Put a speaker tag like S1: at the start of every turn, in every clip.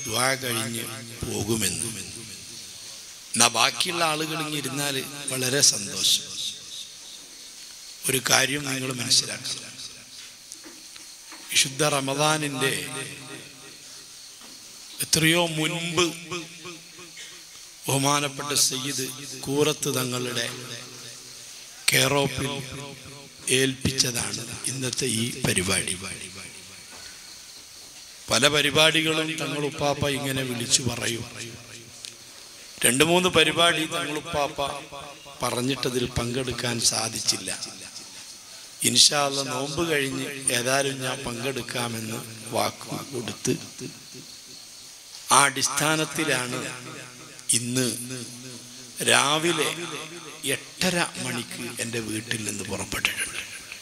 S1: ദ്വാ കഴിഞ്ഞ് പോകുമെന്ന് എന്നാ ബാക്കിയുള്ള ആളുകൾ ഇങ്ങനെ ഇരുന്നാൽ വളരെ സന്തോഷം ഒരു കാര്യം നിങ്ങൾ മനസ്സിലാക്കണം വിശുദ്ധ റമദാനിന്റെ എത്രയോ മുൻപ് ബഹുമാനപ്പെട്ട സയ്യിദ് കൂറത്ത് തങ്ങളുടെ കെയറോപ്പിൽ ഏൽപ്പിച്ചതാണ് ഇന്നത്തെ ഈ പരിപാടി പല പരിപാടികളും തങ്ങൾ ഉപ്പാപ്പ ഇങ്ങനെ വിളിച്ചു പറയും രണ്ട് മൂന്ന് പരിപാടി തങ്ങൾ ഉപ്പാപ്പ പറഞ്ഞിട്ടതിൽ പങ്കെടുക്കാൻ സാധിച്ചില്ല ഇൻഷാല്ല നോമ്പ് കഴിഞ്ഞ് ഏതായാലും ഞാൻ പങ്കെടുക്കാമെന്ന് വാക്ക് കൊടുത്ത് ആ അടിസ്ഥാനത്തിലാണ് ഇന്ന് രാവിലെ എട്ടര മണിക്ക് എൻ്റെ വീട്ടിൽ നിന്ന് പുറപ്പെട്ടിട്ടുണ്ട്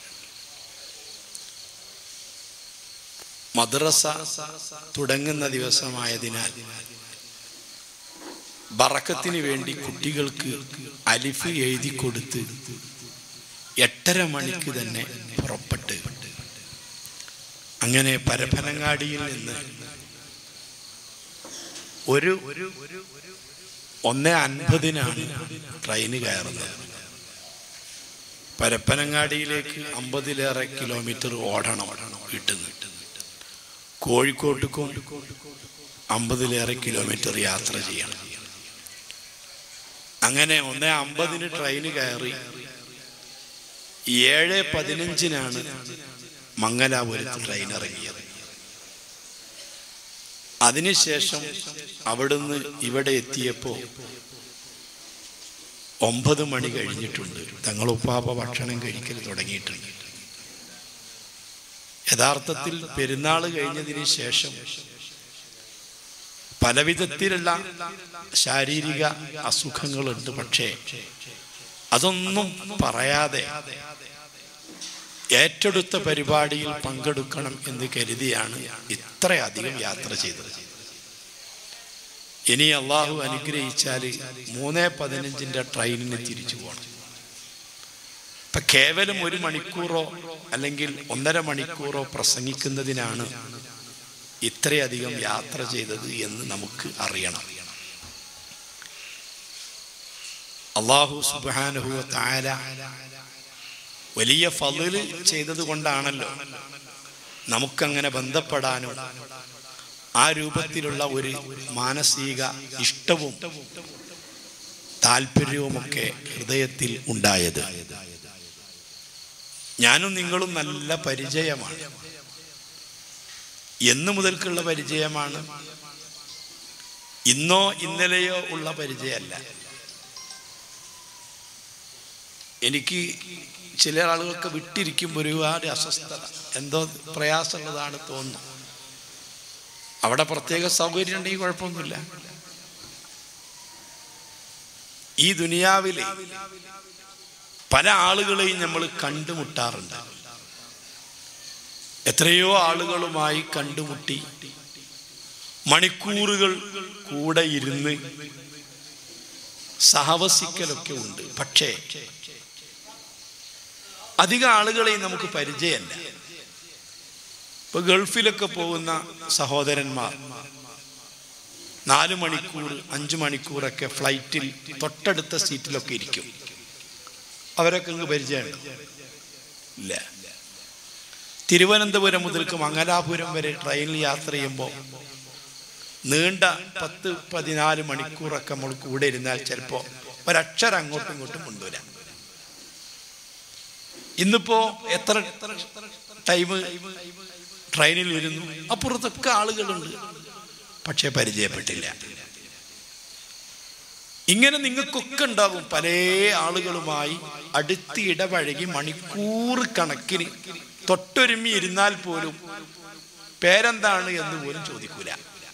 S1: മദ്രസ തുടങ്ങുന്ന ദിവസമായതിനാൽ ബറക്കത്തിന് വേണ്ടി കുട്ടികൾക്ക് അലിഫ് എഴുതി കൊടുത്ത് എട്ടര മണിക്ക് തന്നെ പുറപ്പെട്ട് അങ്ങനെ പരപ്പനങ്ങാടിയിൽ നിന്ന് ഒരു ഒന്ന് അൻപതിനാണ് ട്രെയിന് കയറുന്നത് പരപ്പനങ്ങാടിയിലേക്ക് അമ്പതിലേറെ കിലോമീറ്റർ ഓടണം വീട്ടിൽ നിന്ന് കോഴിക്കോട്ടുക്കും അമ്പതിലേറെ കിലോമീറ്റർ യാത്ര ചെയ്യണം അങ്ങനെ ഒന്ന് അമ്പതിന് ട്രെയിന് കയറി ഏഴ് പതിനഞ്ചിനാണ് മംഗലാപുരത്ത് ട്രെയിൻ ഇറങ്ങിയത് അതിനുശേഷം അവിടുന്ന് ഇവിടെ എത്തിയപ്പോൾ ഒമ്പത് മണി കഴിഞ്ഞിട്ടുണ്ട് തങ്ങൾ ഉപ്പാപ്പ ഭക്ഷണം കഴിക്കൽ തുടങ്ങിയിട്ടുണ്ട് യഥാർത്ഥത്തിൽ പെരുന്നാൾ കഴിഞ്ഞതിന് ശേഷം പലവിധത്തിലുള്ള ശാരീരിക അസുഖങ്ങളുണ്ട് പക്ഷേ അതൊന്നും പറയാതെ ഏറ്റെടുത്ത പരിപാടിയിൽ പങ്കെടുക്കണം എന്ന് കരുതിയാണ് ഇത്രയധികം യാത്ര ചെയ്തത് ഇനി അള്ളാഹു അനുഗ്രഹിച്ചാൽ മൂന്ന് പതിനഞ്ചിന്റെ ട്രെയിനിന് തിരിച്ചു പോകണം ഇപ്പൊ കേവലം ഒരു മണിക്കൂറോ അല്ലെങ്കിൽ ഒന്നര മണിക്കൂറോ പ്രസംഗിക്കുന്നതിനാണ് ഇത്രയധികം യാത്ര ചെയ്തത് എന്ന് നമുക്ക് അറിയണം അള്ളാഹു സുബാനുഹുവ താര വലിയ ഫതില് ചെയ്തത് കൊണ്ടാണല്ലോ നമുക്കങ്ങനെ ബന്ധപ്പെടാനും ആ രൂപത്തിലുള്ള ഒരു മാനസിക ഇഷ്ടവും താല്പര്യവുമൊക്കെ ഹൃദയത്തിൽ ഉണ്ടായത് ഞാനും നിങ്ങളും നല്ല പരിചയമാണ് എന്നു മുതൽക്കുള്ള പരിചയമാണ് ഇന്നോ ഇന്നലെയോ ഉള്ള പരിചയമല്ല എനിക്ക് ചില ആളുകൾക്ക് വിട്ടിരിക്കുമ്പോൾ ഒരുപാട് അസ്വസ്ഥത എന്തോ പ്രയാസമുള്ളതാണ് തോന്നുന്നു അവിടെ പ്രത്യേക സൗകര്യം ഉണ്ടെങ്കിൽ കുഴപ്പമൊന്നുമില്ല ഈ ദുനിയാവിലെ പല ആളുകളെയും നമ്മൾ കണ്ടുമുട്ടാറുണ്ട് എത്രയോ ആളുകളുമായി കണ്ടുമുട്ടി മണിക്കൂറുകൾ കൂടെ ഇരുന്ന് സഹവസിക്കലൊക്കെ ഉണ്ട് പക്ഷേ അധികം ആളുകളെയും നമുക്ക് പരിചയമല്ല ഇപ്പൊ ഗൾഫിലൊക്കെ പോകുന്ന സഹോദരന്മാർ നാല് മണിക്കൂർ അഞ്ചു മണിക്കൂറൊക്കെ ഫ്ലൈറ്റിൽ തൊട്ടടുത്ത സീറ്റിലൊക്കെ ഇരിക്കും അവരൊക്കെ ഇങ്ങ് പരിചയമുണ്ട് ഇല്ല തിരുവനന്തപുരം മുതൽക്ക് മംഗലാപുരം വരെ ട്രെയിനിൽ യാത്ര ചെയ്യുമ്പോൾ നീണ്ട പത്ത് പതിനാല് മണിക്കൂറൊക്കെ നമ്മൾ കൂടെ ഇരുന്നാൽ ചിലപ്പോൾ ഒരക്ഷരം അങ്ങോട്ടും ഇങ്ങോട്ടും കൊണ്ടുവരാം ഇന്നിപ്പോ എത്ര ടൈം ട്രെയിനിൽ ഇരുന്നു അപ്പുറത്തൊക്കെ ആളുകളുണ്ട് പക്ഷെ പരിചയപ്പെട്ടില്ല ഇങ്ങനെ നിങ്ങൾക്കൊക്കെ ഉണ്ടാകും പല ആളുകളുമായി അടുത്ത് ഇടപഴകി മണിക്കൂർ കണക്കിന് തൊട്ടൊരുമി ഇരുന്നാൽ പോലും പേരെന്താണ് എന്ന് പോലും ചോദിക്കൂല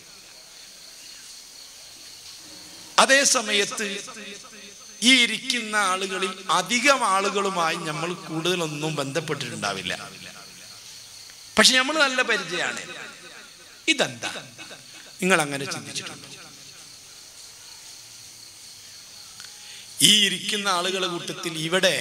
S1: അതേ സമയത്ത് ഈ ഇരിക്കുന്ന ആളുകളിൽ അധികം ആളുകളുമായി നമ്മൾ കൂടുതലൊന്നും ബന്ധപ്പെട്ടിട്ടുണ്ടാവില്ല പക്ഷെ നമ്മൾ നല്ല പരിചയമാണ് ഇതെന്താ നിങ്ങൾ അങ്ങനെ ചിന്തിച്ചിട്ടുണ്ടോ ഈ ഇരിക്കുന്ന ആളുകളെ കൂട്ടത്തിൽ ഇവിടെ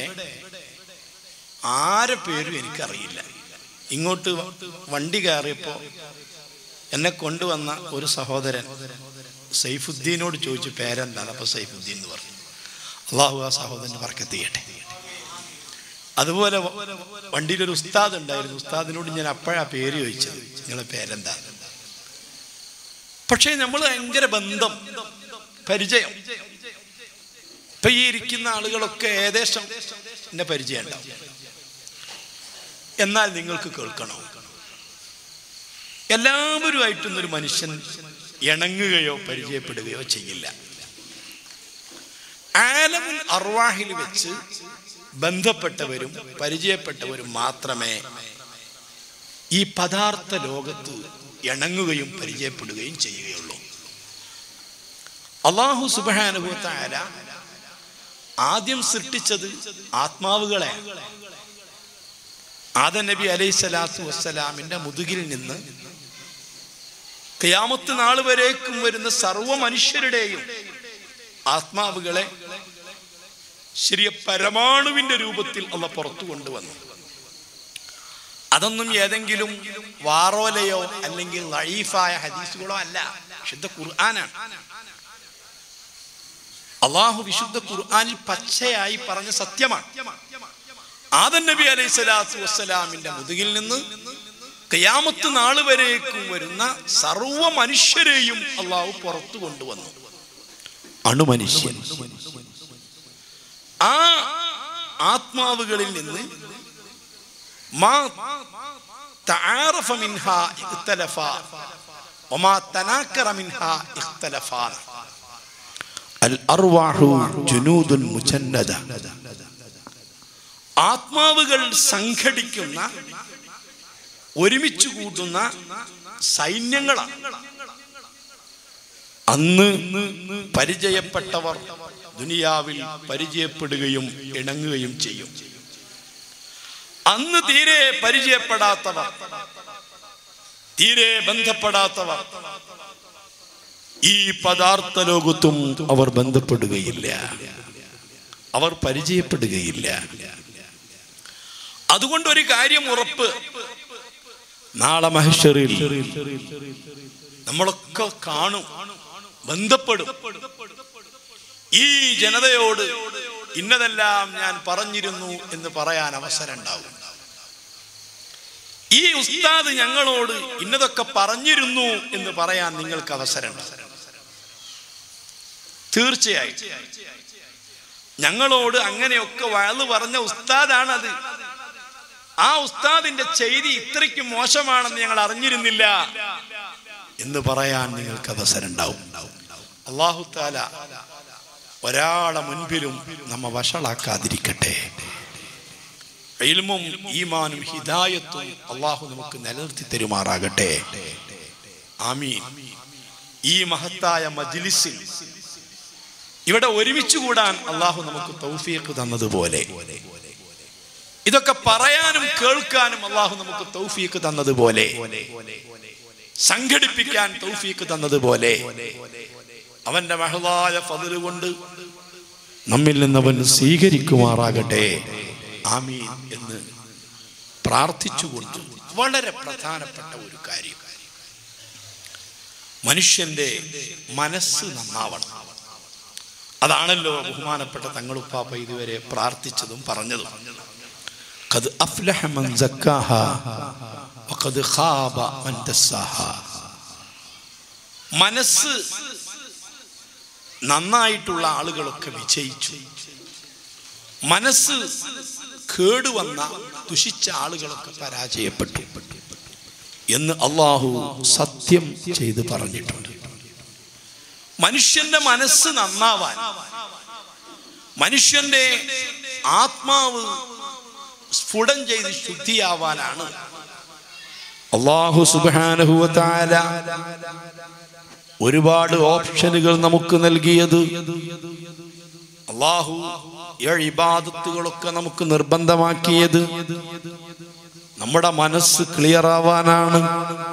S1: ആരെ പേരും എനിക്കറിയില്ല ഇങ്ങോട്ട് വണ്ടി കയറിയപ്പോ എന്നെ കൊണ്ടുവന്ന ഒരു സഹോദരൻ സൈഫുദ്ദീനോട് ചോദിച്ചു പേരെന്താണ് അപ്പൊ സൈഫുദ്ദീൻ എന്ന് പറഞ്ഞു അള്ളാഹു ആ സഹോദരന് വർക്കത്ത് ചെയ്യട്ടെ അതുപോലെ വ- വണ്ടിയിലൊരു ഉസ്താദ് ഉണ്ടായിരുന്നു ഉസ്താദിനോട് ഞാൻ അപ്പോഴാ പേര് ചോദിച്ചത് നിങ്ങളെ പേരെന്താ പക്ഷേ നമ്മൾ ഭയങ്കര ബന്ധം പരിചയം ഇപ്പൊ ഈ ഇരിക്കുന്ന ആളുകളൊക്കെ ഏകദേശം എന്നെ പരിചയം ഉണ്ടാവും എന്നാൽ നിങ്ങൾക്ക് കേൾക്കണോ എല്ലാവരുമായിട്ടൊന്നും ഒരു മനുഷ്യൻ ഇണങ്ങുകയോ പരിചയപ്പെടുകയോ ചെയ്യില്ല ആലമുൽ അർവാഹിൽ വെച്ച് ബന്ധപ്പെട്ടവരും പരിചയപ്പെട്ടവരും മാത്രമേ ഈ പദാർത്ഥ ലോകത്ത് ഇണങ്ങുകയും പരിചയപ്പെടുകയും ചെയ്യുകയുള്ളൂ അള്ളാഹു സുബാനുഭവത്തായ ആദ്യം സൃഷ്ടിച്ചത് ആത്മാവുകളെ ആദ നബി അലൈഹി സ്വലാത്തു വസ്സലാമിന്റെ മുതുകിൽ നിന്ന് ഖിയാമത്ത് നാൾ വരേക്കും വരുന്ന സർവ മനുഷ്യരുടെയും ആത്മാവുകളെ ശരിയ പരമാണുവിന്റെ രൂപത്തിൽ അള്ള പുറത്തു കൊണ്ടുവന്നു അതൊന്നും ഏതെങ്കിലും വാറോലയോ അല്ലെങ്കിൽ ലൈഫായ ഹദീസുകളോ അല്ല ശുദ്ധ ഖുർആനാണ് അള്ളാഹു വിശുദ്ധ ഖുർആനിൽ പച്ചയായി പറഞ്ഞ സത്യമാണ് ആദൻ നബി അലൈഹി സ്വലാത്തു വസ്സലാമിന്റെ മുതുകിൽ നിന്ന് കയാമത്ത് നാള് വരേക്കും വരുന്ന സർവ മനുഷ്യരെയും അള്ളാഹു പുറത്തു കൊണ്ടുവന്നു അണുമനുഷ്യൻ ആ ആത്മാവുകളിൽ നിന്ന് മാ തആറഫ മിൻഹാ ഇഖ്തലഫ വമാ തനാക്കറ മിൻഹാ ഇഖ്തലഫാൻ അൽ അർവാഹു ജുനൂദുൻ മുജന്നദ ആത്മാവുകൾ സംഘടിക്കുന്ന ഒരുമിച്ച് കൂട്ടുന്ന സൈന്യങ്ങളാണ് അന്ന് പരിചയപ്പെട്ടവർ ദുനിയാവിൽ പരിചയപ്പെടുകയും ഇണങ്ങുകയും ചെയ്യും അന്ന് തീരെ പരിചയപ്പെടാത്തവർ തീരെ ബന്ധപ്പെടാത്തവർ ഈ പദാർത്ഥ ലോകത്തും അവർ ബന്ധപ്പെടുകയില്ല അവർ പരിചയപ്പെടുകയില്ല അതുകൊണ്ട് ഒരു കാര്യം ഉറപ്പ് നാളെ മഹേശ്വറിൽ നമ്മളൊക്കെ കാണും ബന്ധപ്പെടും ഈ ജനതയോട് ഇന്നതെല്ലാം ഞാൻ പറഞ്ഞിരുന്നു എന്ന് പറയാൻ അവസരം ഉണ്ടാവും ഈ ഉസ്താദ് ഞങ്ങളോട് ഇന്നതൊക്കെ പറഞ്ഞിരുന്നു എന്ന് പറയാൻ നിങ്ങൾക്ക് അവസരം ഉണ്ടാവും തീർച്ചയായും ഞങ്ങളോട് അങ്ങനെയൊക്കെ വഴല് പറഞ്ഞ ഉസ്താദാണത് ആ ഉസ്താദിന്റെ ചെയ്തി ഇത്രയ്ക്ക് മോശമാണെന്ന് ഞങ്ങൾ അറിഞ്ഞിരുന്നില്ല എന്ന് പറയാൻ നിങ്ങൾക്ക് അവസരം ഉണ്ടാവും അള്ളാഹു താല ഒരാളെ മുൻപിലും നമ്മ വഷളാക്കാതിരിക്കട്ടെ ഇൽമും ഈമാനും ഹിദായത്തും അള്ളാഹു നമുക്ക് നിലനിർത്തി തരുമാറാകട്ടെ ആമീൻ ഈ മഹത്തായ മജ്ലിസിൽ ഇവിടെ ഒരുമിച്ച് കൂടാൻ അള്ളാഹു നമുക്ക് തൗഫീഖ് തന്നതുപോലെ ഇതൊക്കെ പറയാനും കേൾക്കാനും അള്ളാഹു നമുക്ക് തൗഫീഖ് തന്നതുപോലെ സംഘടിപ്പിക്കാൻ തൗഫീഖ് തന്നതുപോലെ അവന്റെ മഹളായ ഫതില് കൊണ്ട് നമ്മിൽ നിന്നവൻ സ്വീകരിക്കുമാറാകട്ടെ ആമീൻ എന്ന് പ്രാർത്ഥിച്ചുകൊണ്ട് വളരെ പ്രധാനപ്പെട്ട ഒരു കാര്യം മനുഷ്യന്റെ മനസ്സ് നന്നാവണം അതാണല്ലോ ബഹുമാനപ്പെട്ട തങ്ങളുപ്പാപ്പ ഇതുവരെ പ്രാർത്ഥിച്ചതും പറഞ്ഞതും قد أفلح من زكاها وقد خاب من دساها മനസ്സ് നന്നായിട്ടുള്ള ആളുകളൊക്കെ വിജയിച്ചു മനസ്സ് കേടുവന്ന ദുഷിച്ച ആളുകളൊക്കെ പരാജയപ്പെട്ടു എന്ന് അള്ളാഹു സത്യം ചെയ്ത് പറഞ്ഞിട്ടുണ്ട് മനുഷ്യന്റെ മനസ്സ് നന്നാവാൻ മനുഷ്യന്റെ ആത്മാവ് സ്ഫുടം ചെയ്ത് ശുദ്ധിയാവാനാണ് അള്ളാഹു സുബാനഹുവല ഒരുപാട് ഓപ്ഷനുകൾ നമുക്ക് നൽകിയത് അള്ളാഹു ഏഴ് ഇബാദത്തുകളൊക്കെ നമുക്ക് നിർബന്ധമാക്കിയത് നമ്മുടെ മനസ്സ് ക്ലിയർ ആവാനാണ്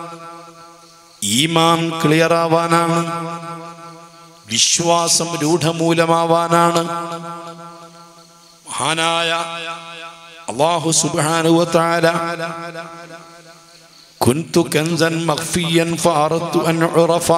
S1: ഈമാൻ ക്ലിയർ ആവാനാണ് വിശ്വാസം രൂഢമൂലമാവാനാണ് മഹാനായ അള്ളാഹു സുബാനുവത്താല كنت كنزا مخفيا فأردت أن أعرف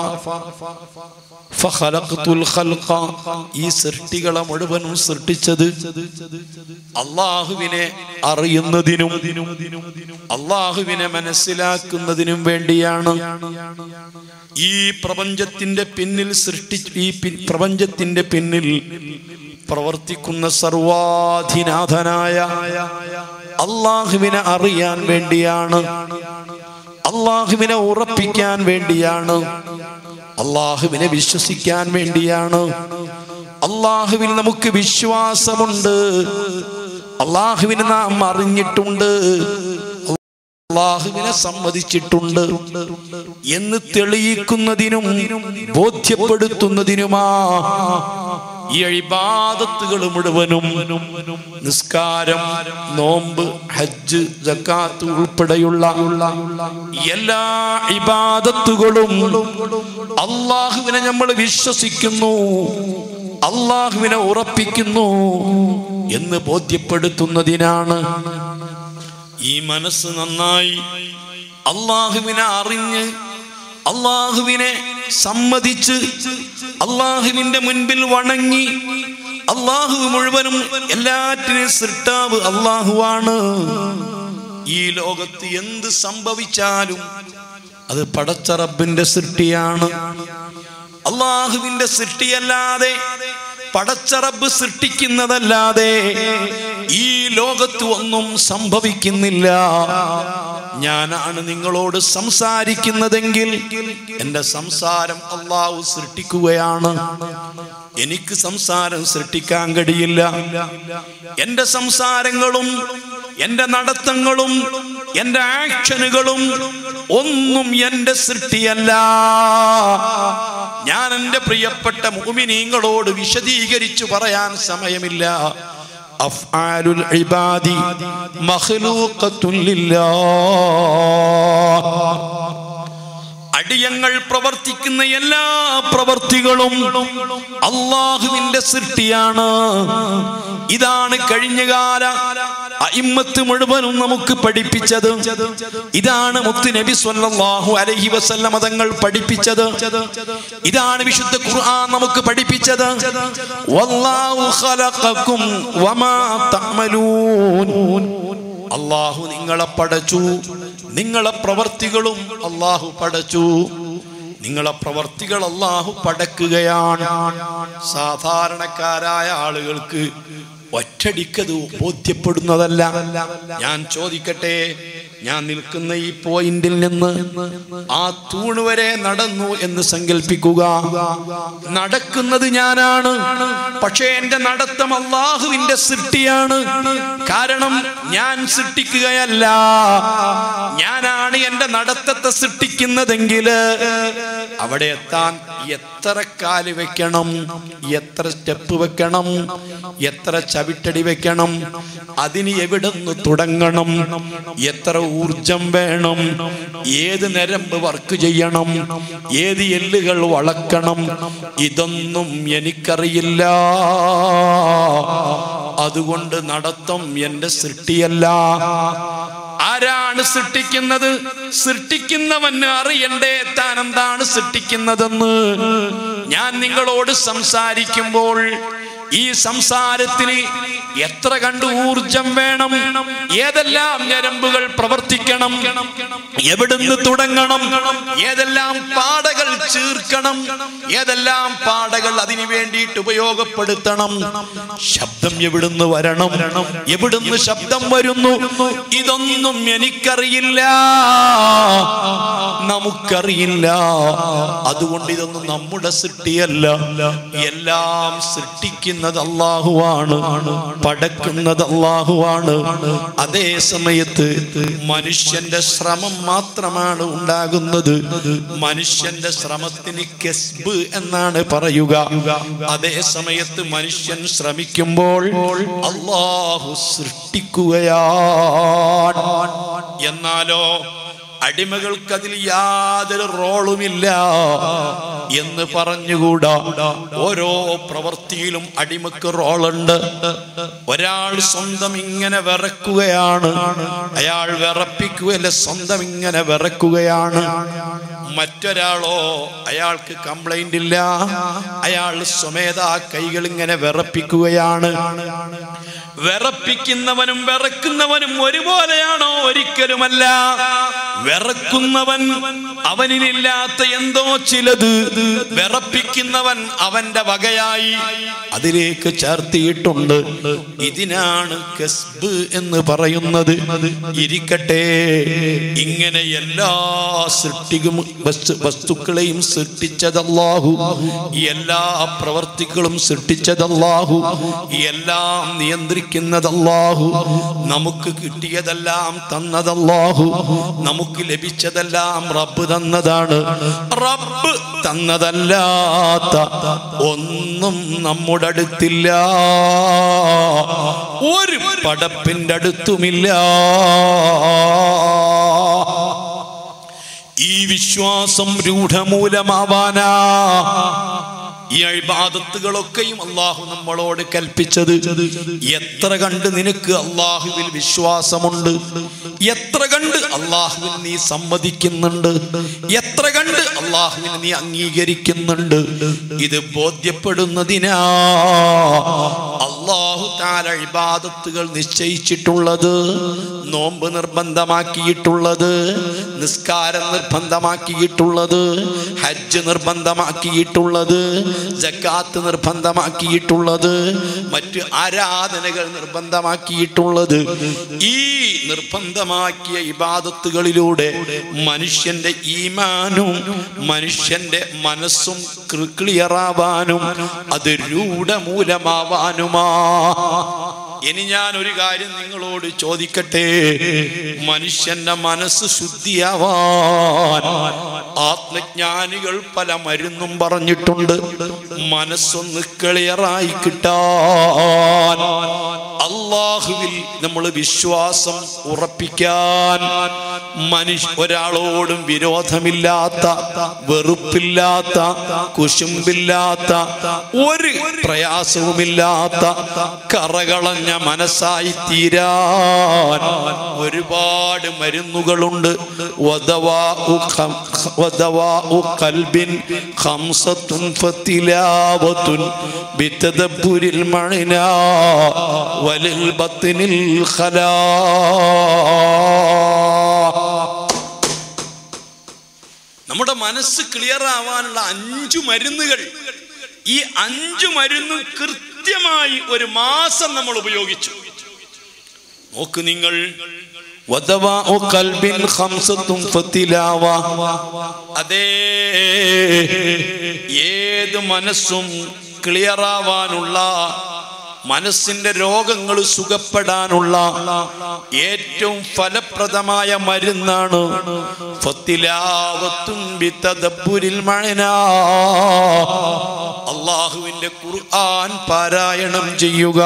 S1: فخلقت الخلق ഈ സൃഷ്ടികളെ മുഴുവനും സൃഷ്ടിച്ചത് അള്ളാഹുവിനെ അറിയുന്നതിനും അള്ളാഹുവിനെ മനസ്സിലാക്കുന്നതിനും വേണ്ടിയാണ് ഈ പ്രപഞ്ചത്തിന്റെ പിന്നിൽ സൃഷ്ടി ഈ പി- പ്രപഞ്ചത്തിന്റെ പിന്നിൽ പ്രവർത്തിക്കുന്ന സർവാധിനാഥനായ അള്ളാഹുവിനെ അറിയാൻ വേണ്ടിയാണ് അള്ളാഹുവിനെ ഉറപ്പിക്കാൻ വേണ്ടിയാണ് അള്ളാഹുവിനെ വിശ്വസിക്കാൻ വേണ്ടിയാണ് അള്ളാഹുവിൽ നമുക്ക് വിശ്വാസമുണ്ട് അള്ളാഹുവിനെ നാം അറിഞ്ഞിട്ടുണ്ട് അള്ളാഹുവിനെ സമ്മതിച്ചിട്ടുണ്ട് എന്ന് തെളിയിക്കുന്നതിനും ബോധ്യപ്പെടുത്തുന്നതിനുമാ ഈ ഇബാദത്തുകൾ മുഴുവനും നിസ്കാരം നോമ്പ് ഹജ്ജ് ജക്കാത്ത് ഉൾപ്പെടെയുള്ള എല്ലാ ഇബാദത്തുകളും അള്ളാഹുവിനെ നമ്മൾ വിശ്വസിക്കുന്നു അള്ളാഹുവിനെ ഉറപ്പിക്കുന്നു എന്ന് ബോധ്യപ്പെടുത്തുന്നതിനാണ് ഈ മനസ്സ് നന്നായി അള്ളാഹുവിനെ അറിഞ്ഞ് അള്ളാഹുവിനെ സമ്മതിച്ച് അള്ളാഹുവിന്റെ മുൻപിൽ വണങ്ങി അള്ളാഹു മുഴുവനും എല്ലാറ്റിനും സൃഷ്ടാവ് അള്ളാഹുവാണ് ഈ ലോകത്ത് എന്ത് സംഭവിച്ചാലും അത് പടച്ച റബ്ബിന്റെ സൃഷ്ടിയാണ് അള്ളാഹുവിന്റെ സൃഷ്ടിയല്ലാതെ പടച്ച റബ്ബ് സൃഷ്ടിക്കുന്നതല്ലാതെ ഈ ലോകത്ത് ഒന്നും സംഭവിക്കുന്നില്ല ഞാനാണ് നിങ്ങളോട് സംസാരിക്കുന്നതെങ്കിൽ എന്റെ സംസാരം അള്ളാഹു സൃഷ്ടിക്കുകയാണ് എനിക്ക് സംസാരം സൃഷ്ടിക്കാൻ കഴിയില്ല എന്റെ സംസാരങ്ങളും എന്റെ നടത്തങ്ങളും എന്റെ ആക്ഷനുകളും ഒന്നും എന്റെ സൃഷ്ടിയല്ല ഞാൻ എന്റെ പ്രിയപ്പെട്ട മുഅ്മിനീങ്ങളോട് വിശദീകരിച്ചു പറയാൻ സമയമില്ല അഫ്ആലുൽ ഇബാദി മഖ്ലൂഖത്തുൻ ലില്ലാഹ് അടിയങ്ങൾ പ്രവർത്തിക്കുന്ന എല്ലാ പ്രവർത്തികളും അള്ളാഹുവിന്റെ സൃഷ്ടിയാണ് ഇതാണ് കഴിഞ്ഞകാല അയിമ്മത്ത് മുഴുവനും നമുക്ക് പഠിപ്പിച്ചത് ഇതാണ് മുത്ത് നബി സ്വല്ലല്ലാഹു അലൈഹി വസല്ലമ തങ്ങൾ പഠിപ്പിച്ചത് ഇതാണ് വിശുദ്ധ ഖുർആൻ നമുക്ക് പഠിപ്പിച്ചത് വല്ലാഹു ഖലഖക്കും വമാ തഅമലൂൻ അള്ളാഹു നിങ്ങളെ പടച്ചു നിങ്ങളെ പ്രവർത്തികളും അള്ളാഹു പടച്ചു നിങ്ങളെ പ്രവർത്തികൾ അള്ളാഹു പടക്കുകയാണ് സാധാരണക്കാരായ ആളുകൾക്ക് ഒറ്റടിക്കത് ബോധ്യപ്പെടുന്നതല്ല ഞാൻ ചോദിക്കട്ടെ ഞാൻ നിൽക്കുന്ന ഈ പോയിന്റിൽ നിന്ന് ആ തൂണ് വരെ നടന്നു എന്ന് സങ്കല്പിക്കുക നടക്കുന്നത് ഞാനാണ് പക്ഷേ എന്റെ നടത്തം അള്ളാഹുവിന്റെ സൃഷ്ടിയാണ് കാരണം ഞാൻ സൃഷ്ടിക്കുകയല്ല ഞാനാണ് എന്റെ നടത്തത്തെ സൃഷ്ടിക്കുന്നതെങ്കിൽ അവിടെ എത്താൻ എത്ര കാല് വെക്കണം എത്ര സ്റ്റെപ്പ് വെക്കണം എത്ര ചവിട്ടടി വെക്കണം അതിന് എവിടുന്ന് തുടങ്ങണം എത്ര ഊർജം വേണം ഏത് നരമ്പ് വർക്ക് ചെയ്യണം ഏത് എല്ലുകൾ വളക്കണം ഇതൊന്നും എനിക്കറിയില്ല അതുകൊണ്ട് നടത്തം എന്റെ സൃഷ്ടിയല്ല ആരാണ് സൃഷ്ടിക്കുന്നത് സൃഷ്ടിക്കുന്നവന് അറിയണ്ടേ താൻ എന്താണ് സൃഷ്ടിക്കുന്നതെന്ന് ഞാൻ നിങ്ങളോട് സംസാരിക്കുമ്പോൾ ഈ സംസാരത്തിന് എത്ര കണ്ട് ഊർജം വേണം ഏതെല്ലാം ഞരമ്പുകൾ പ്രവർത്തിക്കണം എവിടുന്ന് തുടങ്ങണം ഏതെല്ലാം പാടകൾ ചീർക്കണം ഏതെല്ലാം പാടകൾ അതിനു വേണ്ടിയിട്ട് ഉപയോഗപ്പെടുത്തണം ശബ്ദം എവിടുന്ന് വരണം എവിടുന്ന് ശബ്ദം വരുന്നു ഇതൊന്നും എനിക്കറിയില്ല നമുക്കറിയില്ല അതുകൊണ്ട് ഇതൊന്നും നമ്മുടെ സൃഷ്ടിയല്ല എല്ലാം സൃഷ്ടിക്കുന്നത് അള്ളാഹുവാണ് പടക്കുന്നത് അള്ളാഹുവാണ് അതേ സമയത്ത് മനുഷ്യന്റെ ശ്രമം മാത്രമാണ് ഉണ്ടാകുന്നത് മനുഷ്യന്റെ ശ്രമത്തിന് കെസ്ബ് എന്നാണ് പറയുക അതേ സമയത്ത് മനുഷ്യൻ ശ്രമിക്കുമ്പോൾ അള്ളാഹു സൃഷ്ടിക്കുകയാണ് എന്നാലോ അടിമകൾക്ക് അതിൽ യാതൊരു റോളുമില്ല എന്ന് പറഞ്ഞുകൂടാ ഓരോ പ്രവൃത്തിയിലും അടിമക്ക് റോളുണ്ട് ഒരാൾ സ്വന്തം ഇങ്ങനെ വിറക്കുകയാണ് അയാൾ വിറപ്പിക്കുകയല്ല സ്വന്തം ഇങ്ങനെ വിറക്കുകയാണ് മറ്റൊരാളോ അയാൾക്ക് കംപ്ലൈന്റ് ഇല്ല അയാൾ സ്വമേധ കൈകൾ ഇങ്ങനെ വിറപ്പിക്കുകയാണ് വിറപ്പിക്കുന്നവനും വിറക്കുന്നവനും ഒരുപോലെയാണോ ഒരിക്കലുമല്ല വിറക്കുന്നവൻ അവനിലില്ലാത്ത എന്തോ ചിലത് വിറപ്പിക്കുന്നവൻ അവന്റെ വകയായി അതിലേക്ക് ചേർത്തിയിട്ടുണ്ട് ഇതിനാണ് കസ്ബ് എന്ന് പറയുന്നത് ഇരിക്കട്ടെ ഇങ്ങനെ എല്ലാ സൃഷ്ടിക്കും വസ്തു വസ്തുക്കളെയും സൃഷ്ടിച്ചതല്ലാഹു എല്ലാ പ്രവർത്തികളും സൃഷ്ടിച്ചതല്ലാഹു എല്ലാം നിയന്ത്രിക്കുന്നതല്ലാഹു നമുക്ക് കിട്ടിയതെല്ലാം തന്നതല്ലാഹു നമുക്ക് ലഭിച്ചതെല്ലാം റബ്ബ് തന്നതാണ് റബ്ബ് തന്നതല്ലാത്ത ഒന്നും നമ്മുടെ അടുത്തില്ല ഒരു പടപ്പിന്റെ അടുത്തുമില്ല ഈ വിശ്വാസം രൂഢമൂലമാവാനാ ഈ അഴിബാദത്തുകളൊക്കെയും അള്ളാഹു നമ്മളോട് കൽപ്പിച്ചത് എത്ര കണ്ട് നിനക്ക് അള്ളാഹുവിൽ വിശ്വാസമുണ്ട് എത്ര കണ്ട് അള്ളാഹുവിൽ നീ സമ്മതിക്കുന്നുണ്ട് എത്ര കണ്ട് അള്ളാഹുവിനെ നീ അംഗീകരിക്കുന്നുണ്ട് ഇത് ബോധ്യപ്പെടുന്നതിനാ അള്ളാഹു താല ഇബാദത്തുകൾ നിശ്ചയിച്ചിട്ടുള്ളത് നോമ്പ് നിർബന്ധമാക്കിയിട്ടുള്ളത് നിസ്കാരം നിർബന്ധമാക്കിയിട്ടുള്ളത് ഹജ്ജ് നിർബന്ധമാക്കിയിട്ടുള്ളത് ജക്കാത്ത് നിർബന്ധമാക്കിയിട്ടുള്ളത് മറ്റ് ആരാധനകൾ നിർബന്ധമാക്കിയിട്ടുള്ളത് ഈ നിർബന്ധമാക്കിയ ഇബാദത്തുകളിലൂടെ മനുഷ്യന്റെ ഈമാനും മനുഷ്യന്റെ മനസ്സും ക്ലിയറാവാനും അത് രൂഢമൂലമാവാനുമാ ഇനി ഞാൻ ഒരു കാര്യം നിങ്ങളോട് ചോദിക്കട്ടെ മനുഷ്യന്റെ മനസ്സ് ശുദ്ധിയാവാൻ ആത്മജ്ഞാനികൾ പല മരുന്നും പറഞ്ഞിട്ടുണ്ട് മനസ്സൊന്ന് ക്ലിയറായി കിട്ടാൻ അള്ളാഹുവിൽ നമ്മൾ വിശ്വാസം ഉറപ്പിക്കാൻ മനുഷ്യ ഒരാളോടും വിരോധമില്ലാത്ത വെറുപ്പില്ലാത്ത കുശുമ്പില്ലാത്ത ഒരു പ്രയാസവുമില്ലാത്ത കറകളഞ്ഞ മനസ്സായി തീരാൻ ഒരുപാട് മരുന്നുകളുണ്ട് വദവാഉ ഖം- വദവാഉ ഖൽബിൻ ഖംസത്തുൻ ഫത്തിലാവത്തുൻ ബിതദബ്ബുരിൽ മഅനാ വലിൽ ബത്നിൽ ഖലാ നമ്മുടെ മനസ്സ് ക്ലിയർ ആവാനുള്ള അഞ്ചു മരുന്നുകൾ ഈ അഞ്ചു മരുന്നും കൃത്യമായി ഒരു മാസം നമ്മൾ ഉപയോഗിച്ചു നോക്ക് നിങ്ങൾ വദവാഉ ഖൽബിൻ ഖംസത്തും ഫത്തിലാവ അതേ ഏത് മനസ്സും ക്ലിയർ ആവാനുള്ള മനസ്സിന്റെ രോഗങ്ങൾ സുഖപ്പെടാനുള്ള ഏറ്റവും ഫലപ്രദമായ മരുന്നാണ് ഫത്തിലാവത്തുൻ ബിതദബ്ബുരിൽ മഅനാ. അള്ളാഹുവിന്റെ ഖുർആൻ പാരായണം ചെയ്യുക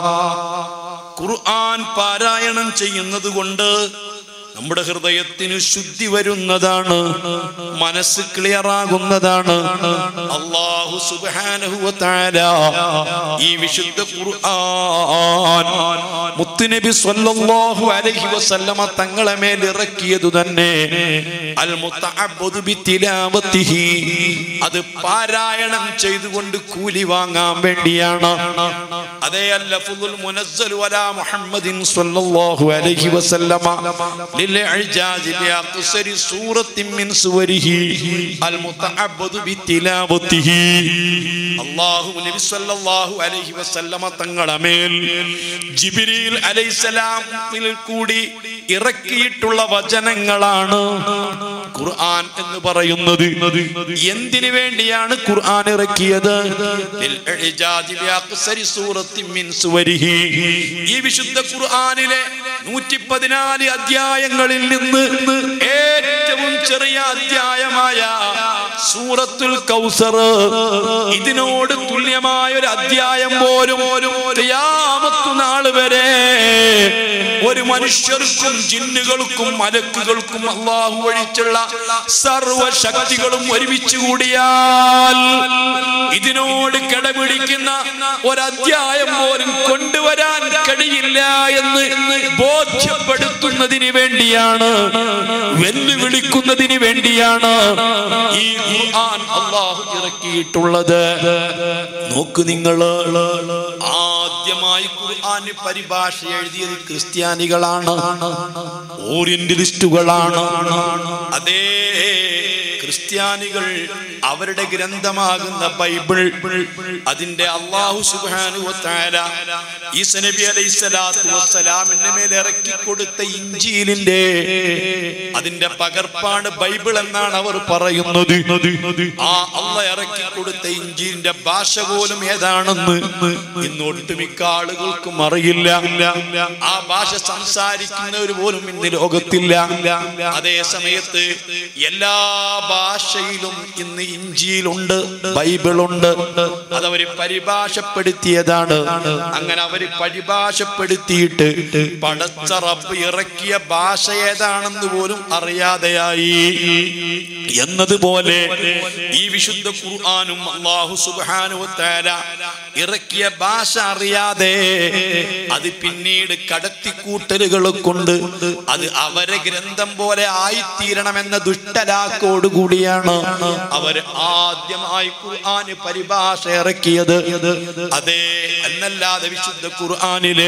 S1: ഖുർആൻ പാരായണം ചെയ്യുന്നത് കൊണ്ട് നമ്മുടെ ഹൃദയത്തിന് ശുദ്ധി വരുന്നതാണ് മനസ്സ് ക്ലിയർ ആകുന്നതാണ് അള്ളാഹു സുബ്ഹാനഹു വ തആല ഈ വിശുദ്ധ ഖുർആൻ മുത്തുനബി സ്വല്ലല്ലാഹു അലൈഹി വസല്ലമ തങ്ങളെ മേൽ ഇറക്കിയത് തന്നെ അൽ മുത്തഅബ്ബദു ബിതിലാവത്തിഹി അത് പാരായണം ചെയ്തുകൊണ്ട് കൂലി വാങ്ങാൻ വേണ്ടിയാണ് അതേ അൽ ലഫ്ദുൽ മുനസ്സൽ വലാ മുഹമ്മദിൻ സ്വല്ലല്ലാഹു അലൈഹി വസല്ലമ للإعجاز بأقصر سورة من سوره المتعبد بتلاوته അള്ളാഹു നബി സല്ലല്ലാഹു അലൈഹി വസല്ലമ തങ്ങളുടെ മേൽ ജിബ്രീൽ അലൈഹിസ്സലാമിൽ കൂടി ഇറക്കിയിട്ടുള്ള വചനങ്ങളാണ് ഖുർആൻ എന്ന് പറയുന്നത് എന്തിനു വേണ്ടിയാണ് ഖുർആൻ ഇറക്കിയത് ലിൽ ഇഅ്ജാജി ബിഅഖ്സരി സൂറത്തിൻ മിൻ സുവരിഹി ഈ വിശുദ്ധ ഖുർആനിലെ നൂറ്റി പതിനാല് അധ്യായങ്ങളിൽ നിന്ന് ഏറ്റവും ചെറിയ അധ്യായമായ സൂറത്തുൽ കൗസർ ഇതിനോട് തുല്യമായ ഒരു അധ്യായം പോലും ഖിയാമത്ത് നാൾ വരെ ഒരു മനുഷ്യർക്കും ജിന്നുകൾക്കും മലക്കുകൾക്കും അള്ളാഹു ഒഴിച്ചുള്ള സർവശക്തികളും ഒരുമിച്ച് കൂടിയാൽ ഇതിനോട് കിടപിടിക്കുന്ന ഒരധ്യായം പോലും കൊണ്ടുവരാൻ കഴിയില്ല എന്ന് ബോധ്യപ്പെടുത്തുന്നതിന് വേണ്ടിയാണ് വെല്ലുവിളിക്കുന്നതിന് വേണ്ടിയാണ് ഈ ഖുർആൻ അള്ളാഹു ഇറക്കിയിട്ടുള്ളത് നോക്ക് നിങ്ങൾ ആദ്യമായി ഖുർആൻ പരിഭാഷ എഴുതിയത് ക്രിസ്ത്യാനികളാണ് ഓറിയന്റലിസ്റ്റുകളാണ് അതേ ക്രിസ്ത്യാനികൾ അവരുടെ ഗ്രന്ഥമാകുന്ന ബൈബിൾ അതിന്റെ അള്ളാഹു സുബ്ഹാനഹു വതആല ഈസ നബി അലൈഹി സ്വലാത്തു വസ്സലാമിന്റെ മേൽ ഇറക്കി കൊടുത്ത ഇഞ്ചീലിന്റെ അതിന്റെ പകർപ്പാണ് ബൈബിൾ എന്നാണ് അവർ പറയുന്നത് ആ അള്ള ഇറക്കി കൊടുത്ത ഇഞ്ചീലിന്റെ ഭാഷ പോലും ഏതാണെന്ന് ഇന്ന് ഒട്ടുമിക്ക ആളുകൾക്കും അറിയില്ല ആ ഭാഷ സംസാരിക്കുന്നവർ പോലും ഇന്ന് ലോകത്തില്ല അതേ സമയത്ത് എല്ലാ ഭാഷയിലും ഇന്ന് ഇഞ്ചിയിലുണ്ട് ബൈബിളുണ്ട് അതവര് പരിഭാഷപ്പെടുത്തിയതാണ് അങ്ങനെ അവര് പരിഭാഷപ്പെടുത്തിയിട്ട് പടച്ച റബ്ബ് ഇറക്കിയ ഭാഷ ഏതാണെന്ന് പോലും അറിയാതെയായി എന്നതുപോലെ ഈ വിശുദ്ധ ഖുർആാനും അള്ളാഹു സുബ്ഹാനഹു വതആല ഇറക്കിയ ഭാഷ അറിയാതെ അത് പിന്നീട് കടത്തിക്കൂട്ടലുകൾ കൊണ്ട് അത് അവരെ ഗ്രന്ഥം പോലെ ആയിത്തീരണമെന്ന ദുഷ്ടലാക്കോടുകൂടിയാണ് അവർ ആദ്യമായി ഖുർആന് പരിഭാഷ ഇറക്കിയത് അതേ എന്നല്ലാതെ വിശുദ്ധ ഖുർആനിലെ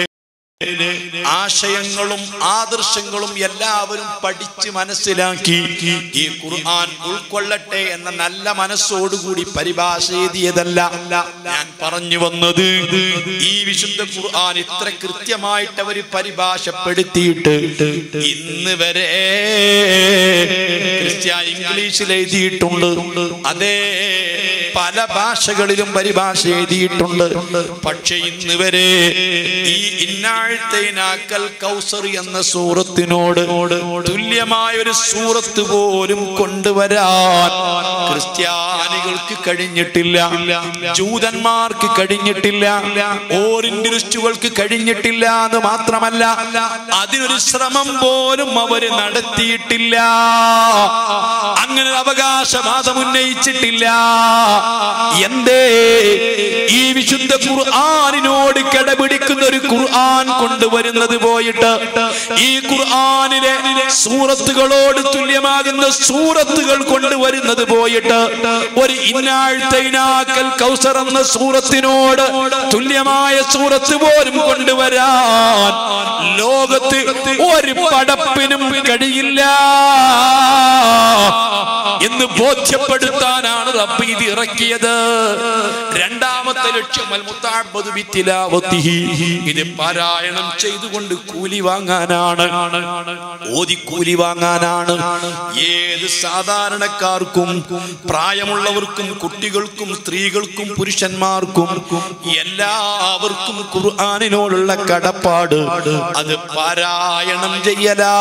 S1: ആശയങ്ങളും ആദർശങ്ങളും എല്ലാവരും പഠിച്ച് മനസ്സിലാക്കി ഈ ഖുർആൻ ഉൾക്കൊള്ളട്ടെ എന്ന നല്ല മനസ്സോടുകൂടി പരിഭാഷ എഴുതിയതല്ല ഞാൻ പറഞ്ഞു വന്നത് ഈ വിശുദ്ധ ഖുർആൻ ഇത്ര കൃത്യമായിട്ട് അവർ പരിഭാഷപ്പെടുത്തിയിട്ട് ഇന്ന് വരെ ക്രിസ്ത്യാനി ഇംഗ്ലീഷിൽ എഴുതിയിട്ടുണ്ട് അതേ പല ഭാഷകളിലും പരിഭാഷ എഴുതിയിട്ടുണ്ട് പക്ഷെ ഇന്ന് വരെ ഈ ഇന്നാഴ്ത്തൈനാക്കൽ കൗസർ എന്ന സൂറത്തിനോട് തുല്യമായ ഒരു സൂറത്ത് പോലും കൊണ്ടുവരാൻ ക്രിസ്ത്യാനികൾക്ക് കഴിഞ്ഞിട്ടില്ല ജൂതന്മാർക്ക് കഴിഞ്ഞിട്ടില്ല ഓറിയന്റലിസ്റ്റുകൾക്ക് കഴിഞ്ഞിട്ടില്ല എന്ന് മാത്രമല്ല അതിനൊരു ശ്രമം പോലും അവര് നടത്തിയിട്ടില്ല അങ്ങനെ ഒരു അവകാശവാദം ഉന്നയിച്ചിട്ടില്ല എന്തേ ഈ വിശുദ്ധ ഖുർആാനിനോട് കിടപിടിക്കുന്ന ഒരു ഖുർആൻ കൊണ്ടുവരുന്നത് പോയിട്ട് ഈ ഖുർആാനിലെ സൂറത്തുകളോട് തുല്യമാകുന്ന സൂറത്തുകൾ കൊണ്ടുവരുന്നത് പോയിട്ട് ഒരു ഇന്നാഴ്ത്തൈനാക്കൽ കൗസർ എന്ന സൂറത്തിനോട് തുല്യമായ സൂറത്ത് പോലും കൊണ്ടുവരാൻ ലോകത്ത് ഒരു പടപ്പിനും കഴിയില്ല എന്ന് ബോധ്യപ്പെടുത്താനാണ് റബ്ബ് ഇത് ഇറക്കിയത് രണ്ടാമത്തെ ലക്ഷ്യം അൽ മുത്താഅബ്ബദു ബിത്തിലാവത്തിഹി. ഇത് പാരായണം ചെയ്തുകൊണ്ട് കൂലി വാങ്ങാനാണ് ഓതി കൂലി വാങ്ങാനാണ് ഏത് സാധാരണക്കാർക്കും പ്രായമുള്ളവർക്കും കുട്ടികൾക്കും സ്ത്രീകൾക്കും പുരുഷന്മാർക്കും എല്ലാവർക്കും ഖുർആാനിനോടുള്ള കടപ്പാട് അത് പാരായണം ചെയ്യലാ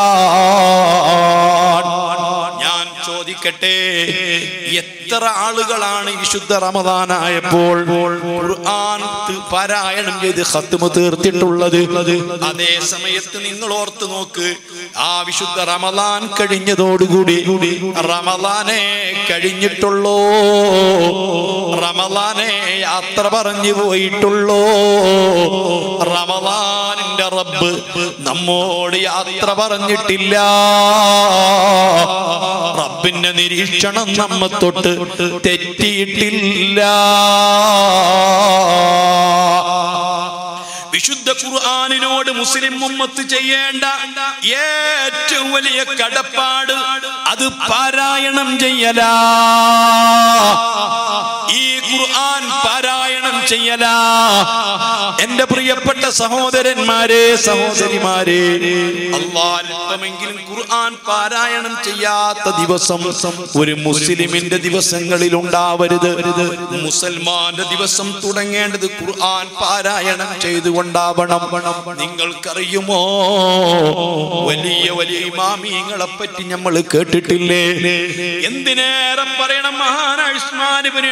S1: ഞാൻ ചോദിക്കട്ടെ എത്ര ആളുകളാണ് ഈ വിശുദ്ധ റമദാനായപ്പോൾ ഖുർആൻ തി- പാരായണം ചെയ്ത് ഖത്മ തീർത്തിട്ടുള്ളത് അതേ സമയത്ത് നിങ്ങൾ ഓർത്ത് നോക്ക് ആ വിശുദ്ധ റമദാൻ കഴിഞ്ഞതോടുകൂടി റമദാനെ കഴിഞ്ഞിട്ടുള്ളോ റമദാനെ യാത്ര പറഞ്ഞു പോയിട്ടുള്ളോ റമദാനിന്റെ റബ്ബ് നമ്മോട് യാത്ര പറഞ്ഞിട്ടില്ല റബ്ബിന്റെ നിരീക്ഷണം നമ്മ തൊട്ട് തെറ്റിയിട്ടില്ല വിശുദ്ധ ഖുർആാനിനോട് മുസ്ലിം ഉമ്മത്ത് ചെയ്യേണ്ട ഏറ്റവും വലിയ കടപ്പാട് അത് പാരായണം ചെയ്യലാ ഈ ഖുർആൻ പാരായണം ചെയ്യലാ എന്റെ പ്രിയപ്പെട്ട സഹോദരന്മാരെ സഹോദരിമാരെ അള്ളാഹ് അല്പമെങ്കിലും ഖുർആൻ ഖുർആൻ പാരായണം ചെയ്യാത്ത ദിവസം ഒരു മുസ്ലിമിന്റെ ദിവസങ്ങളിൽ ഉണ്ടാവരുത് മുസൽമാന്റെ ദിവസം തുടങ്ങേണ്ടത് ഖുർആൻ പാരായണം ചെയ്തുകൊണ്ടാവണം നിങ്ങൾക്കറിയുമോ വലിയ വലിയ ഇമാമിങ്ങളെ പറ്റി നമ്മൾ കേട്ടിട്ടില്ലേ എന്തിനേറെ പറയണം മഹാനായ ഉസ്മാൻ ഇബ്നു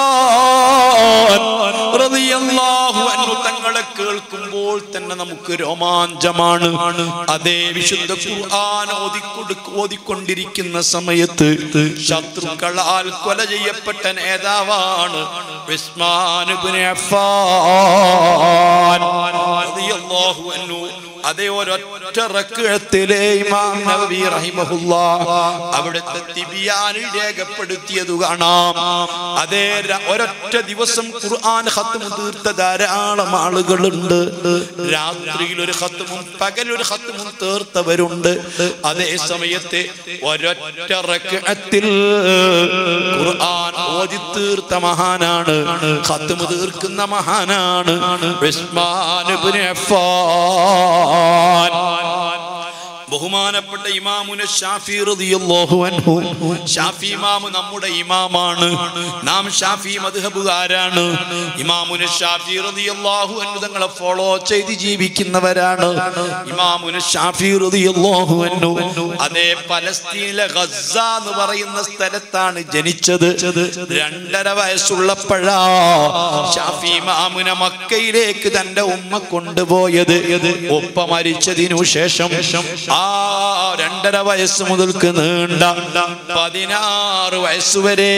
S1: അഫ്ഫാൻ റളിയല്ലാഹു അൻഹു തങ്ങളെ കേൾക്കുമ്പോൾ തന്നെ നമുക്ക് രോമാഞ്ചമാണ് അതേ വിശുദ്ധ ഖുർആൻ ഓതിക്കൊടുക്ക ഓതിക്കൊണ്ടിരിക്കുന്ന സമയത്ത് ശത്രുക്കളാൽ കൊല ചെയ്യപ്പെട്ട നേതാവാണ് ഉസ്മാൻ ഇബ്നു അഫ്ഫാൻ റളിയല്ലാഹു അൻഹു അതേ ഒരൊറ്റ റക്കഴത്തിലെ ഇമാം നബവി റഹിമഹുല്ല അവിടുത്തെ തിബിയാനിൽ രേഖപ്പെടുത്തിയത് കാണാം അതേ ര- ഒരൊറ്റ ദിവസം ഖുർആൻ ഖത്മ് തീർത്ത ധാരാളം ആളുകളുണ്ട് രാത്രിയിൽ ഒരു ഖത്മും പകൽ ഒരു ഖത്മും തീർത്തവരുണ്ട് അതേ സമയത്ത് ഒരൊറ്റ റക്കഴത്തിൽ ഖുർആൻ ഓതി തീർത്ത മഹാനാണ് ഖത്മ് തീർക്കുന്ന മഹാനാണ് ഉസ്മാൻ ഇബ്നു അഫ്ഫാൻ ബഹുമാനപ്പെട്ട ഇമാമുന ഷാഫി റളിയല്ലാഹു അൻഹു ഷാഫി ഇമാം നമ്മുടെ ഇമാമാണ് നാം ഷാഫി മദ്ഹബുകാരാണ് ഇമാമുന ഷാഫി റളിയല്ലാഹു അൻഹു തങ്ങളെ ഫോളോ ചെയ്ത് ജീവിക്കുന്നവരാണ് ഇമാമുന ഷാഫി റളിയല്ലാഹു അൻഹു അതേ പലസ്തീനിലെ ഗസ എന്ന് പറയുന്ന സ്ഥലത്താണ് ജനിച്ചത് രണ്ടര വയസ്സുള്ളപ്പോഴാ ഷാഫി ഇമാമുന മക്കയിലേക്ക് തന്റെ ഉമ്മ കൊണ്ടുപോയത് ഒപ്പ മരിച്ചതിനു ശേഷം ആ രണ്ടര വയസ്സ് മുതൽക്ക് നീണ്ട പതിനാറ് വയസ്സ് വരെ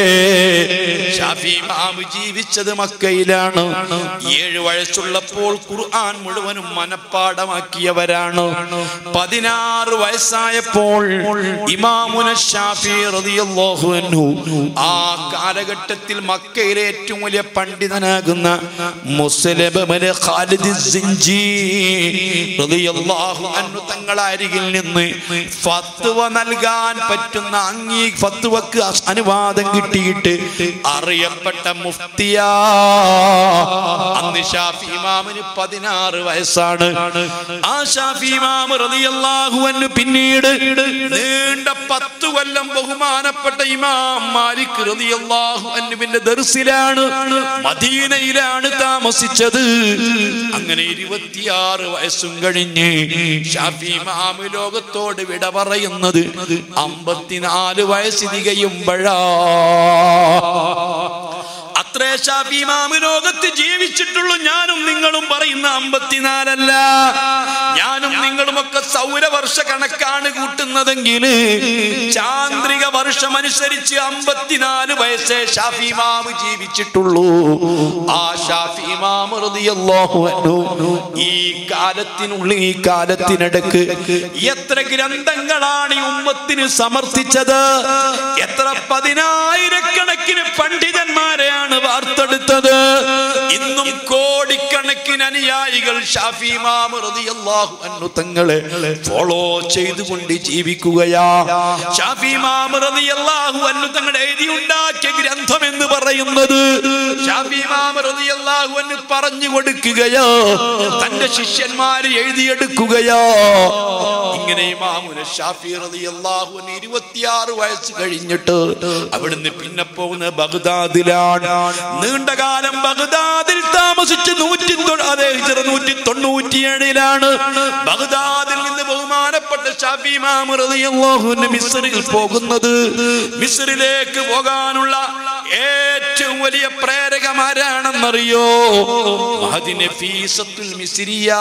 S1: ഷാഫി ഇമാം ജീവിച്ചത് മക്കയിലാണ് ഏഴ് വയസ്സുള്ളപ്പോൾ ഖുർആൻ മുഴുവനും മനപ്പാടമാക്കിയവരാണ് പതിനാറ് വയസ്സായപ്പോൾ ഇമാമുന ഷാഫി റളിയല്ലാഹു അൻഹു ആ കാലഘട്ടത്തിൽ മക്കയിലെ ഏറ്റവും വലിയ പണ്ഡിതനാകുന്ന മുസ്ലിബ് ഖാലിദ് സിഞ്ചി റളിയല്ലാഹു അൻഹു തങ്ങളെ അരികിൽ നിന്ന് ഫത്വ നൽകാൻ പറ്റുന്ന അംഗീ ഫത്വക്ക് അസ്- അനുവാദം കിട്ടിയിട്ട് അറിയപ്പെട്ട മുഫ്തിയാ അന്ന് ഷാഫി ഇമാമിന് പതിനാറ് വയസ്സാണ് ആ ഷാഫി ഇമാം റളിയല്ലാഹു അൻഹു പിന്നീട് നീണ്ട പത്ത് കൊല്ലം ബഹുമാനപ്പെട്ട ഇമാം മാലിക് റളിയല്ലാഹു അൻഹുവിന്റെ ദർസിലാണ് മദീനയിലാണ് താമസിച്ചത് അങ്ങനെ ഇരുപത്തിയാറ് വയസ്സും കഴിഞ്ഞ് ഷാഫി ഇമാം ലോകത്തോട് വിട പറയുന്നത് അമ്പത്തിനാല് വയസ്സ് തികയുമ്പോഴാ അത്രേ ഷാഫി ഇമാമ് ലോകത്ത് ജീവിച്ചിട്ടുള്ളൂ ഞാനും നിങ്ങളും പറയുന്ന അമ്പത്തിനാലല്ല ഞാനും നിങ്ങളുമൊക്കെ സൗരവർഷ കണക്കാണ് കൂട്ടുന്നതെങ്കിൽ ചാന്ദ്രിക വർഷം അനുസരിച്ച് അമ്പത്തിനാല് വയസ്സേ ഷാഫി ഇമാമ് ജീവിച്ചിട്ടുള്ളൂ ആ ഷാഫി ഇമാമ് റളിയല്ലാഹു അൻഹു ഈ കാലത്തിനുള്ളിൽ ഈ കാലത്തിനിടക്ക് എത്ര ഗ്രന്ഥങ്ങളാണ് ഈ ഉമ്മത്തിന് സമർത്ഥിച്ചത് എത്ര പതിനായിരക്കണക്കിന് പണ്ഡിതന്മാരെയാണ് വാർത്തെടുത്തത് ഇന്നും കോടിക്കണക്കിന് അനുയായികൾ ഷാഫി ഇമാം റളിയല്ലാഹു അൻഹു തങ്ങളെ ഫോളോ ചെയ്തുകൊണ്ട് ജീവിക്കുകയാ ഷാഫി ഇമാം റളിയല്ലാഹു അൻഹു തങ്ങൾ എഴുതി ഉണ്ടാക്കിയ ഗ്രന്ഥം എന്ന് പറയുന്നത് ഷാഫി ഇമാം റളിയല്ലാഹു അൻഹു പറഞ്ഞു കൊടുക്കുകയോ തന്റെ ശിഷ്യന്മാര് എഴുതിയെടുക്കുകയോ ഇങ്ങനെ ഇമാമുന ഷാഫി റളിയല്ലാഹു അൻഹു ഇരുപത്തിയാറ് വയസ്സ് കഴിഞ്ഞിട്ട് അവിടുന്ന് പിന്നെ പോകുന്ന ബഗ്ദാദിലാണ് നീണ്ടകാലം ബഗ്ദാദിൽ താമസിച്ച് നൂറ്റി തൊ- അതെ ഹിജ്റ നൂറ്റി തൊണ്ണൂറ്റിയേഴിലാണ് ബഗ്ദാദിൽ നിന്ന് ബഹുമാനപ്പെട്ട ഷാഫി ഇമാം റളിയല്ലാഹു അൻഹു മിസ്രിൽ പോകുന്നത് മിസ്രിലേക്ക് പോകാനുള്ള ഏറ്റവും വലിയ പ്രേരകമാരാണെന്നറിയോ മഹദി നഫീസത്തുൽ മിസ്രിയ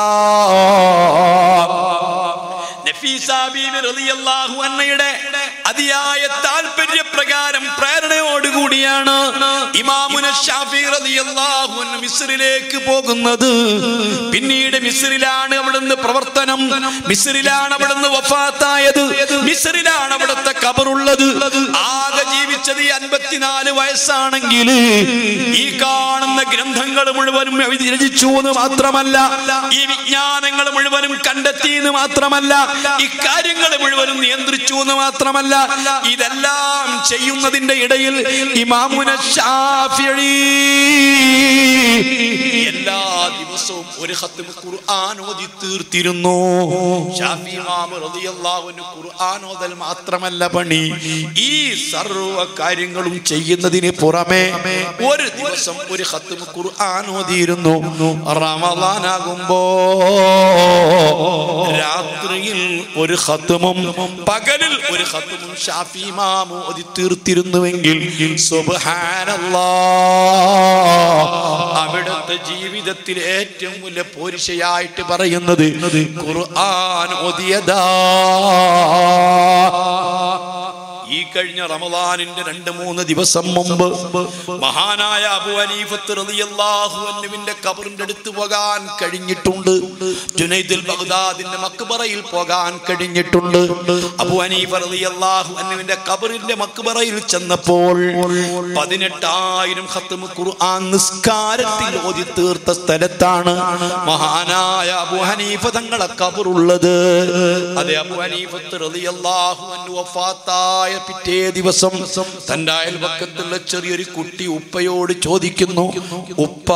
S1: നഫീസ ബീവി റളിയല്ലാഹു അൻഹയുടെ അതിയായ താല്പര്യപ്രകാരം പ്രേരണയോടുകൂടിയാണ് ഇമാമുന ഷാഫി റളിയല്ലാഹു അൻഹു മിസ്രിലേക്ക് പോകുന്നത് പിന്നീട് മിസ്രിലാണ് അവിടുന്ന് പ്രവർത്തനം മിസ്രിലാണ് അവിടുന്ന് വഫാത്തായത് മിസ്രിലാണ് അവിടുത്തെ കബറുള്ളത് ആകെ ജീവിച്ചത് ഈ അൻപത്തിനാല് വയസ്സാണെങ്കിൽ ഈ കാണുന്ന ഗ്രന്ഥങ്ങൾ മുഴുവനും എഴുതി രചിച്ചു എന്ന് മാത്രമല്ല ഈ വിജ്ഞാനങ്ങൾ മുഴുവനും കണ്ടെത്തി എന്ന് മാത്രമല്ല ഇക്കാര്യങ്ങൾ മുഴുവനും നിയന്ത്രിച്ചു എന്ന് മാത്രമല്ല ഇതെല്ലാം ചെയ്യുന്നതിന്റെ ഇടയിൽ ഇമാമുന ഷാഫിഈ എല്ലാ ദിവസവും ദിവസവും ഒരു ഖത്മ ഖുർആൻ ഓതി തീർത്തിരുന്നു ഷാഫി ഇമാം റളിയല്ലാഹു അൻഹു ഖുർആൻ ഓതൽ മാത്രമല്ല പണി ഈ സർവ കാര്യങ്ങളും ചെയ്യുന്നതിന് പുറമെ ഒരു ദിവസം ഒരു ഖത്മ ഖുർആൻ ഓതിയിരുന്നു റമദാനാകുമ്പോ രാത്രിയിൽ ഒരു ഖത്മും പകലിൽ ഒരു ഖത്മും ഷാഫി ഇമാം ഓതി തീർത്തിരുന്നുവെങ്കിൽ സുബ്ഹാനല്ലാ അവിടുത്തെ ജീവിതത്തിൽ ഏറ്റവും വലിയ പോരിശയായിട്ട് പറയുന്നത് ഖുർആൻ ഓതിയതാ ഈ കഴിഞ്ഞ റമദാനിന്റെ രണ്ട് മൂന്ന് ദിവസം മുമ്പ് മഹാനായ അബു ഹനീഫത്ത് റളിയല്ലാഹു അൻഹുവിന്റെ ഖബറിന്റെ അടുത്ത് പോകാൻ കഴിഞ്ഞിട്ടുണ്ട് ജുനൈദുൽ ബഗ്ദാദിന്റെ മക്ബറയിൽ പോകാൻ കഴിഞ്ഞിട്ടുണ്ട് അബു ഹനീഫ റളിയല്ലാഹു അൻഹുവിന്റെ ഖബറിന്റെ മക്ബറയിൽ ചെന്നപ്പോൾ പതിനെട്ടായിരം ഖത്മ ഖുർആൻ നിസ്കാരത്തിൽ ഓതി തീർത്ത സ്ഥലത്താണ് മഹാനായ അബു ഹനീഫ തങ്ങളെ ഖബറുള്ളത് അതെ അബു ഹനീഫത്ത് റളിയല്ലാഹു അൻഹു വഫാത്തായ പിറ്റേ ദിവസം തന്റെ അയൽപക്കത്തുള്ള ചെറിയൊരു കുട്ടി ഉപ്പയോട് ചോദിക്കുന്നു ഉപ്പാ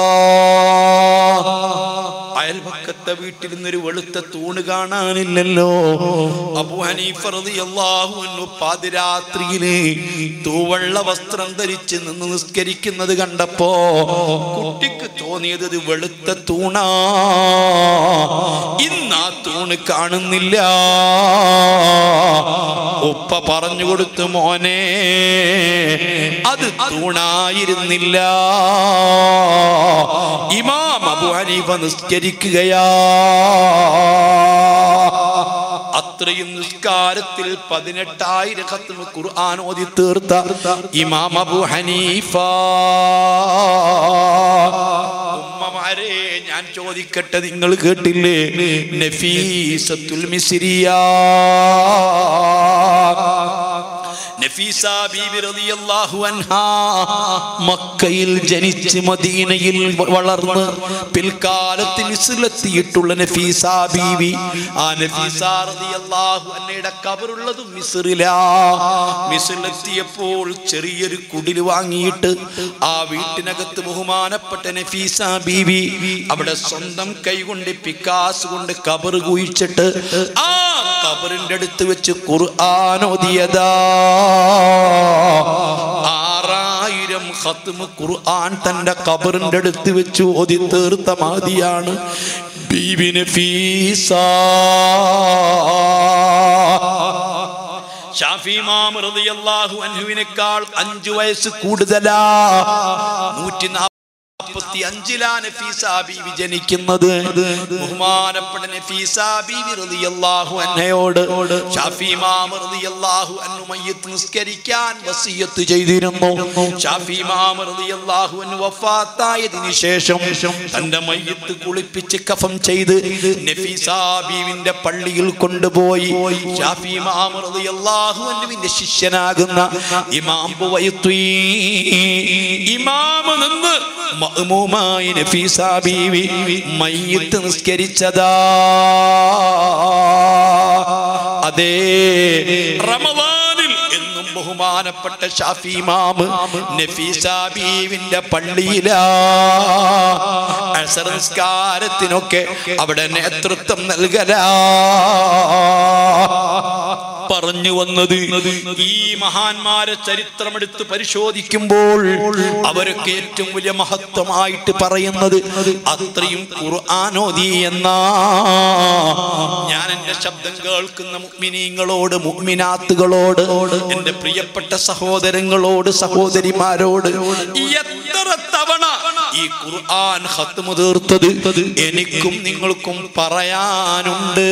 S1: അയൽപക്കത്തെ വീട്ടിൽ നിന്നൊരു വെളുത്ത തൂണ് കാണാനില്ലല്ലോ അബു ഹനീഫ റളിയല്ലാഹു അൻഹു പാതിരാത്രിയില് തൂവള്ള വസ്ത്രം ധരിച്ച് നിന്ന് നിസ്കരിക്കുന്നത് കണ്ടപ്പോ കുട്ടിക്ക് തോന്നിയത് ഇത് വെളുത്ത തൂണാ ഇന്ന് ആ തൂണ് കാണുന്നില്ല ഉപ്പ പറഞ്ഞു കൊടുത്തു മോനെ അത് തൂണായിരുന്നില്ല ഇമാം അബു ഹനീഫ നിസ്കരിക്കുകയാ അത്രയും നിസ്കാരത്തിൽ പതിനെട്ടായിരം ഖത്മ ഖുർആൻ ഓതി തീർത്ത ഇമാം അബു ഹനീഫ ഉമ്മമാരെ ഞാൻ ചോദിക്കട്ടെ നിങ്ങൾ കേട്ടില്ലേ നഫീസത്തുൽ മിസ്രിയ നഫീസ ബീബി റളിയല്ലാഹു അൻഹാ മക്കയിൽ ജനിച്ച് മദീനയിൽ വളർന്ന് പിൽക്കാലത്ത് മിസ്രിലെത്തിയിട്ടുള്ള നഫീസ ബീവി ആ നഫീസ റളിയല്ലാഹു അൻഹയുടെ കബറുള്ളതും മിസ്രിലാ മിസ്രിലെത്തിയപ്പോൾ ചെറിയൊരു കുടിൽ വാങ്ങിയിട്ട് ആ വീട്ടിനകത്ത് ബഹുമാനപ്പെട്ട നഫീസ ബീവി അവിടെ സ്വന്തം കൈകൊണ്ട് പിക്കാസ് കൊണ്ട് കബർ കുഴിച്ചിട്ട് ആ കബറിന്റെ അടുത്ത് വെച്ച് ഖുർആൻ ഓതിയതാ ആറായിരം ഖത്മ ഖുർആൻ തന്റെ കബറിന്റെ അടുത്ത് വെച്ച് ഓതി തീർത്ത മാതിയാണ് ബീബി നഫീസ ഷാഫി ഇമാം റളിയല്ലാഹു അൻഹുവിനേക്കാൾ അഞ്ചു വയസ്സ് കൂടുതലാ നൂറ്റി നാൽപ്പത്തി അഞ്ചിലാ നഫീസ ബീവി ജനിക്കുന്നത് ബഹുമാനപ്പെട്ട നഫീസ ബീവി റളിയല്ലാഹു അൻഹയോട് ഷാഫി ഇമാം റളിയല്ലാഹു അൻഹു മയ്യിത്ത് നിസ്കരിക്കാൻ വസിയത്ത് ചെയ്തിരുന്നു ഷാഫി ഇമാം റളിയല്ലാഹു അൻഹു വഫാത്തായതിനു ശേഷം തന്റെ മയ്യിത്ത് കുളിപ്പിച്ച് കഫം ചെയ്ത് നഫീസ ബീവിന്റെ പള്ളിയിൽ കൊണ്ടുപോയി ഷാഫി ഇമാം റളിയല്ലാഹു അൻഹുവിന്റെ ശിഷ്യനാകുന്ന ഇമാം ബുവൈത്വീ ഇമാം നിന്ന് മഅ്മൂമായി നഫീസ ബീവി മയ്യിത്ത് നിസ്കരിച്ചതാ അതേ റമദാനിൽ എന്നും ബഹുമാനപ്പെട്ട ഷാഫി ഇമാമ് നഫീസ ബീവിന്റെ പള്ളിയിലാ അസർ നിസ്കാരത്തിനൊക്കെ അവിടെ നേതൃത്വം നൽകലാ പറഞ്ഞു വന്നത് ഈ മഹാന്മാരെ ചരിത്രമെടുത്ത് പരിശോധിക്കുമ്പോൾ അവരൊക്കെ ഏറ്റവും വലിയ മഹത്വമായിട്ട് പറയുന്നത് അത്രയും ഖുർആാനോദി എന്നാ ഞാൻ എന്റെ ശബ്ദം കേൾക്കുന്ന മുഗ്മിനീങ്ങളോട് മുഗ്മിനാത്തുകളോട് എന്റെ പ്രിയപ്പെട്ട സഹോദരങ്ങളോട് സഹോദരിമാരോട് എത്ര തവണ ഈ ഖുർആൻ ഹത്തുമു തീർത്തത് എനിക്കും നിങ്ങൾക്കും പറയാനുണ്ട്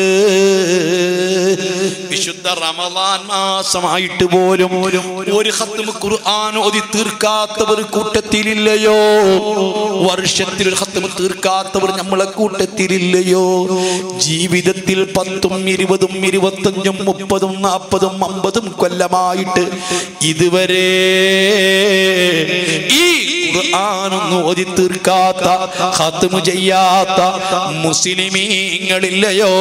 S1: വിശുദ്ധ റമദാൻ മാസമായിട്ട് പോലും ഒരു ഹത്തുമ ഖുർആൻ ഓതി തീർക്കാത്തവർ കൂട്ടത്തിലില്ലയോ വർഷത്തിൽ ഒരു ഹത്തുമ തീർക്കാത്തവർ നമ്മളെ കൂട്ടത്തിലില്ലയോ ജീവിതത്തിൽ പത്തും ഇരുപതും ഇരുപത്തഞ്ചും മുപ്പതും നാൽപ്പതും അമ്പതും കൊല്ലമായിട്ട് ഇതുവരെ ഈ ഖുർആനൊന്നും ഓതി തീർക്കാത്ത ഹത്തുമ ചെയ്യാത്ത മുസ്ലിമീങ്ങളില്ലയോ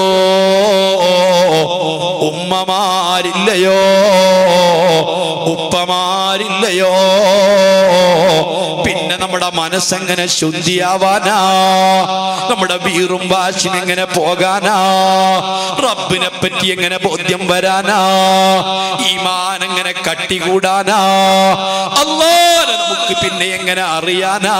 S1: ഉമ്മമാരില്ലയോ ഉപ്പമാരില്ലയോ പിന്നെ
S2: നമ്മുടെ മനസ്സെങ്ങനെ ശുദ്ധിയാവാനാ നമ്മുടെ വീറും വാശിയും എങ്ങനെ പോകാനാ റബ്ബിനെ പറ്റി എങ്ങനെ ബോധ്യം വരാനാ ഈമാൻ എങ്ങനെ കട്ടികൂടാനാ അല്ലാതെ നമുക്ക് പിന്നെ എങ്ങനെ അറിയാനാ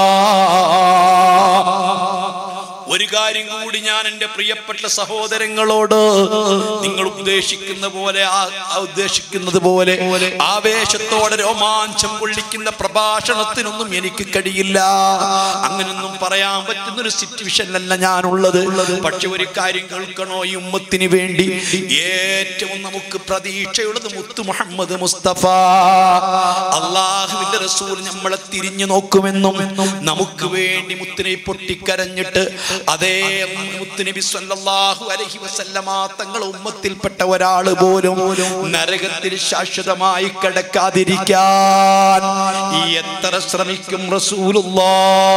S1: ഒരു കാര്യം കൂടി ഞാൻ എൻ്റെ പ്രിയപ്പെട്ട സഹോദരങ്ങളോട് നിങ്ങൾ ഉദ്ദേശിക്കുന്ന പോലെ ആ- ആ ഉദ്ദേശിക്കുന്നത് പോലെ ആവേശത്തോടെ രോമാഞ്ചം കൊള്ളിക്കുന്ന പ്രഭാഷണത്തിനൊന്നും എനിക്ക് കഴിയില്ല അങ്ങനൊന്നും പറയാൻ പറ്റുന്ന ഒരു സിറ്റുവേഷനിലല്ല ഞാനുള്ളത് പക്ഷെ ഒരു കാര്യം കേൾക്കണോ ഈ ഉമ്മത്തിന് വേണ്ടി ഏറ്റവും നമുക്ക് പ്രതീക്ഷയുള്ളത് മുത്തു മുഹമ്മദ് മുസ്തഫ അള്ളാഹുവിന്റെ റസൂൽ നമ്മളെ തിരിഞ്ഞു നോക്കുമെന്നും നമുക്ക് വേണ്ടി മുത്തിനെ പൊട്ടിക്കരഞ്ഞിട്ട് അതേ മുത്തുനബി സല്ലല്ലാഹു അലൈഹി വസല്ലമ തങ്ങൾ ഉമ്മത്തിൽപ്പെട്ട ഒരാള് പോലും നരകത്തിൽ ശാശ്വതമായി കിടക്കാതിരിക്കാൻ എത്ര ശ്രമിക്കും റസൂലുള്ളാ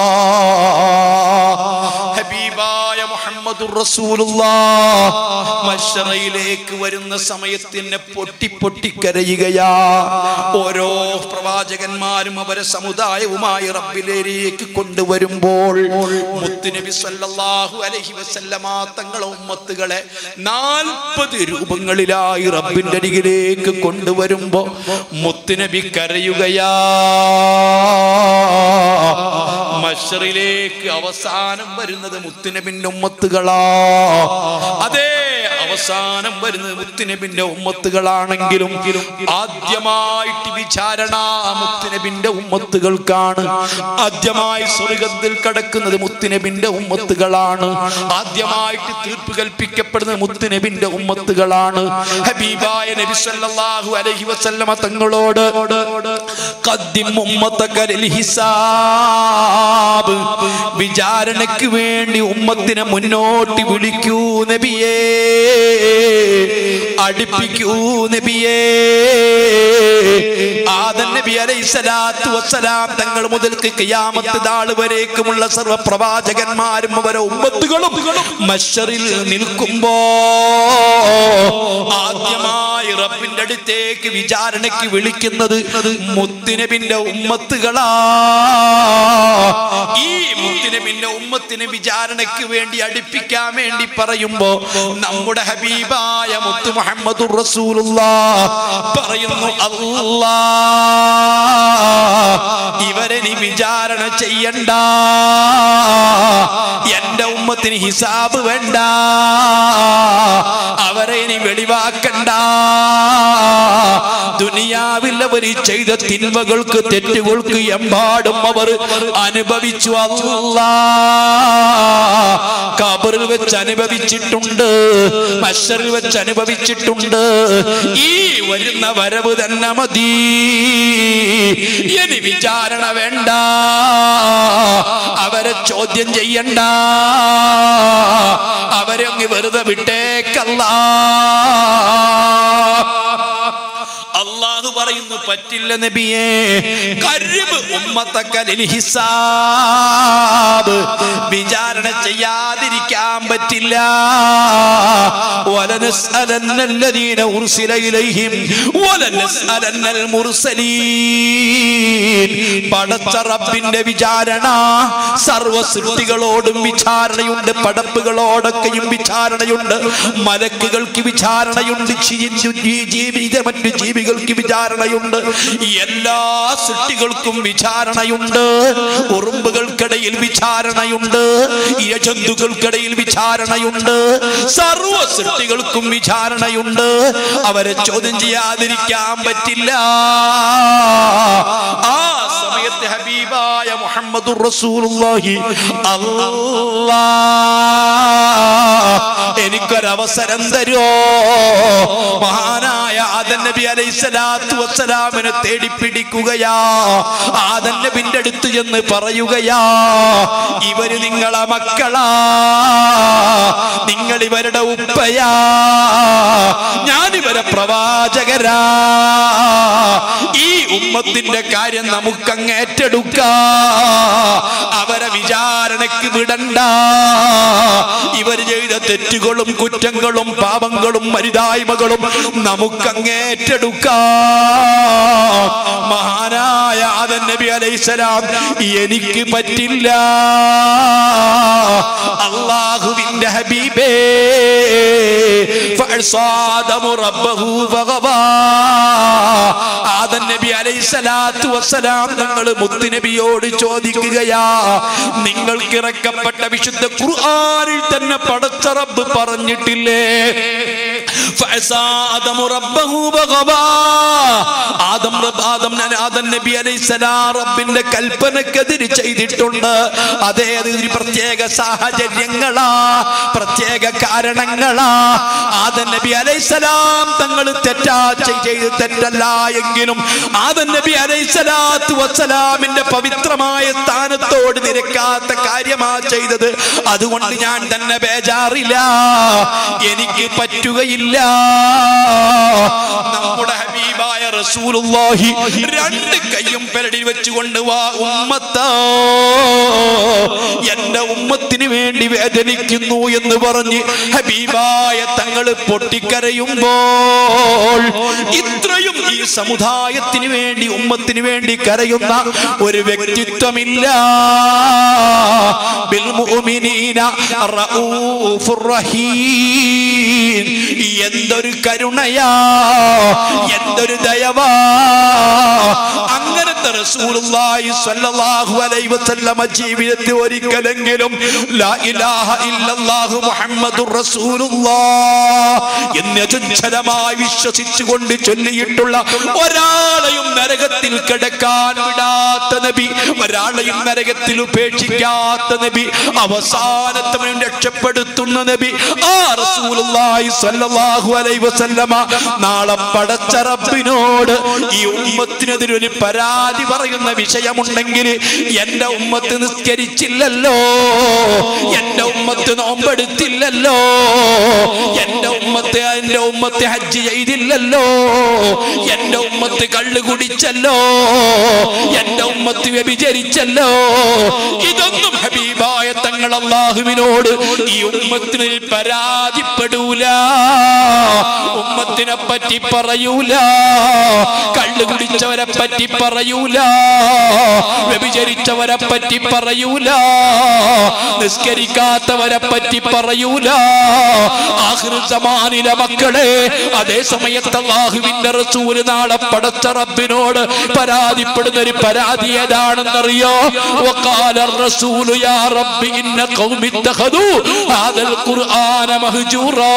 S1: ഹബീബായ മുഹമ്മദുർ റസൂലുള്ളാ മശ്റയിലേക്ക് വരുന്ന സമയത്തിന് പൊട്ടി പൊട്ടി കരയുകയാ ഓരോ പ്രവാചകന്മാരും അവരെ സമുദായവുമായി റബ്ബിലേക്ക് കൊണ്ടുവരുമ്പോൾ മുത്തുനബി സല്ലല്ലാഹു അലൈഹി വസല്ലമ തങ്ങളെ ഉമ്മത്തുകളെ നാൽപ്പത് രൂപങ്ങളിലായി റബ്ബിന്റെ അരികിലേക്ക് കൊണ്ടുവരുമ്പോ മുത്തുനബി കരയുകയാ മഷറിലേക്ക് അവസാനം വരുന്നത് മുത്തുനബിന്റെ ഉമ്മത്തുകളാ അതേ അവസാനം വരുന്നത് മുത്തുനബിന്റെ ഉമ്മത്തുകളാണെങ്കിലും ആദ്യമായിട്ട് വിചാരണ മുത്തുനബിന്റെ ഉമ്മത്തുകൾക്കാണ് ആദ്യമായി സ്വർഗത്തിൽ കടക്കുന്നത് മുത്തുനബിന്റെ ഉമ്മത്തുകളാണ് ആദ്യമായിട്ട് തീർപ്പ് കൽപ്പിക്കപ്പെടുന്നത് മുത്തുനബിന്റെ ഉമ്മത്തുകളാണ് ഹബീബായ നബി സല്ലല്ലാഹു അലൈഹി വസല്ലമ തങ്ങളോട് ഖദ്ദിം ഉമ്മത്തക ലിൽ ഹിസാബ് വിചാരണയ്ക്ക് വേണ്ടി ഉമ്മത്തിനെ മുന്നോട്ട് വിളിക്കൂ നബിയേ അടുപ്പിക്കൂ നബിയേ ആദൻ നബി അലൈഹി സ്വലാത്തു വസ്സലാം തങ്ങൾ മുതൽക്ക് ഖിയാമത്ത് നാൾ വരേക്കുമുള്ള സർവ്വ പ്രവാചകന്മാരും അവരെ ഉമ്മത്തുകളും മശ്ശറിൽ നിൽക്കുമ്പോ ആദ്യമായി റബ്ബിന്റെ അടുത്തേക്ക് വിചാരണയ്ക്ക് വിളിക്കുന്നത് മുത്തുനബിന്റെ ഉമ്മത്തുകളാ ഈ മുത്തുനബിന്റെ ഉമ്മത്തിനെ വിചാരണയ്ക്ക് വേണ്ടി അടുപ്പിക്കാൻ വേണ്ടി പറയുമ്പോ നമ്മുടെ ഹബീബായ മുത്തു മുഹമ്മദ് റസൂലുള്ള പറയുന്നു അല്ലാ ഇവരെ നീ വിചാരണ ചെയ്യണ്ട എന്റെ ഉമ്മത്തിന് ഹിസാബ് വേണ്ട അവരെ ഇനി വെളിവാക്കണ്ട ദുനിയാവിൽ അവർ ചെയ്ത തിന്മകൾക്ക് തെറ്റുകൾക്ക് എമ്പാടും അവർ അനുഭവിച്ചു അല്ലാ കബറിൽ വെച്ച് അനുഭവിച്ചിട്ടുണ്ട് മഷറിൽ വെച്ച് അനുഭവിച്ചിട്ടുണ്ട് ഈ വരുന്ന വരവ് തന്നെ മതി ഇനി വിചാരണ വേണ്ട അവരെ ചോദ്യം ചെയ്യണ്ട അവരെ അങ്ങ് വെറുതെ വിട്ടേക്കല്ല അള്ളാഹു പറയുന്നു പറ്റില്ല നബിയേ കരുബ് ഉമ്മത്തക്കലിൽ ഹിസാബ് വിചാരണ ചെയ്യാതിരിക്കാൻ പറ്റില്ല ولنسألن الذين أرسل إليهم ولنسألن المرسلين പടച്ച റബ്ബിന്റെ വിചാരണ സർവ സൃഷ്ടികളോടും വിചാരണയുണ്ട് പടപ്പുകളോടൊക്കെയും വിചാരണയുണ്ട് മലക്കുകൾക്ക് വിചാരണയുണ്ട് ജീ- ജീ- ജീവിക മറ്റു ജീവികൾക്ക് വിചാരണയുണ്ട് എല്ലാ സൃഷ്ടികൾക്കും വിചാരണയുണ്ട് ഉറുമ്പുകൾക്കിടയിൽ വിചാരണയുണ്ട് ഇഴജന്തുക്കൾക്കിടയിൽ വിചാരണയുണ്ട് സർവ സൃഷ്ടികൾക്കും വിചാരണയുണ്ട് അവരെ ചോദ്യം ചെയ്യാതിരിക്കാൻ പറ്റില്ല ആ സമയത്ത് ഹബീബായ മുഹമ്മദുർ റസൂലുള്ളാഹി അല്ലാ എനിക്കൊരവസരം തരുമോ മഹാനായ ആദൻ നബി അലൈഹി സ്വലാത്തു വസ്സലാമിനെ തേടി പിടിക്കുകയാ ആദൻ നബിന്റെ അടുത്ത് ചെന്ന് പറയുകയാ ഇവര് നിങ്ങളെ മക്കളാ നിങ്ങൾ ഇവരുടെ ഉപ്പയാ ഞാൻ ഇവരെ പ്രവാചകരാ ഈ ഉമ്മത്തിന്റെ കാര്യം നമുക്കങ്ങ് ഏറ്റെടുക്ക അവരെ വിചാരണയ്ക്ക് വിടണ്ട ഇവർ ചെയ്ത തെറ്റുകൾ
S2: തെറ്റുകളും കുറ്റങ്ങളും പാപങ്ങളും മരുതായ്മകളും നമുക്കങ്ങേറ്റെടുക്കാം മഹാനായ ആദൻ നബി അലൈസലാം എനിക്ക് പറ്റില്ല അള്ളാഹുവിന്റെ ഹബീബേ ഫഅസാദമു റബ്ബഹു ഫഗവാ. ആദൻ നബി അലൈഹിസ്സലാത്തു വസ്സലാം തങ്ങൾ മുത്തുനബിയോട് ചോദിക്കുകയാ നിങ്ങൾക്ക് ഇറക്കപ്പെട്ട വിശുദ്ധ ഖുർആനിൽ തന്നെ പടച്ച റബ്ബ് പറഞ്ഞിട്ടില്ലേ ഫഅസാദമു റബ്ബഹു ഫഗവാ. ആദം റബ്ബ് ആദം ന- ആദം നബി അലൈഹിസ്സലാം റബ്ബിന്റെ കൽപ്പനക്കെതിര് ചെയ്തിട്ടുണ്ട് അതേ അത് ഒരു പ്രത്യേക സാഹചര്യങ്ങളാ പ്രത്യേക കാരണങ്ങളാ ആദം നബി അലൈഹിസ്സലാം തങ്ങൾ തെറ്റാ ചെയ്- ചെയ്ത് തെറ്റല്ല എങ്കിലും ആദം നബി അലൈഹിസ്സലാത്തു വസ്സലാമിന്റെ പവിത്രമായ സ്ഥാനത്തോട് നിരക്കാത്ത കാര്യമാ ചെയ്തത് അതുകൊണ്ട് ഞാൻ തന്നെ ബേജാറില്ല എനിക്ക് പറ്റുകയില്ല നമ്മുടെ ഹബീബായ റസൂലുള്ളാഹി രണ്ട് കൈയും പെരടിൽ വെച്ചുകൊണ്ട് വാ ഉമ്മത്തോ എന്റെ ഉമ്മത്തിന് വേണ്ടി വേദനിക്കുന്നു എന്ന് പറഞ്ഞ് ഹബീബായ തങ്ങൾ പൊട്ടിക്കരയുമ്പോൾ ഇത്രയും ഈ സമുദായത്തിന് വേണ്ടി ഉമ്മത്തിന് വേണ്ടി കരയുന്ന ഒരു വ്യക്തിത്വമില്ല ബിൽമുഅ്മിനീന റഊഫുർ റഹീം എന്തൊരു കരുണയാ എന്തൊരു ദയവാ അങ്ങനത്തെ റസൂലുള്ളാഹി സ്വല്ലല്ലാഹു അലൈഹി വസല്ലമ ജീവിതത്തിൽ ഒരിക്കലെങ്കിലും ലാ ഇലാഹ ഇല്ലല്ലാഹു മുഹമ്മദുർ റസൂലുള്ളാഹ് എന്ന് അചഞ്ചലമായി വിശ്വസിച്ചുകൊണ്ട് ചൊല്ലിയിട്ടുള്ള ഒരാളെയും നരകത്തിൽ കിടക്കാൻ വിടാത്ത നബി ഒരാളെയും നരകത്തിൽ ഉപേക്ഷിക്കാത്ത നബി അവസാനത്തവനും രക്ഷപ്പെടുത്തുന്ന നബി ആ റസൂലുള്ളാഹി സ്വല്ലല്ലാഹു അലൈഹി വസല്ലമ നാളെ പടച്ച റബ്ബിനോട് ഈ ഉമ്മത്തിനെതിരെ ഒരു പരാതി പറയുന്ന വിഷയമുണ്ടെങ്കിൽ എന്റെ ഉമ്മത്ത് നിസ്കരിച്ചില്ലല്ലോ എന്റെ ഉമ്മത്ത് നോമ്പെടുത്തില്ലല്ലോ എന്റെ ഉമ്മത്ത് എന്റെ ഉമ്മത്ത് ഹജ്ജ് ചെയ്തില്ലല്ലോ എന്റെ ഉമ്മത്ത് കള്ളു കുടിച്ചല്ലോ എന്റെ ഉമ്മത്ത് വ്യഭിചരിച്ചല്ലോ ഇതൊന്നും ഹബീബായ തങ്ങൾ അള്ളാഹുവിനോട് ഈ ഉമ്മത്തിന് പരാതിപ്പെടൂല ഉമ്മത്തിനെ പറ്റി പറയൂല കള്ളു കുടിച്ചവരെ പറ്റി പറയൂല വ്യഭിചരിച്ചവരെ പറ്റി പറയൂല നിസ്കരിക്കാത്തവരെ പറ്റി പറയൂല ആഖിർ സമാനിലെ മക്കളെ അതേ സമയത്ത് അള്ളാഹുവിന്റെ റസൂല് നാളെ പടച്ച റബ്ബിനോട് പരാതിപ്പെടുന്ന ഒരു പരാതി ഏതാണെന്നറിയോ وقال الرسول يا رب إن قوم اتخذوا هذا القرآن مهجورا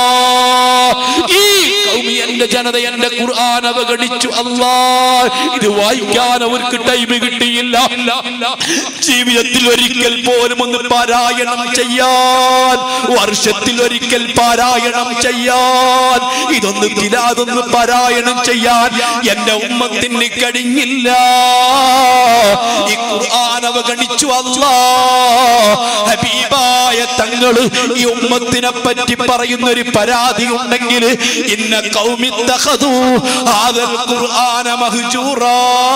S2: ഈ കൗമി എന്റെ ജനത എന്റെ ഖുർആൻ അവഗണിച്ചു അല്ലാ ഇത് വായിക്കാൻ അവർക്ക് ടൈം കിട്ടിയില്ല ജീവിതത്തിൽ ഒരിക്കൽ പോലും ഒന്ന് പാരായണം ചെയ്യാൻ വർഷത്തിൽ ഒരിക്കൽ പാരായണം ചെയ്യാൻ ഇതൊന്ന് തിലാതൊന്ന് പാരായണം ചെയ്യാൻ എന്റെ ഉമ്മത്തിന് കഴിഞ്ഞില്ല ഈ ഖുർആൻ അവഗണിച്ചു അല്ലാ ഹബീബായ തങ്ങള് ഈ ഉമ്മത്തിനെ പറ്റി പറയുന്ന ഒരു പരാതി ഉണ്ടെങ്കിൽ ഇന്ന കൗമിത്തഖദു ആദൽ ഖുർആന മഹ്ജൂറാ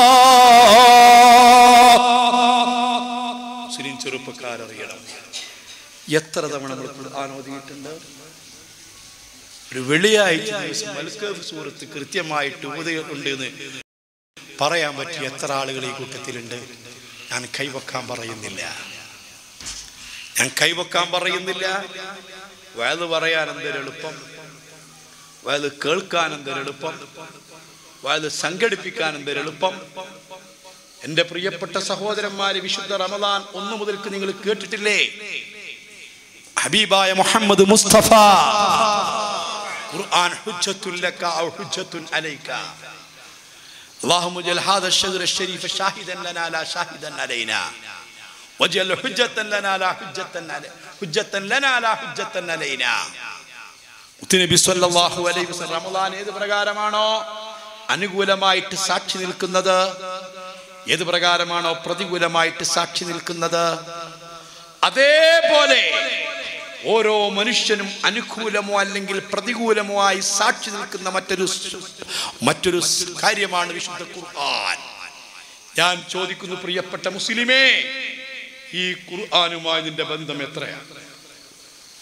S2: മുസ്ലിം ചെറുപ്പക്കാരറിയണം എത്ര തവണ നമ്മൾ ഖുർആൻ ഓതിയിട്ടുണ്ട് ഒരു വെള്ളിയാഴ്ച ദിവസം മൽക്കഫ് സൂറത്ത് കൃത്യമായിട്ട് ഊതിയിട്ടുണ്ട് എന്ന് പറയാൻ പറ്റിയ എത്ര ആളുകൾ ഈ കൂട്ടത്തിലുണ്ട് ഞാൻ കൈവക്കാൻ പറയുന്നില്ല ഞാൻ കൈവക്കാൻ പറയുന്നില്ല വയത് പറയാൻ എന്തൊരു എളുപ്പം വയത് കേൾക്കാൻ എന്തൊരു എളുപ്പം വയത് സംഘടിപ്പിക്കാൻ എന്തൊരു എളുപ്പം എന്റെ പ്രിയപ്പെട്ട സഹോദരന്മാര് വിശുദ്ധ റമദാൻ ഒന്നു മുതൽക്ക് നിങ്ങൾ കേട്ടിട്ടില്ലേ ഹബീബായ മുഹമ്മദ് മുസ്തഫ ഖുർആൻ ഹുജ്ജത്തുൽ ലക ഔ ഹുജ്ജത്തുൻ അലൈക اللهم اجعل هذا الشهر الشريف شاهدا لنا لا شاهدا علينا واجعل حجة لنا لا حجة علي- حجة لنا لا حجة علينا മുത്തുനബി സല്ലല്ലാഹു അലൈഹി വസല്ലം റമദാൻ ഏത് പ്രകാരമാണോ അനുകൂലമായിട്ട് സാക്ഷി നിൽക്കുന്നത് ഏത് പ്രകാരമാണോ പ്രതികൂലമായിട്ട് സാക്ഷി നിൽക്കുന്നത് അതേപോലെ ഓരോ മനുഷ്യനും അനുകൂലമോ അല്ലെങ്കിൽ പ്രതികൂലമോ ആയി സാക്ഷി നിൽക്കുന്ന മറ്റൊരു സ്- മറ്റൊരു സ് കാര്യമാണ് വിശുദ്ധ ഖുർആൻ ഞാൻ ചോദിക്കുന്നു പ്രിയപ്പെട്ട മുസ്ലിമേ ഈ ഖുർആനുമായി നിന്റെ ബന്ധം എത്രയാണ്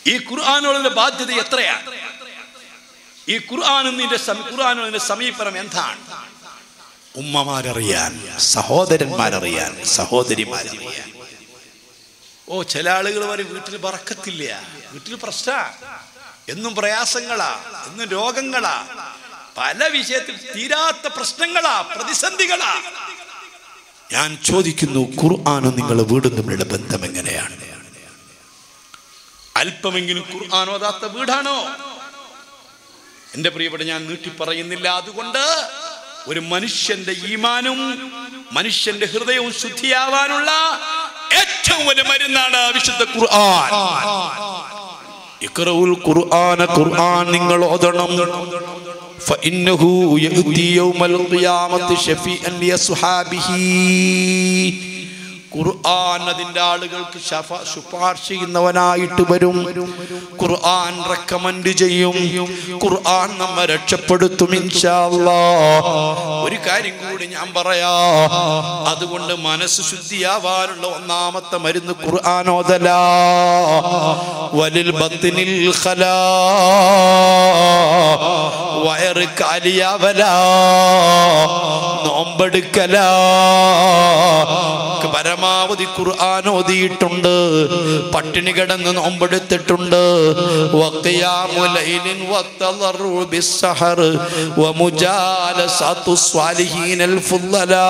S2: ഈ ഖുർആാനോടുള്ള ബാധ്യത എത്രയാണ് ഈ ഖുർആാനിന്റെ ഖുർആാനോദിന്റെ സമീപനം എന്താണ്
S1: ഉമ്മമാരറിയാൻ സഹോദരന്മാരറിയാൻ സഹോദരിമാരറിയാൻ
S2: ഓ ചില ആളുകൾ പറയും വീട്ടിൽ പറക്കത്തില്ല വീട്ടിൽ പ്രശ്ന എന്നും പ്രയാസങ്ങളാ എന്നും രോഗങ്ങളാ പല വിഷയത്തിൽ തീരാത്ത പ്രശ്നങ്ങളാ പ്രതിസന്ധികളാ
S1: ഞാൻ ചോദിക്കുന്നു ഖുർആാനും നിങ്ങൾ വീടും തമ്മിലുള്ള ബന്ധം എങ്ങനെയാണ്
S2: അല്പമെങ്കിലും ഖുർആൻ ഓതാത്ത വീടാണോ എന്റെ പ്രിയപ്പെട്ട ഞാൻ നീട്ടി പറയുന്നില്ല അതുകൊണ്ട് ഒരു മനുഷ്യന്റെ ഈമാനും മനുഷ്യന്റെ ഹൃദയവും ശുദ്ധിയാവാനുള്ള ഏറ്റവും വലിയ മരുന്നാണ് വിശുദ്ധ ഖുർആൻ
S1: ഇഖ്റഉൽ ഖുർആന ഖുർആൻ നിങ്ങൾ ഓതണം ഫഇന്നഹു യഅതി യൗമൽ ഖിയാമത്തി ഷഫീഅൻ ലിഅസ്ഹാബിഹി ഖുർആൻ അതിന്റെ ആളുകൾക്ക് ശഫ- ശുപാർശ ചെയ്യുന്നവനായിട്ട് വരും ഖുർആൻ റെക്കമെൻഡ് ചെയ്യും ഖുർആൻ നമ്മെ രക്ഷപ്പെടുത്തും ഇൻഷാ അല്ലാഹ്.
S2: ഒരു കാര്യം കൂടി ഞാൻ പറയാ
S1: അതുകൊണ്ട് മനസ്സ് ശുദ്ധിയാവാനുള്ള ഒന്നാമത്തെ മരുന്ന് ഖുർആാനോദല വലിൽ ബത്തിനിൽ ഖലാ വയറ് കാലിയാവല നോമ്പെടുക്കല പരമാവധി ഖുർആൻ ഓതിയിട്ടുണ്ട് പട്ടിണി കിടന്ന് നോമ്പെടുത്തിട്ടുണ്ട് വഖിയാമു ലൈലിൻ വത്തളറു ബിസ്സഹർ വമുജാലസതു സ്വാലിഹീനൽ ഫുല്ലലാ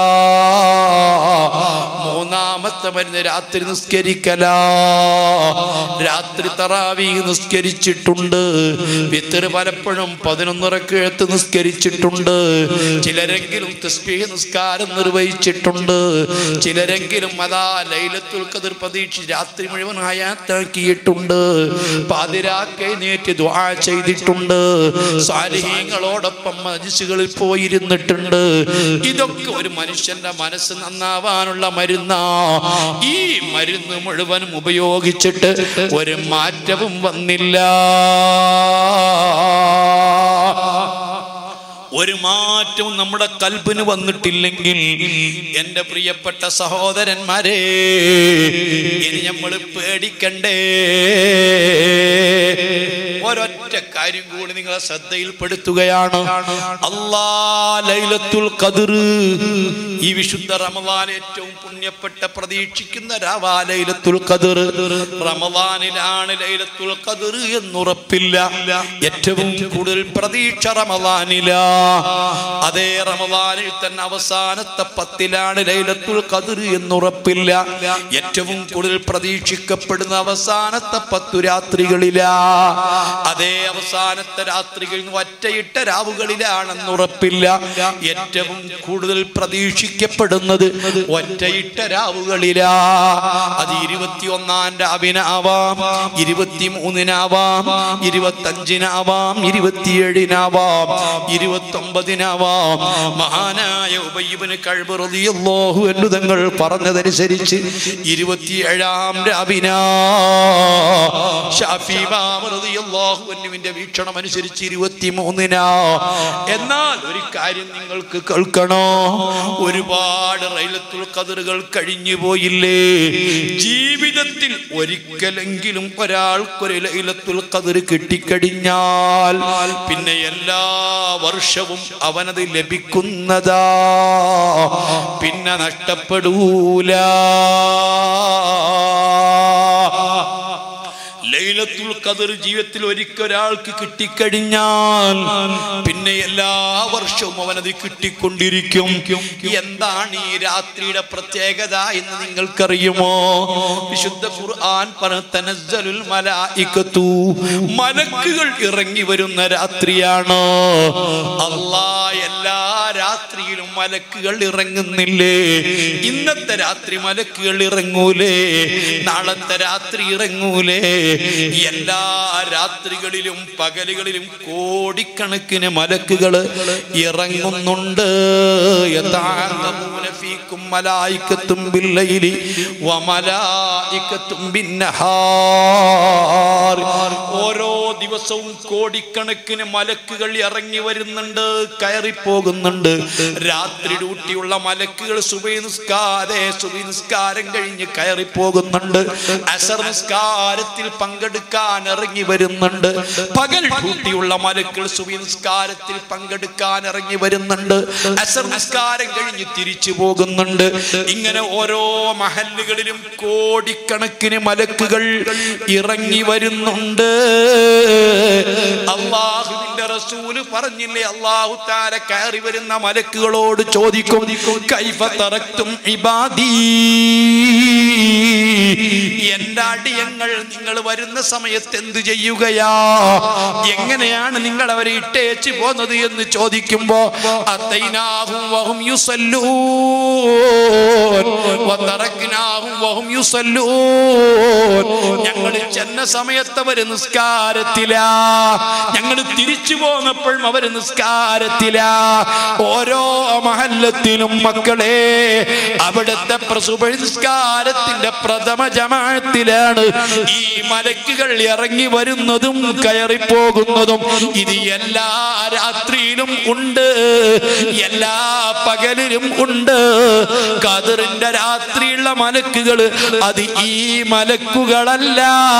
S1: മൂന്നാമത്തെ മരുന്ന് രാത്രി നിസ്കരിക്കല രാത്രി തറാവി നിസ്കരിച്ചിട്ടുണ്ട് വിത്തറ് പലപ്പോഴും പതിനൊന്നരക്ക് എഴുത്ത് നിസ്കരിച്ചിട്ടുണ്ട് ചിലരെങ്കിലും തസ്ബീഹ് നിസ്കാരം നിർവഹിച്ചിട്ടുണ്ട് ചിലരെങ്കിലും അതാ ലൈലത്തുൽ ഖദർ പ്രതീക്ഷിച്ച് രാത്രി മുഴുവൻ ഹയാത്താക്കിയിട്ടുണ്ട് പാതിരാക്കെ നേറ്റ് ദുആ ചെയ്തിട്ടുണ്ട് സാലിഹീങ്ങളോടൊപ്പം മജിസുകളിൽ പോയിരുന്നിട്ടുണ്ട് ഇതൊക്കെ ഒരു മനുഷ്യന്റെ മനസ്സ് നന്നാവാനുള്ള മരുന്നാ ഈ മരുന്ന് മുഴുവനും ഉപയോഗിച്ചിട്ട് ഒരു മാറ്റവും വന്നില്ല ഒരു മാറ്റവും നമ്മുടെ കൽബിന് വന്നിട്ടില്ലെങ്കിൽ എൻ്റെ പ്രിയപ്പെട്ട സഹോദരന്മാരെ ഇനി നമ്മൾ പേടിക്കണ്ടേ ഒരൊറ്റ കാര്യം കൂടി നിങ്ങളെ ശ്രദ്ധയിൽപ്പെടുത്തുകയാണ് അല്ലാ ലൈലത്തുൽ ഖദർ ഈ വിശുദ്ധ റമദാൻ ഏറ്റവും പുണ്യപ്പെട്ട പ്രതീക്ഷിക്കുന്ന രാവാ ലൈലത്തുൽ ഖദർ റമദാനിലാണ് ലൈലത്തുൽ ഖദർ എന്നുറപ്പില്ല ഏറ്റവും കൂടുതൽ പ്രതീക്ഷ റമദാനില അതേ റമദാനിൽ തന്നെ അവസാനത്തെ പത്തിലാണ് ലൈലത്തുൽ ഖദർ എന്നുറപ്പില്ല ഏറ്റവും കൂടുതൽ പ്രതീക്ഷിക്കപ്പെടുന്ന അവസാനത്തെ പത്തു രാത്രികളിലാ അതേ അവസാനത്തെ രാത്രികൾ ഒറ്റയിട്ട രാവുകളിലാണെന്ന് ഉറപ്പില്ല ഏറ്റവും കൂടുതൽ പ്രതീക്ഷിക്കപ്പെടുന്നത് ഒറ്റയിട്ട രാവുകളിലാ അത് ഇരുപത്തിയൊന്നാം രാവിനാവാം ഇരുപത്തിമൂന്നിനാവാം ഇരുപത്തഞ്ചിനാവാം ഇരുപത്തിയേഴിനാവാം ഇരുപത്തൊമ്പതിനാവാം മഹാനായ ഉബയ്യബിന് കഴിവറിയല്ലോഹു എന്നു തങ്ങൾ പറഞ്ഞതനുസരിച്ച് ഇരുപത്തിയേഴാം രാവിനാ ഷാഫി റളിയല്ലാഹുവിന്റെ വീക്ഷണം അനുസരിച്ച് ഇരുപത്തിമൂന്നിനാ എന്നാൽ ഒരു കാര്യം നിങ്ങൾക്ക് കേൾക്കണോ ഒരുപാട് റൈലത്തുൽ കതിറുകൾ കഴിഞ്ഞു പോയില്ലേ ജീവിതത്തിൽ ഒരിക്കലെങ്കിലും ഒരാൾക്കൊരു ലൈലത്തുൽ കതിർ കിട്ടിക്കഴിഞ്ഞാൽ പിന്നെ എല്ലാ വർഷവും അവനത് ലഭിക്കുന്നതാ പിന്നെ നഷ്ടപ്പെടൂല ലൈലത്തുൽ ഖദർ ജീവിതത്തിൽ ഒരിക്കൊരാൾക്ക് കിട്ടിക്കഴിഞ്ഞാൽ പിന്നെ എല്ലാ വർഷവും അവനത് കിട്ടിക്കൊണ്ടിരിക്കും എന്താണ് ഈ രാത്രിയുടെ പ്രത്യേകത എന്ന് നിങ്ങൾക്കറിയുമോ വിശുദ്ധ ഖുർആൻ പറഞ്ഞ തനസ്സലുൽ മലായികത്തു മലക്കുകൾ ഇറങ്ങി വരുന്ന രാത്രിയാണ് അല്ലാ എല്ലാ രാത്രിയിലും മലക്കുകൾ ഇറങ്ങുന്നില്ലേ ഇന്നത്തെ രാത്രി മലക്കുകൾ ഇറങ്ങൂലേ നാളത്തെ രാത്രി ഇറങ്ങൂലേ എല്ലാ രാത്രികളിലും പകലുകളിലും കോടിക്കണക്കിന് മലക്കുകൾ ഇറങ്ങുന്നുണ്ട് യഥാഗമൂന ഫീക്കും മലായിക്കത്തും ബില്ലൈലി വമലായിക്കത്തും ബിന്നഹാർ ഓരോ ദിവസവും കോടിക്കണക്കിന് മലക്കുകൾ ഇറങ്ങി വരുന്നുണ്ട് കയറി പോകുന്നുണ്ട്
S2: പോകുന്നുണ്ട് രാത്രി ഡ്യൂട്ടിയുള്ള മലക്കുകൾ സുബൈ നിസ്കാരെ സുബൈ നിസ്കാരം കഴിഞ്ഞ് കയറി പോകുന്നുണ്ട് അസർ നിസ്കാരത്തിൽ പങ്കെടുക്കാൻ ഇറങ്ങി വരുന്നുണ്ട് പകൽ ഡ്യൂട്ടിയുള്ള മലക്കുകൾ സുബൈ നിസ്കാരത്തിൽ പങ്കെടുക്കാൻ ഇറങ്ങി വരുന്നുണ്ട് അസർ നിസ്കാരം കഴിഞ്ഞ് തിരിച്ചു പോകുന്നുണ്ട് ഇങ്ങനെ ഓരോ മഹല്ലുകളിലും കോടിക്കണക്കിന് മലക്കുകൾ ഇറങ്ങി വരുന്നുണ്ട് അള്ളാഹുവിന്റെ റസൂല് പറഞ്ഞില്ലേ അള്ളാഹു താര കയറി വരുന്ന മലക്കുകളോട് ചോദിക്കും കൈഫ തറക്തും ഇബാദീ എന്റെ അടിയങ്ങൾ നിങ്ങൾ വരുന്ന സമയത്ത് എന്ത് ചെയ്യുകയാ എങ്ങനെയാണ് നിങ്ങൾ അവരെ ഇട്ടേച്ച് പോന്നത് എന്ന് ചോദിക്കുമ്പോ അത്തൈനാഹും വഹും യുസല്ലൂൻ വതറക്നാഹും വഹും യുസല്ലൂൻ ഞങ്ങൾ ചെന്ന സമയത്ത് അവര് നിസ്കാരത്തിലാ ഞങ്ങൾ തിരിച്ചു പോന്നപ്പോഴും അവര് നിസ്കാരത്തിലാ ഓരോ മഹല്ലത്തിലും മക്കളെ അവിടുത്തെ പ്രസുഭ നിസ്കാരത്തിന്റെ പ്രഥമ ജമാഅത്തിലാണ് ഈ മലക്കുകൾ ഇറങ്ങി വരുന്നതും കയറി പോകുന്നതും ഇത് എല്ലാ രാത്രിയിലും ഉണ്ട് എല്ലാ പകലിലും ഉണ്ട് കതിറിന്റെ രാത്രിയുള്ള മലക്കുകൾ അത് ഈ മലക്കുകളല്ല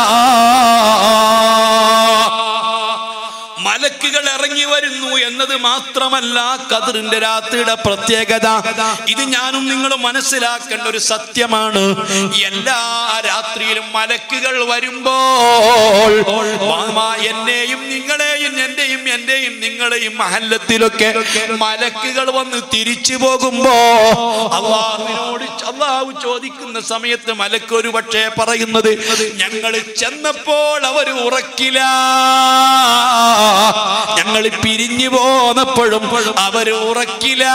S2: മലക്കുകൾ ഇറങ്ങി വരുന്നു എന്നത് മാത്രമല്ല കതിറിന്റെ രാത്രിയുടെ പ്രത്യേകത ഇത് ഞാനും നിങ്ങൾ മനസ്സിലാക്കേണ്ട ഒരു സത്യമാണ് എല്ലാ രാത്രിയിലും മലക്കുകൾ വരുമ്പോൾ മാമാ എന്നെയും നിങ്ങളെയും എന്റെയും എന്റെയും നിങ്ങളെയും മഹല്ലത്തിലൊക്കെ മലക്കുകൾ വന്ന് തിരിച്ചു പോകുമ്പോ അള്ളാഹുവിനോട് അള്ളാഹു ചോദിക്കുന്ന സമയത്ത് മലക്ക് ഒരു പക്ഷേ പറയുന്നത് ഞങ്ങൾ ചെന്നപ്പോൾ അവർ ഉറക്കില്ല ഞങ്ങൾ പിരിഞ്ഞു പോന്നപ്പോഴും അവർ ഉറക്കില്ല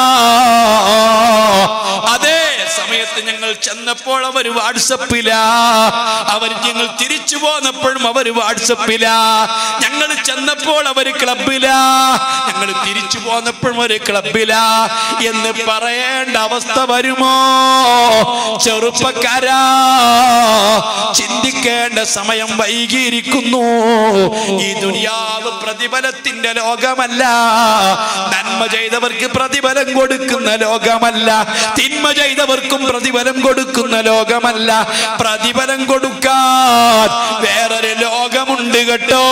S2: അതേ സമയത്ത് ഞങ്ങൾ ചെന്നപ്പോൾ അവർ വാട്സപ്പില അവർ ഞങ്ങൾ തിരിച്ചു പോന്നപ്പോഴും അവർ വാട്സപ്പില ഞങ്ങൾ ചെന്നപ്പോൾ അവർ ക്ലബില ഞങ്ങൾ തിരിച്ചു പോന്നപ്പോഴും ഒരു ക്ലബില എന്ന് പറയേണ്ട അവസ്ഥ വരുമോ ചെറുപ്പക്കാരാ ചിന്തിക്കേണ്ട സമയം വൈകിയിരിക്കുന്നു ഈ ദുനിയാവ് പ്രതിഫലത്തിന്റെ ലോകമല്ല നന്മ ചെയ്തവർക്ക് പ്രതിഫലം കൊടുക്കുന്ന ലോകമല്ല തിന്മ ചെയ്തവർക്കും പ്രതിഫലം കൊടുക്കുന്ന ലോകമല്ല പ്രതിഫലം കൊടുക്കാൻ വേറൊരു ലോകമുണ്ട് കേട്ടോ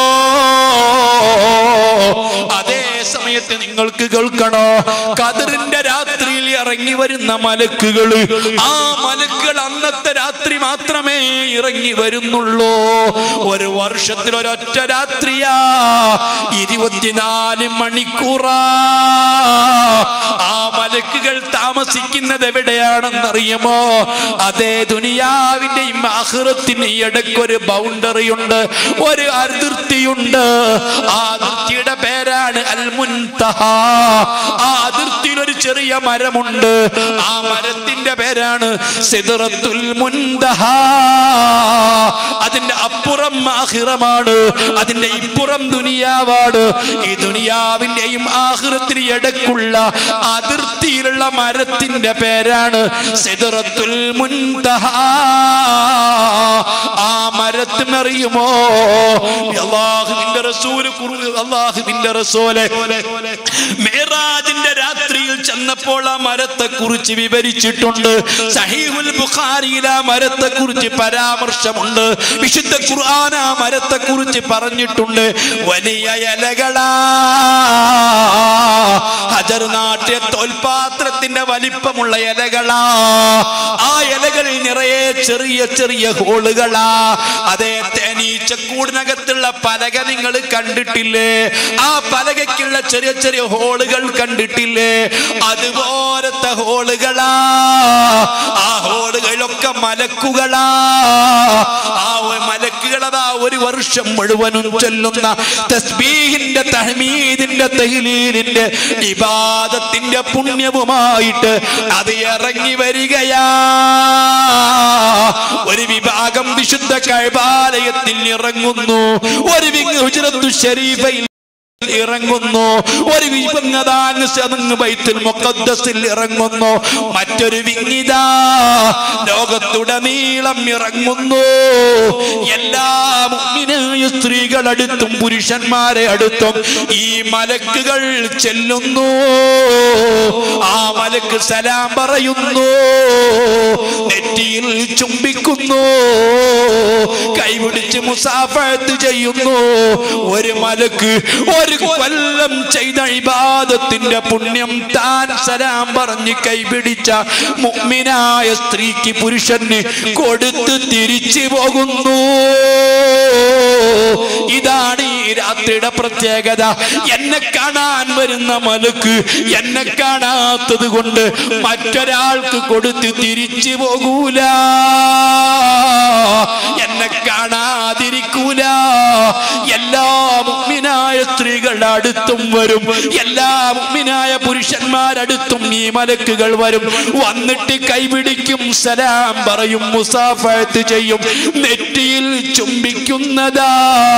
S2: അതേ സമയത്ത് നിങ്ങൾക്ക് കേൾക്കണോ കതിറിന്റെ രാത്രിയിൽ ഇറങ്ങി വരുന്ന മലക്കുകൾ ആ മലക്കുകൾ അന്നത്തെ രാത്രി മാത്രമേ ഇറങ്ങി വരുന്നുള്ളൂ ഒരു വർഷത്തിൽ ഒരൊറ്റ രാത്രിയാ ഇരുപത്തിനാല് മണിക്കൂറാ ആ മലക്കുകൾ താമസിക്കുന്നത് എവിടെയാണെന്നറിയുമോ അതേ ദുനിയാവിന്റെയും ആഹൃത്തിൻ്റെ ഇടയ്ക്കൊരു ബൗണ്ടറി ഉണ്ട് ഒരു അതിർത്തിയുണ്ട് ആ അതിർത്തിയുടെ പേരാണ് അൽ മുൻതഹ ആ അതിർത്തിയിൽ ഒരു ചെറിയ മരമുണ്ട് ആ മരത്തിന്റെ പേരാണ് സിദ്റത്തുൽ മുൻതഹ അതിന്റെ അപ്പുറം ആഹിറമാണ് അതിന്റെ ഇപ്പുറം ദുനിയാവാണ് ഈ ദുനിയാവിന്റെയും ആഹിറത്തിന് ഇടയ്ക്കുള്ള അതിർത്തിയിലുള്ള മരത്തിന്റെ പേരാണ് സിദ്റത്തുൽ മുൻതഹ ആ മരത്തിനറിയുമോ അള്ളാഹുവിന്റെ റസൂല് കുറു- അള്ളാഹുവിന്റെ റസൂല് മേറാജിന്റെ രാത്രിയിൽ ചെന്നപ്പോൾ ആ മരത്തെ കുറിച്ച് വിവരിച്ചിട്ടുണ്ട് സഹീഹുൽ ബുഖാരിയിൽ ആ മരത്തെ കുറിച്ച് പരാമർശമുണ്ട് വിശുദ്ധ ഖുർആൻ ആ മരത്തെ കുറിച്ച് പറഞ്ഞിട്ടുണ്ട് വലിയ ഇലകളാ ഹജർ നാട്ടിയ തോൽപാത്രത്തിന്റെ വലിപ്പമുള്ള ഇലകളാ ആ ഇലകളിൽ നിറയെ ചെറിയ ചെറിയ ഹോളുകളാ അതേ തേനീച്ചക്കൂടിനകത്തുള്ള പലക നിങ്ങൾ കണ്ടിട്ടില്ലേ ആ പലകയ്ക്കുള്ള ചെറിയ ചെറിയ ഹോളുകൾ കണ്ടിട്ടില്ലേ അതുപോലത്തെ ഹോളുകളാ ആ ഹോളുകളിലൊക്കെ മലക്കുകളാ ആ മലക്കുകൾ അതാ ഒരു വർഷം മുഴുവനും ചൊല്ലുന്ന തസ്ബീഹിന്റെ തഹ്മീദിന്റെ തഹ്ലീലിന്റെ ഇബാദത്തിന്റെ പുണ്യവുമായിട്ട് അത് ഇറങ്ങി വരികയാ ഒരു വിഭാഗം വിശുദ്ധ കൈബാലയത്തിൽ ഇറങ്ങുന്നു ഒരു വിങ് ഹുജ്റത്തു ഷരീഫയിൽ ഇറങ്ങുന്നു ഒരു വിപങ്ങതാങ് സതങ്ങ് ബൈത്തുൽ മുഖദ്ദസിൽ ഇറങ്ങുന്നു മറ്റൊരു വിങ്ങിതാ ലോകത്തുടനീളം ഇറങ്ങുന്നു എല്ലാ മുഅ്മിനായ സ്ത്രീകളടുത്തും പുരുഷന്മാരെ അടുത്തും ഈ മലക്കുകൾ ചെല്ലുന്നു ആ മലക്ക് സലാം പറയുന്നു നെറ്റിയിൽ ചുംബിക്കുന്നു കൈപിടിച്ച് മുസാഫത്ത് ചെയ്യുന്നു ഒരു മലക്ക് ഒരു കൊല്ലം ചെയ്ത ഇബാദത്തിന്റെ പുണ്യം താൻ സലാം പറഞ്ഞ് കൈപിടിച്ച മുഅ്മിനായ സ്ത്രീക്ക് പുരുഷന് കൊടുത്ത് തിരിച്ചു പോകുന്നു ഇതാണ് ഈ രാത്രിയുടെ പ്രത്യേകത എന്നെ കാണാൻ വരുന്ന മലക്ക് എന്നെ കാണാത്തത് കൊണ്ട് മറ്റൊരാൾക്ക് കൊടുത്ത് തിരിച്ചു പോകൂല എന്നെ കാണാതിരിക്കൂല എല്ലാ മുഗ്മിനായ സ്ത്രീകളുടെ അടുത്തും വരും എല്ലാ മുഗ്മിനായ പുരുഷന്മാരടുത്തും ഈ മലക്കുകൾ വരും വന്നിട്ട് കൈപിടിക്കും സലാം പറയും മുസാഫത്ത് ചെയ്യും നെറ്റിയിൽ ചുംബിക്കുന്നതാ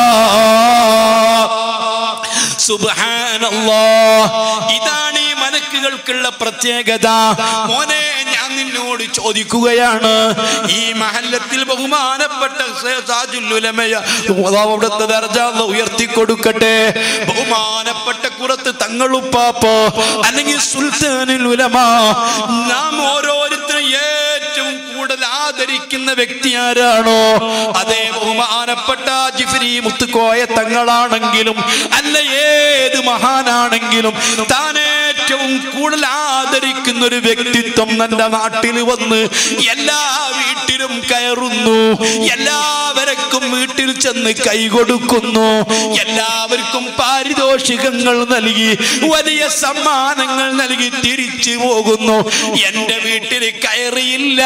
S2: സുബ്ഹാനല്ലാ ഇതാണ് ഈ മലക്കുകൾക്കുള്ള പ്രത്യേകത മോനെ ഞാൻ നിന്നോട് ചോദിക്കുകയാണ് ഈ മഹല്ലത്തിൽ ബഹുമാനപ്പെട്ട സാജുൽ ഉലമയ അവിടുത്തെ ദർജ അല്ലാഹ് ഉയർത്തി കൊടുക്കട്ടെ ബഹുമാനപ്പെട്ട കുറത്ത് തങ്ങളുപ്പാപ്പോ അല്ലെങ്കിൽ സുൽത്താനുൽ ഉലമ നാം ഓരോരുത്തരും ഏറ്റവും കൂടുതൽ ആദരിക്കുന്ന വ്യക്തി ആരാണോ അതേ ബഹുമാനപ്പെട്ട ജിഫ്രി മുത്തുക്കോയ തങ്ങളാണെങ്കിലും അല്ല ഏത് മഹാനാണെങ്കിലും താൻ ഏറ്റവും കൂടുതൽ ആദരിക്കുന്ന ഒരു വ്യക്തിത്വം തന്റെ നാട്ടിൽ വന്ന് എല്ലാ വീട്ടിലും കയറുന്നു എല്ലാവർക്കും വീട്ടിൽ ചെന്ന് കൈ കൊടുക്കുന്നു എല്ലാവർക്കും പാരിതോഷികങ്ങൾ നൽകി വലിയ സമ്മാനങ്ങൾ നൽകി തിരിച്ചു പോകുന്നു എന്റെ വീട്ടിൽ കയറിയില്ല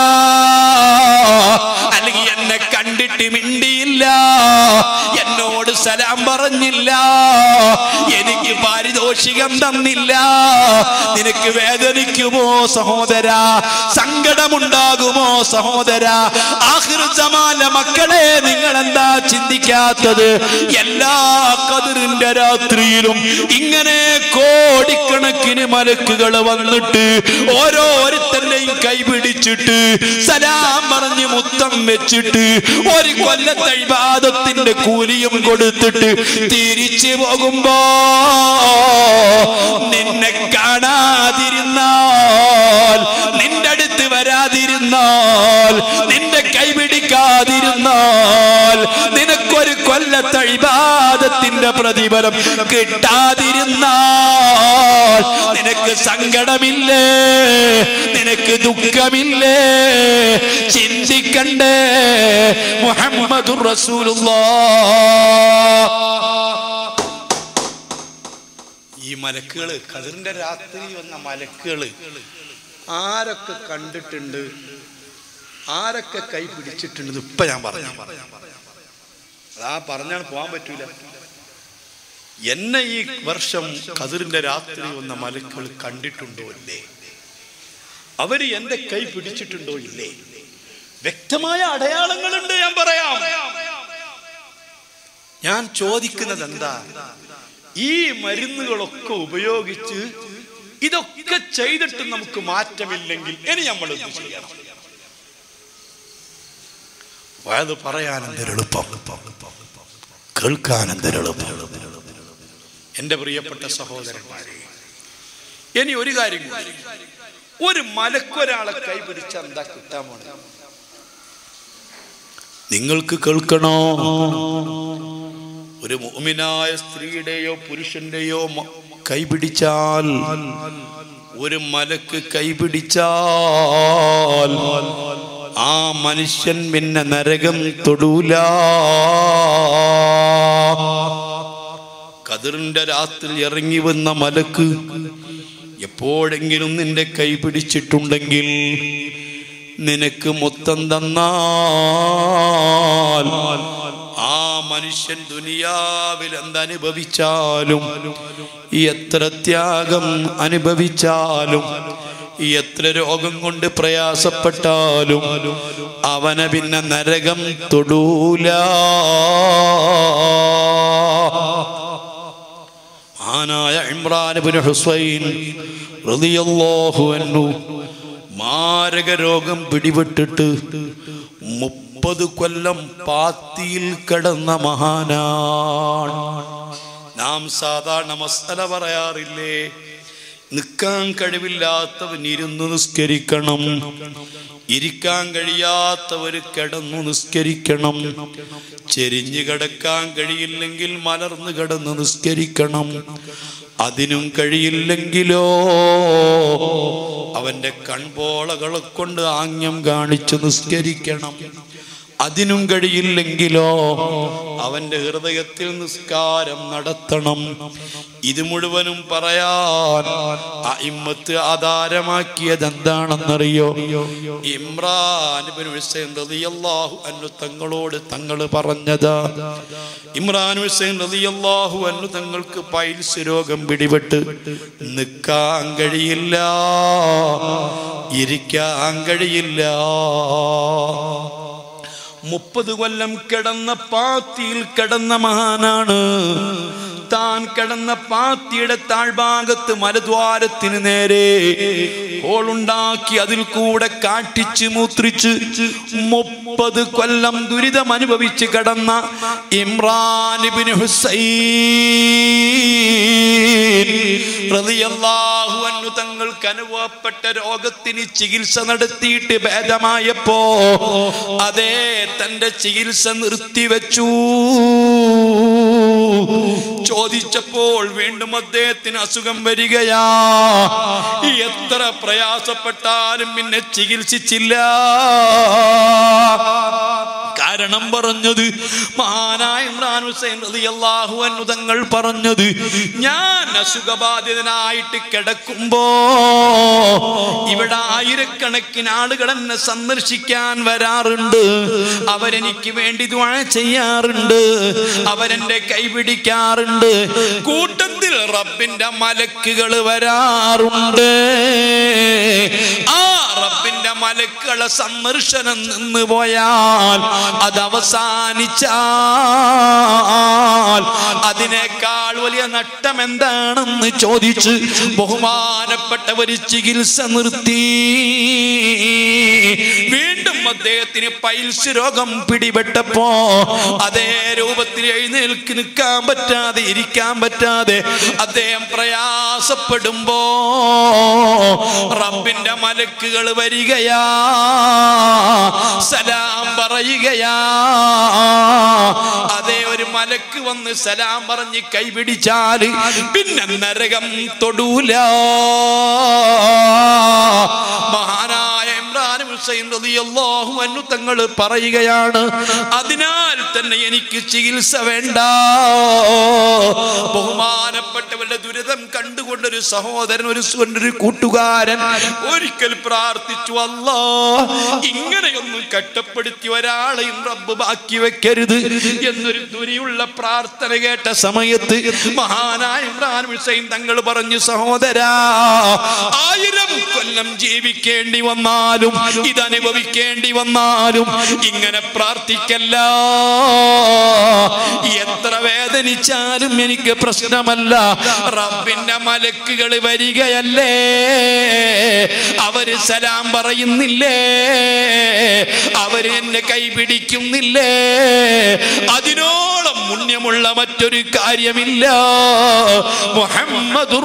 S2: അല്ലെങ്കിൽ എന്നെ കണ്ടിട്ട് മിണ്ടിയില്ല എന്നോട് സലാം പറഞ്ഞില്ല എനിക്ക് പാരിതോഷികം തന്നില്ല നിനക്ക് വേദനിക്കുമോ സഹോദര സങ്കടമുണ്ടാകുമോ സഹോദര ആഹൃതമാല മക്കളെ നിങ്ങൾ എന്താ ചിന്തിക്കാത്തത് എല്ലാ കതിറിന്റെ രാത്രിയിലും ഇങ്ങനെ കോടിക്കണക്കിന് മലക്കുകൾ വന്നിട്ട് ഓരോരുത്തരുടെയും കൈപിടിച്ചിട്ട് സലാം പറഞ്ഞ് മുത്തം വെച്ചിട്ട് ഒരു കൊല്ലത്തെ ഇബാദത്തിന്റെ കൂലിയും കൊടുത്തിട്ട് തിരിച്ചു പോകുമ്പോ നിന്നെ കാണാതിരുന്നാൽ നിന്റെ അടുത്ത് വരാതിരുന്നാൽ നിന്റെ കൈപിടിക്കാതിരുന്നാൽ നിനക്കൊരു കൊല്ലത്തെ ഇബാദത്തിന്റെ പ്രതിഫലം കിട്ടാതിരുന്നാൽ നിനക്ക് സങ്കടമില്ലേ നിനക്ക് ദുഃഖമില്ലേ ചിന്തിക്കണ്ടേ മുഹമ്മദുർ റസൂലുള്ളാഹ്
S1: ഈ മലക്കുകള് കതിറിന്റെ രാത്രി വന്ന മലക്കുകള് ആരൊക്കെ കണ്ടിട്ടുണ്ട് ആരൊക്കെ കൈ പിടിച്ചിട്ടുണ്ട് ഇപ്പൊ ഞാൻ പറഞ്ഞു അതാ പറഞ്ഞാൽ പോകാൻ പറ്റൂല എന്നെ ഈ വർഷം കതിറിന്റെ രാത്രി വന്ന മലക്കുകൾ കണ്ടിട്ടുണ്ടോ ഇല്ലേ അവര് എന്റെ കൈ പിടിച്ചിട്ടുണ്ടോ ഇല്ലേ വ്യക്തമായ അടയാളങ്ങളുണ്ട് ഞാൻ പറയാം ഞാൻ ചോദിക്കുന്നത് എന്താ ഈ മരുന്നുകളൊക്കെ ഉപയോഗിച്ച് ഇതൊക്കെ ചെയ്തിട്ട് നമുക്ക് മാറ്റമില്ലെങ്കിൽ ഇനി നമ്മൾ എന്ത് ചെയ്യണം അത് പറയാൻ എന്തൊരെളുപ്പം കേൾക്കാൻ എന്തൊരെളുപ്പം എന്റെ പ്രിയപ്പെട്ട സഹോദരന്മാരെ ഇനി ഒരു കാര്യം കൂടി. ഒരു മലക്കൊരാളെ കൈപിടിച്ച എന്താ കിട്ടാൻ പോണത് നിങ്ങൾക്ക് കേൾക്കണോ ഒരു മുഅ്മിനായ സ്ത്രീയുടെയോ പുരുഷന്റെയോ മ- കൈപിടിച്ചാൽ ഒരു മലക്ക് കൈപിടിച്ചാൽ ആ മനുഷ്യൻ പിന്നെ നരകം തൊടൂല കതിറിന്റെ രാത്രി ഇറങ്ങി വന്ന മലക്ക് എപ്പോഴെങ്കിലും നിന്റെ കൈ പിടിച്ചിട്ടുണ്ടെങ്കിൽ നിനക്ക് മൊത്തം തന്നാൽ ആ മനുഷ്യൻ ദുനിയാവിൽ എന്തനുഭവിച്ചാലും എത്ര ത്യാഗം അനുഭവിച്ചാലും എത്ര രോഗം കൊണ്ട് പ്രയാസപ്പെട്ടാലും അവനെ പിന്നെ നരകം തൊടൂല
S2: മഹാനായ ഇമ്രാൻ ബിൻ ഹുസൈൻ റളിയല്ലാഹു അൻഹു മാരക രോഗം പിടിപെട്ടിട്ട് മുപ്പത് കൊല്ലം പാത്തിയിൽ കിടന്ന മഹാനാണ് നാം സാധാരണ മസല പറയാറില്ലേ നിൽക്കാൻ കഴിവില്ലാത്തവൻ ഇരുന്ന് നിസ്കരിക്കണം ഇരിക്കാൻ കഴിയാത്തവർ കിടന്നു നിസ്കരിക്കണം ചെരിഞ്ഞു കിടക്കാൻ കഴിയില്ലെങ്കിൽ മലർന്നു കിടന്ന് നിസ്കരിക്കണം അതിനും കഴിയില്ലെങ്കിലോ അവന്റെ കൺപോളകളെ കൊണ്ട് ആംഗ്യം കാണിച്ചു നിസ്കരിക്കണം അതിനും കഴിയില്ലെങ്കിലോ അവന്റെ ഹൃദയത്തിൽ നിസ്കാരം നടത്തണം ഇത് മുഴുവനും പറയാൻ ഇമ്മത്ത് ആധാരമാക്കിയത് എന്താണെന്നറിയോ ഇമ്രാൻ ഇബ്നു ഹുസൈൻ റളിയല്ലാഹു അൻഹു തങ്ങളോട് തങ്ങൾ പറഞ്ഞതാ ഇമ്രാൻ ഹുസൈൻ റളിയല്ലാഹു അൻഹു തങ്ങൾക്ക് പൈൽസ് രോഗം പിടിപെട്ട് നിൽക്കാൻ കഴിയില്ല ഇരിക്കാൻ കഴിയില്ല മുപ്പത് കൊല്ലം കിടന്ന പാത്തിയിൽ കിടന്ന മഹാനാണ് താൻ കിടന്ന പാത്തിയുടെ താഴ്ഭാഗത്ത് മലദ്വാരത്തിന് നേരെ ഹോളുണ്ടാക്കി അതിൽ കൂടെ കാട്ടിച്ച് മൂത്രിച്ച് മുപ്പത് കൊല്ലം ദുരിതം അനുഭവിച്ച് കിടന്ന ഇമ്രാൻ ഇബ്നു ഹുസൈൻ റളിയല്ലാഹു അൻഹു തങ്ങൾക്ക് അനുഭവപ്പെട്ട രോഗത്തിന് ചികിത്സ നടത്തിയിട്ട് ഭേദമായപ്പോ അതേ തന്റെ ചികിത്സ നിർത്തിവെച്ചു ചോദിച്ചപ്പോൾ വീണ്ടും അദ്ദേഹത്തിന് അസുഖം വരികയാ എത്ര പ്രയാസപ്പെട്ടാലും പിന്നെ ചികിത്സിച്ചില്ല കാരണം പറഞ്ഞത് മഹാനായ ഇമ്രാൻ ഹുസൈൻ റളിയല്ലാഹു അൻഹു തങ്ങൾ പറഞ്ഞത് ഞാൻ അസുഖബാധിതനായിട്ട് കിടക്കുമ്പോ ഇവിടെ ആയിരക്കണക്കിന് ആളുകൾ എന്നെ സന്ദർശിക്കാൻ വരാറുണ്ട് അവരെനിക്ക് വേണ്ടി ദ്വാ ചെയ്യാറുണ്ട് അവരെന്റെ കൈപിടിക്കാറുണ്ട് കൂട്ടത്തിൽ റബ്ബിന്റെ മലക്കുകൾ വരാറുണ്ട് ആ റബ്ബിന്റെ മലക്കുകളെ സന്ദർശനം നിന്ന് പോയാൽ അത് അവസാനിച്ചാൽ അതിനേക്കാൾ വലിയ നഷ്ടം എന്താണെന്ന് ചോദിച്ച് ബഹുമാനപ്പെട്ടവര് ചികിത്സ നിർത്തി വീണ്ടും അദ്ദേഹത്തിന് പൈൽസ് രോഗം പിടിപെട്ടപ്പോ അതേ രൂപത്തിൽ എഴുന്നേൽക്ക് നിൽക്കാൻ പറ്റാതെ ഇരിക്കാൻ പറ്റാതെ അദ്ദേഹം പ്രയാസപ്പെടുമ്പോ റബ്ബിന്റെ മലക്കുകൾ വരികയാ സലാം പറയുകയാ അതേ ഒരു മലക്ക് വന്ന് സലാം പറഞ്ഞ് കൈപിടിച്ചാല് പിന്നെ നരകം തൊടൂല മഹാനായ ഇമ്രാൻ ഹുസൈൻ റളിയല്ലാഹു അൻഹു തങ്ങൾ പറയുകയാണ് അതിനാൽ തന്നെ എനിക്ക് ചികിത്സ വേണ്ട ബഹുമാനപ്പെട്ടവരുടെ ദുരിതം കണ്ടുകൊണ്ടൊരു സഹോദരൻ ഒരു സു- ഒരു കൂട്ടുകാരൻ ഒരിക്കൽ പ്രാർത്ഥിച്ചു അല്ലാ ഇങ്ങനെയൊന്നും കട്ടപ്പെടുത്തി ഒരാളെയും റബ്ബ് ബാക്കി വെക്കരുത് എന്നൊരു ദുരിയുള്ള പ്രാർത്ഥന കേട്ട സമയത്ത് മഹാനായ ഇമ്രാൻ ഹുസൈൻ തങ്ങൾ പറഞ്ഞു സഹോദരാ ആയിരം കൊല്ലം ജീവിക്കേണ്ടി വന്നാലും ഇതനുഭവിക്കേണ്ടി വന്നാലും ഇങ്ങനെ പ്രാർത്ഥിക്കല്ല എത്ര വേദനിച്ചാലും എനിക്ക് പ്രശ്നമല്ല റബ്ബിന്റെ മലക്കുകൾ വരികയല്ലേ അവര് സലാം പറയുന്നില്ലേ അവര് എന്നെ കൈ പിടിക്കുന്നില്ലേ അതിനോളം പുണ്യമുള്ള മറ്റൊരു കാര്യമില്ല മുഹമ്മദുർ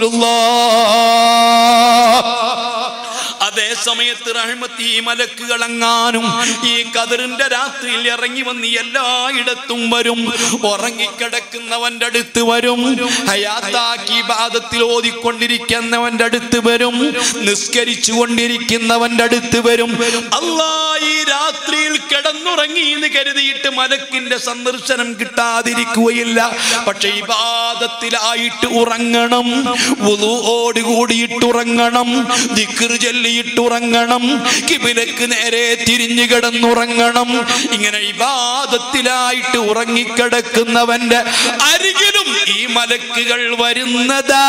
S2: റസൂലുള്ളാഹ് അതേ സമയത്ത് റഹ്മത്തി മലക്കുകൾ അങ്ങാനും ഈ കതിറിന്റെ രാത്രിയിൽ ഇറങ്ങി വന്ന് എല്ലായിടത്തും വരും ഉറങ്ങിക്കിടക്കുന്നവന്റെ അടുത്ത് വരും ഹയാത്താക്കി ബാധത്തിൽ ഓതിക്കൊണ്ടിരിക്കുന്നവന്റെ അടുത്ത് വരും നിസ്കരിച്ചു കൊണ്ടിരിക്കുന്നവന്റെ അടുത്ത് വരും അല്ലാ ഈ രാത്രിയിൽ കിടന്നുറങ്ങി എന്ന് കരുതിയിട്ട് മലക്കിന്റെ സന്ദർശനം കിട്ടാതിരിക്കുകയില്ല പക്ഷെ ഈ ബാധത്തിലായിട്ട് ഉറങ്ങണം കൂടിയിട്ട് ഉറങ്ങണം ദിക്ർ ചൊല്ലിയിട്ട് ഉറങ്ങണം കിബിലക്ക് നേരെ തിരിഞ്ഞു കിടന്നുറങ്ങണം ഇങ്ങനെ ഇബാദത്തിലായിട്ട് ഉറങ്ങിക്കിടക്കുന്നവന്റെ അരികിലും ഒരിക്കലും ഈ മലക്കുകൾ വരുന്നതാ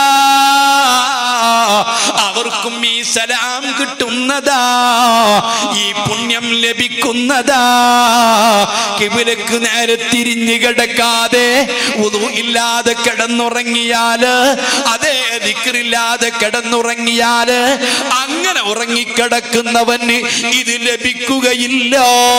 S2: അവർക്കും ഈ സലാം കിട്ടുന്നതാ ഈ പുണ്യം ലഭിക്കുന്നതാ കിബിലക്ക് നേരെ തിരിഞ്ഞു കിടക്കാതെ ഉദു ഇല്ലാതെ കിടന്നുറങ്ങിയാല് അതേ ദിക്റില്ലാതെ കിടന്നുറങ്ങിയാല് അങ്ങനെ ഉറങ്ങിക്കിടക്കുന്നവന് ഇത് ലഭിക്കുകയില്ല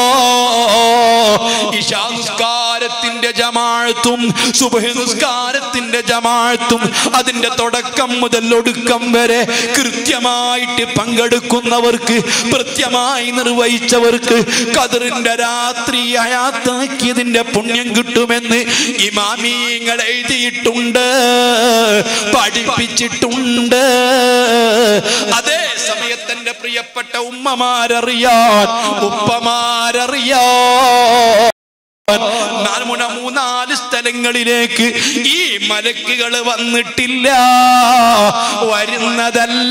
S2: ഇശാ നിസ്കാരത്തിന്റെ ജമാഴത്തും സുബഹി നിസ്കാരത്തിന്റെ ജമാഴത്തും അതിന്റെ തുടക്കം മുതൽ ഒടുക്കം വരെ കൃത്യമായിട്ട് പങ്കെടുക്കുന്നവർക്ക് കൃത്യമായി നിർവഹിച്ചവർക്ക് കതിറിന്റെ രാത്രി അയാത്താക്കിയതിന്റെ പുണ്യം കിട്ടുമെന്ന് ഇമാമീങ്ങൾ എഴുതിയിട്ടുണ്ട് പഠിപ്പിച്ചിട്ടുണ്ട് അതേ സമയത്തിന്റെ പ്രിയപ്പെട്ട ഉമ്മമാരറിയാൻ ഉപ്പമാരറിയാൻ നാലുമുന മൂന്നാല് സ്ഥലങ്ങളിലേക്ക് ഈ മലക്കുകൾ വന്നിട്ടില്ല വരുന്നതല്ല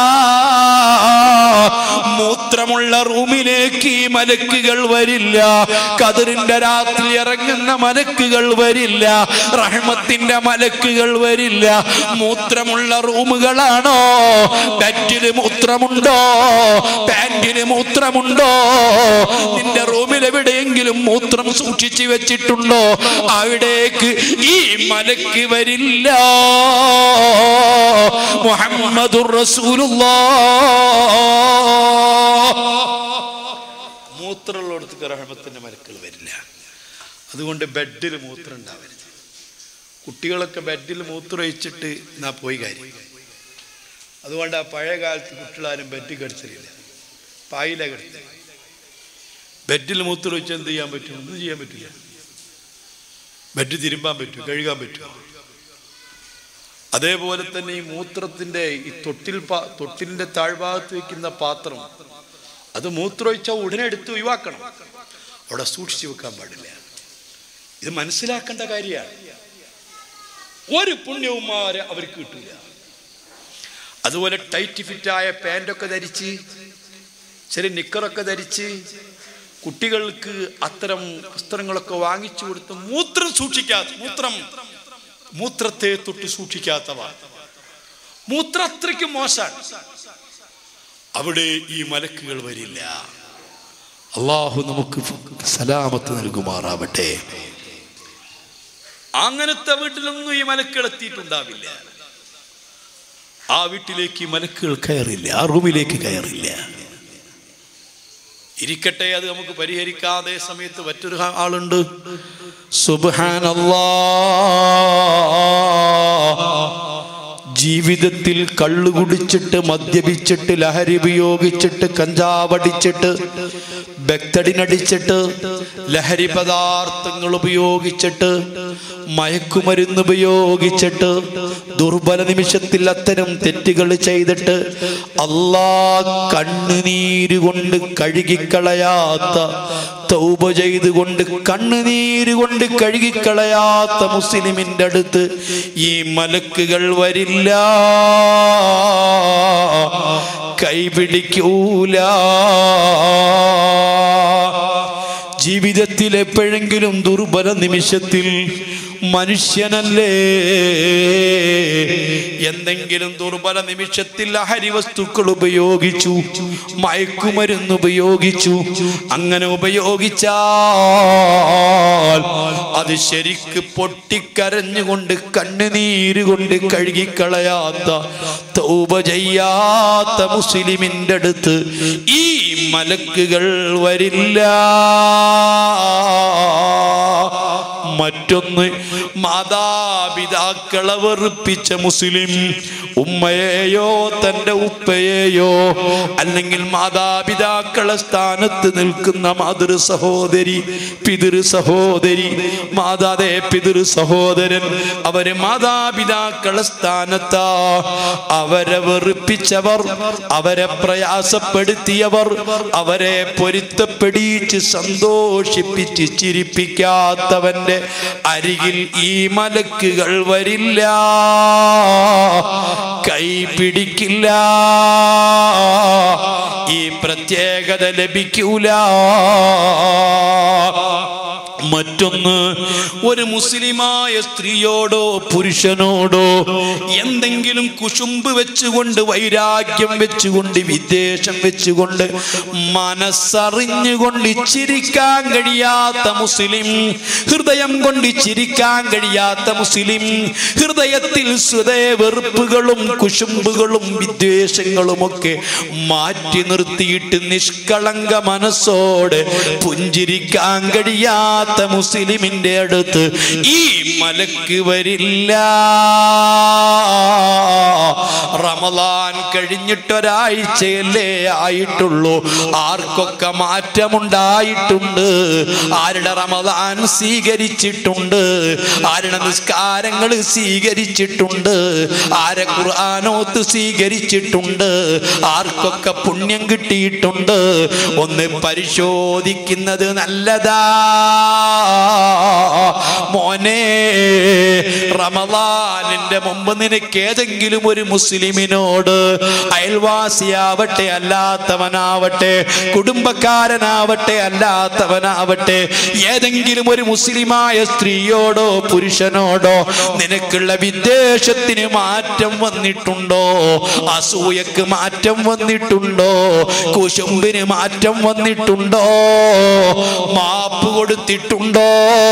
S2: മൂത്രമുള്ള റൂമിലേക്ക് ഈ മലക്കുകൾ വരില്ല കതിറിന്റെ രാത്രി ഇറങ്ങുന്ന മലക്കുകൾ വരില്ല റഹ്മത്തിന്റെ മലക്കുകൾ വരില്ല മൂത്രമുള്ള റൂമുകളാണോ ബെറ്റില് മൂത്രമുണ്ടോ പാന്റില് മൂത്രമുണ്ടോ നിന്റെ റൂമിൽ എവിടെയെങ്കിലും മൂത്രം സൂക്ഷിച്ചു വെച്ചിട്ടുണ്ടോ അവിടേക്ക് ഈ മലക്ക് വരില്ല മുഹമ്മദുർ മൂത്രമുള്ളിടത്ത് റഹമത്തിന്റെ മലക്കുകൾ വരില്ല അതുകൊണ്ട് ബെഡിൽ മൂത്രം ഉണ്ടാവരുത് കുട്ടികളൊക്കെ ബെഡിൽ മൂത്രം ഒഴിച്ചിട്ട് എന്നാ പോയി കാര്യം അതുകൊണ്ട് ആ പഴയ കാലത്ത് കുട്ടികളാരും ബെഡ് കടിച്ചില്ല പായില കിടത്തി ബെഡിൽ മൂത്രം ഒഴിച്ച് എന്ത് ചെയ്യാൻ പറ്റും ഒന്നും ചെയ്യാൻ പറ്റില്ല ബെഡ് തിരുമ്പാൻ പറ്റും കഴുകാൻ പറ്റും അതേപോലെ തന്നെ ഈ മൂത്രത്തിന്റെ ഈ തൊട്ടിൽ പാ- തൊട്ടിലിന്റെ താഴ്ഭാഗത്ത് വെക്കുന്ന പാത്രം അത് മൂത്രമൊഴിച്ചാൽ ഉടനെ എടുത്ത് ഒഴിവാക്കണം അവിടെ സൂക്ഷിച്ചു വെക്കാൻ പാടില്ല ഇത് മനസ്സിലാക്കേണ്ട കാര്യമാണ് ഒരു പുണ്യവും ആരെ അവർക്ക് കിട്ടില്ല അതുപോലെ ടൈറ്റ് ഫിറ്റായ പാൻറ്റൊക്കെ ധരിച്ച് ചെറിയ നിക്കറൊക്കെ ധരിച്ച് കുട്ടികൾക്ക് അത്തരം വസ്ത്രങ്ങളൊക്കെ വാങ്ങിച്ചു കൊടുത്ത് മൂത്രം സൂക്ഷിക്കാത്ത മൂത്രം മൂത്രത്തെ തൊട്ട് സൂക്ഷിക്കാത്തവ മൂത്ര അത്രയ്ക്ക് മോശാണ് അവിടെ ഈ മലക്കുകൾ വരില്ല അള്ളാഹു നമുക്ക് സലാമത്ത് നൽകുമാറാവട്ടെ അങ്ങനത്തെ വീട്ടിലൊന്നും ഈ മലക്കുകൾ എത്തിയിട്ടുണ്ടാവില്ല ആ വീട്ടിലേക്ക് ഈ മലക്കുകൾ കയറില്ല ആ റൂമിലേക്ക് കയറില്ല ഇരിക്കട്ടെ അത് നമുക്ക് പരിഹരിക്കാതെ സമയത്ത് മറ്റൊരു ആ- ആളുണ്ട് സുബ്ഹാനല്ലാ ജീവിതത്തിൽ കള്ളു കുടിച്ചിട്ട് മദ്യപിച്ചിട്ട് ലഹരി ഉപയോഗിച്ചിട്ട് കഞ്ചാവടിച്ചിട്ട് ബെക്തടിനടിച്ചിട്ട് ലഹരി പദാർത്ഥങ്ങൾ ഉപയോഗിച്ചിട്ട് മയക്കുമരുന്ന് ഉപയോഗിച്ചിട്ട് ദുർബല നിമിഷത്തിൽ അത്തരം തെറ്റുകൾ ചെയ്തിട്ട് അല്ലാ കണ്ണുനീര് കൊണ്ട് കഴുകിക്കളയാത്ത തൗബ ചെയ്തുകൊണ്ട് കണ്ണുനീര് കൊണ്ട് കഴുകിക്കളയാത്ത മുസ്ലിമിന്റെ അടുത്ത് ഈ മലക്കുകൾ വരില്ല കൈപിടിക്കൂല ജീവിതത്തിൽ എപ്പോഴെങ്കിലും ദുർബല നിമിഷത്തിൽ മനുഷ്യനല്ലേ എന്തെങ്കിലും ദുർബല നിമിഷത്തിൽ ലഹരി വസ്തുക്കൾ ഉപയോഗിച്ചു മയക്കുമരുന്ന് ഉപയോഗിച്ചു അങ്ങനെ ഉപയോഗിച്ചാൽ അത് ശരിക്ക് പൊട്ടിക്കരഞ്ഞുകൊണ്ട് കണ്ണുനീര് കൊണ്ട് കഴുകിക്കളയാത്ത തൗബ ചെയ്യാത്ത മുസ്ലിമിന്റെ അടുത്ത് ഈ മലക്കുകൾ വരില്ല മറ്റൊന്ന് മാതാപിതാക്കളെ വെറുപ്പിച്ച മുസ്ലിം ഉമ്മയെയോ തന്റെ ഉപ്പയെയോ അല്ലെങ്കിൽ മാതാപിതാക്കളെ സ്ഥാനത്ത് നിൽക്കുന്ന മാതൃ സഹോദരി പിതൃ സഹോദരി മാതാതെ പിതൃ സഹോദരൻ അവര് മാതാപിതാക്കളെ സ്ഥാനത്താ അവരെ വെറുപ്പിച്ചവർ അവരെ പ്രയാസപ്പെടുത്തിയവർ അവരെ പൊരുത്തപ്പെടിച്ച് സന്തോഷിപ്പിച്ച് ചിരിപ്പിക്കാത്തവന്റെ അരികിൽ ഈ മലക്കുകൾ വരില്ല കൈ പിടിക്കില്ല ഈ പ്രത്യേകത ലഭിക്കൂല മറ്റൊന്ന് ഒരു മുസ്ലിമായ സ്ത്രീയോടോ പുരുഷനോടോ എന്തെങ്കിലും കുശുമ്പ് വെച്ചുകൊണ്ട് വൈരാഗ്യം വെച്ചുകൊണ്ട് വിദ്വേഷം വെച്ചുകൊണ്ട് മനസ്സറിഞ്ഞുകൊണ്ട് ചിരിക്കാൻ കഴിയാത്ത മുസ്ലിം ഹൃദയം കൊണ്ട് ചിരിക്കാൻ കഴിയാത്ത മുസ്ലിം ഹൃദയത്തിൽ സ്വതേ വെറുപ്പുകളും കുശുമ്പുകളും വിദ്വേഷങ്ങളുമൊക്കെ മാറ്റി നിർത്തിയിട്ട് നിഷ്കളങ്ക മനസ്സോടെ പുഞ്ചിരിക്കാൻ കഴിയാത്ത മുസ്ലിമിന്റെ അടുത്ത് ഈ മലക്ക് വരില്ല റമദാൻ കഴിഞ്ഞിട്ടൊരാഴ്ചയല്ലേ ആയിട്ടുള്ളൂ ആർക്കൊക്കെ മാറ്റമുണ്ടായിട്ടുണ്ട് ആരുടെ റമദാൻ സ്വീകരിച്ചിട്ടുണ്ട് ആരുടെ നിസ്കാരങ്ങൾ സ്വീകരിച്ചിട്ടുണ്ട് ആരെ ഖുർആാനോത്ത് സ്വീകരിച്ചിട്ടുണ്ട് ആർക്കൊക്കെ പുണ്യം കിട്ടിയിട്ടുണ്ട് ഒന്ന് പരിശോധിക്കുന്നത് നല്ലതാ മോനെ റമദാനിന്റെ മുമ്പ് നിനക്ക് ഏതെങ്കിലും ഒരു മുസ്ലിമിനോട് അയൽവാസിയാവട്ടെ അല്ലാത്തവനാവട്ടെ കുടുംബക്കാരനാവട്ടെ അല്ലാത്തവനാവട്ടെ ഏതെങ്കിലും ഒരു മുസ്ലിമായ സ്ത്രീയോടോ പുരുഷനോടോ നിനക്കുള്ള വിദ്വേഷത്തിന് മാറ്റം വന്നിട്ടുണ്ടോ അസൂയക്ക് മാറ്റം വന്നിട്ടുണ്ടോ കുശുമ്പിന് മാറ്റം വന്നിട്ടുണ്ടോ മാപ്പ് കൊടുത്തിട്ടുണ്ടോ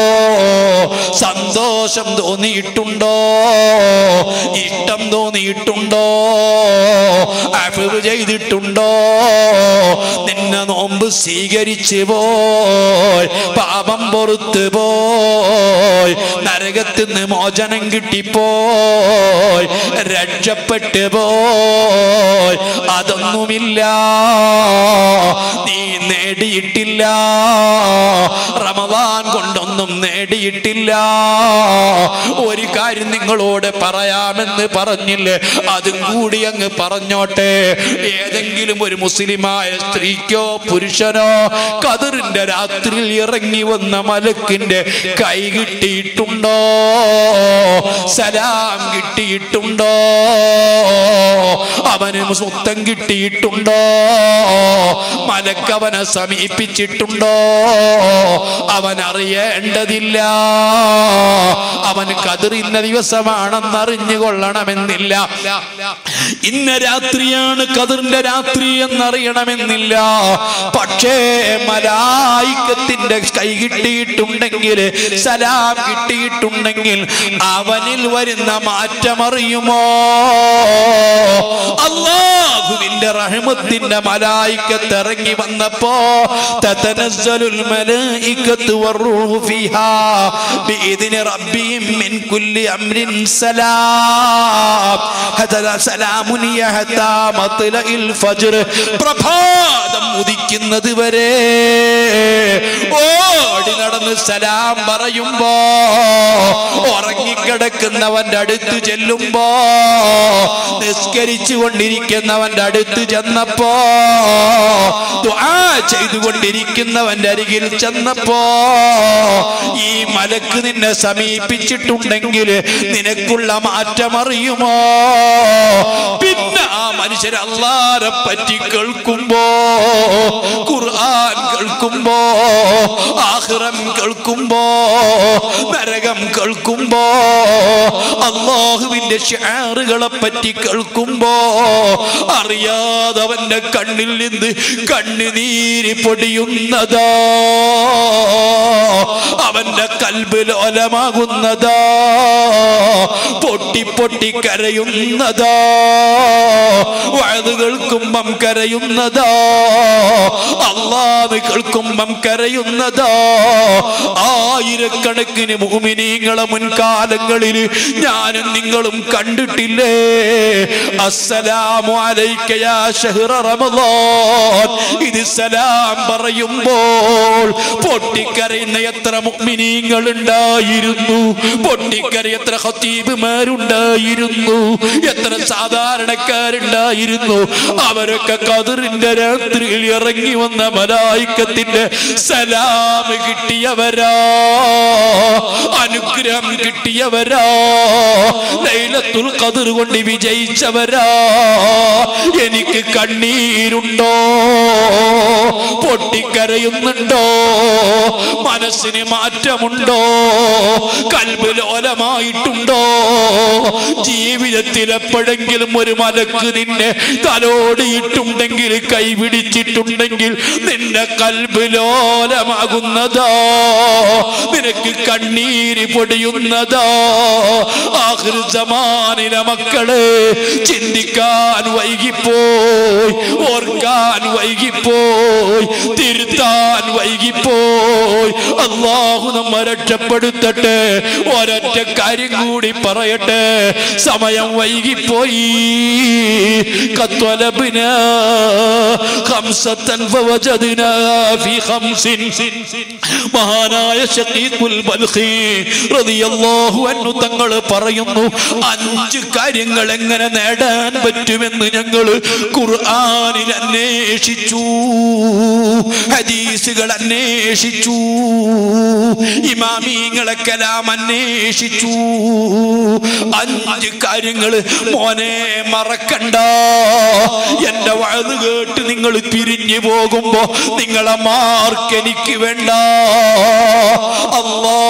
S2: സന്തോഷം തോന്നിയിട്ടുണ്ടോ ഇഷ്ടം തോന്നിയിട്ടുണ്ടോ അഫിവ് ചെയ്തിട്ടുണ്ടോ നിന്നെ നോമ്പ് സ്വീകരിച്ചു പോയി പാപം പൊറുത്ത് പോയി നരകത്തിൽ നിന്ന് മോചനം കിട്ടിപ്പോയി രക്ഷപ്പെട്ടു പോയി അതൊന്നുമില്ല നീ നേടിയിട്ടില്ല റമദാൻ കൊണ്ടൊന്നും നേടിയിട്ടില്ല ഒരു കാര്യം നിങ്ങളോട് പറയാമെന്ന് പറഞ്ഞില്ലേ അതും കൂടി അങ്ങ് പറഞ്ഞോട്ടെ ഏതെങ്കിലും ഒരു മുസ്ലിമായ സ്ത്രീക്കോ പുരുഷനോ കതിറിന്റെ രാത്രിയിൽ ഇറങ്ങി വന്ന മലക്കിന്റെ കൈ കിട്ടിയിട്ടുണ്ടോ സലാം കിട്ടിയിട്ടുണ്ടോ അവന് മുത്തം കിട്ടിയിട്ടുണ്ടോ മലക്കവനെ സമീപിച്ചിട്ടുണ്ടോ അവൻ അറിയേണ്ടതില്ല അവൻ കതിറിന്ന ദിവസമാണെന്ന് അറിഞ്ഞുകൊള്ളണമെന്നില്ല ഇന്ന രാത്രിയാണ് കതിറിന്റെ രാത്രി എന്നറിയണമെന്നില്ല പക്ഷേ മലായിക്കത്തിന്റെ കൈ കിട്ടിയിട്ടുണ്ടെങ്കിൽ സലാം കിട്ടിയിട്ടുണ്ടെങ്കിൽ അവനിൽ വരുന്ന മാറ്റം അറിയുമോ അള്ളാഹുവിന്റെ റഹ്മത്തിന്റെ മലായിക്കത്ത് ഇറങ്ങി വന്നപ്പോ തതനസ്സലുൽ മലായിക്കത്ത് വറൂഹു ഫീഹാ ബിഇذن റബ്ബിഹിം മിൻ കുല്ലി അംരിൻ സലാം ഹദാ സലാമുൻ യഹതാ മത്ലഇൽ ഫജ്ർ പ്രഭാതം ഉദിക്കുന്നത് വരെ ഓടി നടന്ന് സലാം പറയുമ്പോ ഉറങ്ങിക്കിടക്കുന്നവന്റെ അടുത്ത് ചെല്ലുമ്പോ നിസ്കരിച്ചു കൊണ്ടിരിക്കുന്നവന്റെ അടുത്ത് ചെന്നപ്പോ ദുആ ചെയ്തുകൊണ്ടിരിക്കുന്നവന്റെ അരികിൽ ചെന്നപ്പോ ഈ മലക്ക് നിന്നെ സമീപിച്ചിട്ടുണ്ടെങ്കിൽ നിനക്കുള്ള മാറ്റം അറിയുമോ പിന്നെ ആ മനുഷ്യർ അള്ളാരെ പറ്റി കേൾക്കുമ്പോ ഖുർആൻ കേൾക്കുമ്പോ ആഹ്റം കേൾക്കുമ്പോ നരകം കേൾക്കുമ്പോ അള്ളാഹുവിന്റെ ഷാറുകളെ പറ്റി കേൾക്കുമ്പോ അറിയാതവന്റെ കണ്ണിൽ നിന്ന് കണ്ണുനീര് പൊടിയുന്നതോ അവന്റെ കൽബ് ലോലമാകുന്നതോ പൊട്ടി പൊട്ടി കരയുന്നതോ വഴുത് കേൾക്കുമ്പം കരയുന്നതോ അള്ളാന്ന് കേൾക്കുമ്പം കരയുന്നതോ ആയിരക്കണക്കിന് മുമിനീങ്ങളെ മുൻകാലങ്ങളിൽ ഞാനും നിങ്ങളും കണ്ടിട്ടില്ലേ അസ്സലാമു അലൈക യാ ഷഹ്റ റമളാൻ ഇത് സലാം പറയുമ്പോൾ പൊട്ടിക്കരയുന്ന എത്ര മുഅ്മിനീങ്ങൾ ഉണ്ടായിരുന്നു പൊട്ടിക്കരയ എത്ര ഖത്തീബുമാരുണ്ടായിരുന്നു എത്ര സാധാരണക്കാരുണ്ടായിരുന്നു അവരൊക്കെ കതിറിന്റെ രാത്രിയിൽ ഇറങ്ങി വന്ന മലായി മലായിക്കത്തിന്റെ സലാം കിട്ടിയവരാ അനുഗ്രഹം കിട്ടിയവരാ ലൈലത്തുൽ ഖദർ കൊണ്ട് വിജയിച്ചവരാ എനിക്ക് കണ്ണീരുണ്ടോ പൊട്ടിക്കരയുന്നുണ്ടോ മനസ്സിന് മാറ്റമുണ്ടോ കൽബുലോലമായിട്ടുണ്ടോ ജീവിതത്തിൽ എപ്പോഴെങ്കിലും ഒരു മലക്ക് നിന്നെ തലോടിയിട്ടുണ്ടെങ്കിൽ കൈപിടിച്ചിട്ടുണ്ടെങ്കിൽ നിന്റെ കൽബുലോലമാകുന്നതോ നിനക്ക് കണ്ണീര് പൊടിയുന്നതോ ആഹൃതമാനില മക്കളെ ചിന്തിക്കാൻ വൈകിപ്പോയി ഓർക്കാൻ വൈകിപ്പോയി തിരുത്താൻ വൈകിപ്പോയി അള്ളാഹു നമ്മ രക്ഷപ്പെടുത്തട്ടെ ഒരൊറ്റ കാര്യം കൂടി പറയട്ടെ സമയം വൈകിപ്പോയി കത്വലബിന خمسة فوجدنا في خمس മഹാനായ ഷഖീഖുൽ ബൽഖി റളിയല്ലാഹു അൻഹു തങ്ങൾ പറയുന്നു അഞ്ച് കാര്യങ്ങൾ എങ്ങനെ നേടാൻ പറ്റുമെന്ന് ഞങ്ങൾ ഖുർആനിൽ അന്വേഷിച്ചു ഹദീസുകൾ അന്വേഷിച്ചു ഇമാമീങ്ങളെ കലാം അന്വേഷിച്ചു അഞ്ച് കാര്യങ്ങൾ മോനെ മറക്കണ്ട എന്റെ വഴുത് കേട്ട് നിങ്ങൾ പിരിഞ്ഞു പോകുമ്പോ നിങ്ങളെ മാർക്ക് എനിക്ക് വേണ്ട അല്ലാ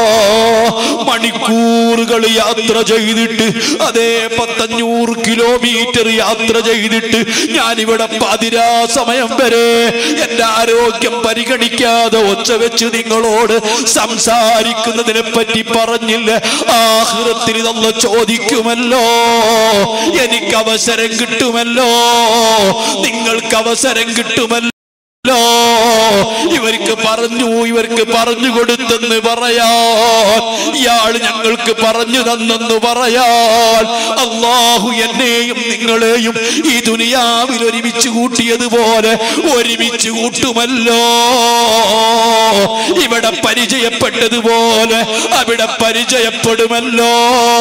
S2: മണിക്കൂറുകൾ യാത്ര ചെയ്തിട്ട് അതേ പത്തഞ്ഞൂറ് കിലോമീറ്റർ യാത്ര ചെയ്തിട്ട് ഞാനിവിടെ പതിരാ സമയം വരെ എന്റെ ആരോഗ്യം പരിഗണിക്കാതെ ഒച്ച വെച്ച് നിങ്ങളോട് സംസാരിക്കുന്നതിനെ പറ്റി പറഞ്ഞില്ല ആഹൃത്തിൽ നമ്മൾ ചോദിക്കുമല്ലോ എനിക്ക് അവസരം കിട്ടുമല്ലോ നിങ്ങൾക്ക് അവസരം കിട്ടുമല്ലോ ല്ലോ ഇവർക്ക് പറഞ്ഞു ഇവർക്ക് പറഞ്ഞു കൊടുത്തെന്ന് പറയാൻ ഇയാൾ ഞങ്ങൾക്ക് പറഞ്ഞു തന്നെന്ന് പറയാൻ അള്ളാഹു എന്നെയും നിങ്ങളെയും ഈ ദുനിയാവിൽ ഒരുമിച്ച് കൂട്ടിയതുപോലെ ഒരുമിച്ച് കൂട്ടുമല്ലോ ഇവിടെ പരിചയപ്പെട്ടതുപോലെ അവിടെ പരിചയപ്പെടുമല്ലോ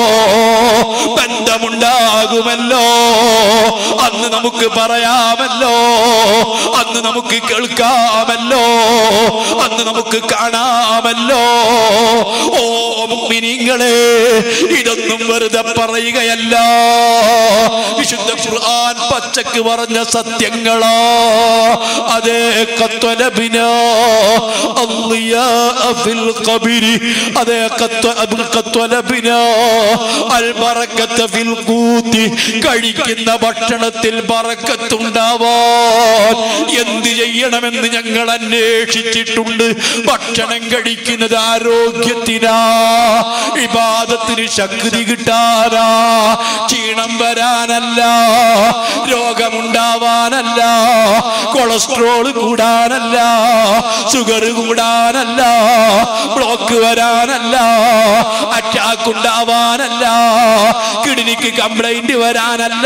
S2: ബന്ധമുണ്ടാകുമല്ലോ അന്ന് നമുക്ക് പറയാമല്ലോ അന്ന് നമുക്ക് കേൾക്കാമല്ലോ അന്ന് നമുക്ക് കാണാമല്ലോ ഓ മുഅ്മിനീങ്ങളെ ഇതൊന്നും വെറുതെ പറയുകയല്ല വിശുദ്ധ ഖുർആൻ പച്ചക്ക് പറഞ്ഞ സത്യങ്ങളാ അതേ കത്വലബിന അള്ളിയാ ഫിൽ ഖബരി അതേ കത്വ അബുൽ കത്വലബിന അൽ ബറക്കത്ത ഫിൽ ഖൂത്തി കഴിക്കുന്ന ഭക്ഷണത്തിൽ ബറക്കത്തുണ്ടാവാൻ എന്ത് ചെയ്യണമെന്ന് ഞങ്ങൾ അന്വേഷിച്ചിട്ടുണ്ട് ഭക്ഷണം കഴിക്കുന്നത് ആരോഗ്യത്തിനാ വിവാദത്തിന് ശക്തി കിട്ടാനാ ക്ഷീണം വരാനല്ല രോഗമുണ്ടാവാനല്ല കൊളസ്ട്രോൾ കൂടാനല്ല ഷുഗർ കൂടാനല്ല ബ്ലോക്ക് വരാനല്ല അറ്റാക്ക് ഉണ്ടാവാനല്ല കിഡ്നിക്ക് കംപ്ലൈന്റ് വരാനല്ല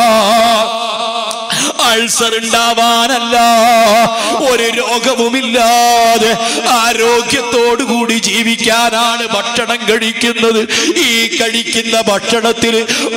S2: അൾസർ ഉണ്ടാവാനല്ല ഒരു രോഗവുമില്ലാതെ ആരോഗ്യത്തോടു കൂടി ജീവിക്കാനാണ് ഭക്ഷണം കഴിക്കുന്നത് ഈ കഴിക്കുന്ന ഭക്ഷണത്തിൽ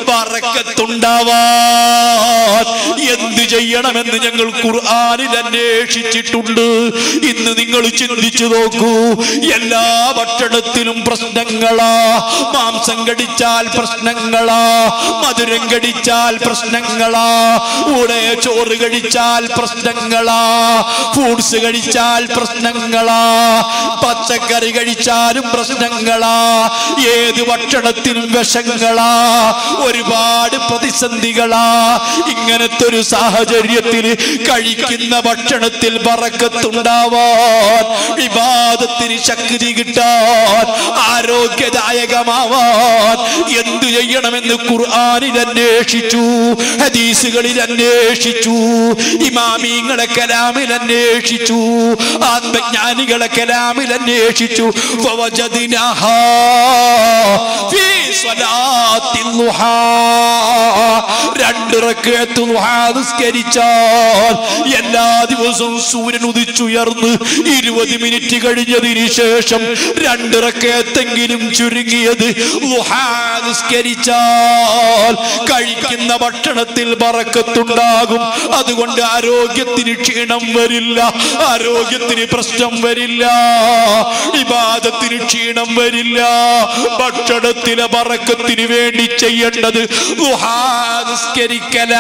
S2: പറക്കത്തുണ്ടാവാൻ എന്ത് ചെയ്യണമെന്ന് ഞങ്ങൾ ഖുർആനിൽ അന്വേഷിച്ചിട്ടുണ്ട് ഇന്ന് നിങ്ങൾ ചിന്തിച്ചു നോക്കൂ എല്ലാ ഭക്ഷണത്തിലും പ്രശ്നങ്ങളാ മാംസം കടിച്ചാൽ പ്രശ്നങ്ങളാ മധുരം കടിച്ചാൽ പ്രശ്നങ്ങളാ ഊടെ ചോറ് കഴിച്ചാൽ പ്രശ്നങ്ങളാ ഫ്രൂട്ട്സ് കഴിച്ചാൽ പ്രശ്നങ്ങളാ പച്ചക്കറി കഴിച്ചാലും പ്രശ്നങ്ങളാ ഏത് ഭക്ഷണത്തിനും വിഷങ്ങളാ ഒരുപാട് പ്രതിസന്ധികളാ ഇങ്ങനത്തെ ഒരു സാഹചര്യത്തിൽ കഴിക്കുന്ന ഭക്ഷണത്തിൽ പറക്കത്തുണ്ടാവാൻ വിവാദത്തിന് ശക്തി കിട്ടാൻ ആരോഗ്യദായകമാവാൻ എന്തു ചെയ്യണമെന്ന് ഖുർആനിൽ അന്വേഷിച്ചു ഹദീസുകളിൽ അന്വേഷിച്ചു ഇമാമീങ്ങളെ കലാമിൽ അന്വേഷിച്ചു ആത്മജ്ഞാനികളെ കലാമിൽ അന്വേഷിച്ചു ഫവജദ്നാഹാ ഫീ സ്വലാത്തിൽ ളുഹാ. രണ്ട് റക്അത്ത് ളുഹാ നിസ്കരിച്ചാൽ എല്ലാ ദിവസവും സൂര്യൻ ഉദിച്ചുയർന്ന് ഇരുപത് മിനിറ്റ് കഴിഞ്ഞതിന് ശേഷം രണ്ട് റക്കയത്തെങ്കിലും ചുരുങ്ങിയത് ളുഹാ നിസ്കരിച്ചാൽ കഴിക്കുന്ന ഭക്ഷണത്തിൽ ബറക്കത്തുണ്ടാകും അതുകൊണ്ട് ആരോഗ്യത്തിന് ക്ഷീണം വരില്ല ആരോഗ്യത്തിന് പ്രശ്നം വരില്ല ഇബാദത്തിന് ക്ഷീണം വരില്ല ഭക്ഷണത്തിലെ ബറക്കത്തിന് വേണ്ടി ചെയ്യേണ്ടത് ദുഹാ നിസ്കരിക്കല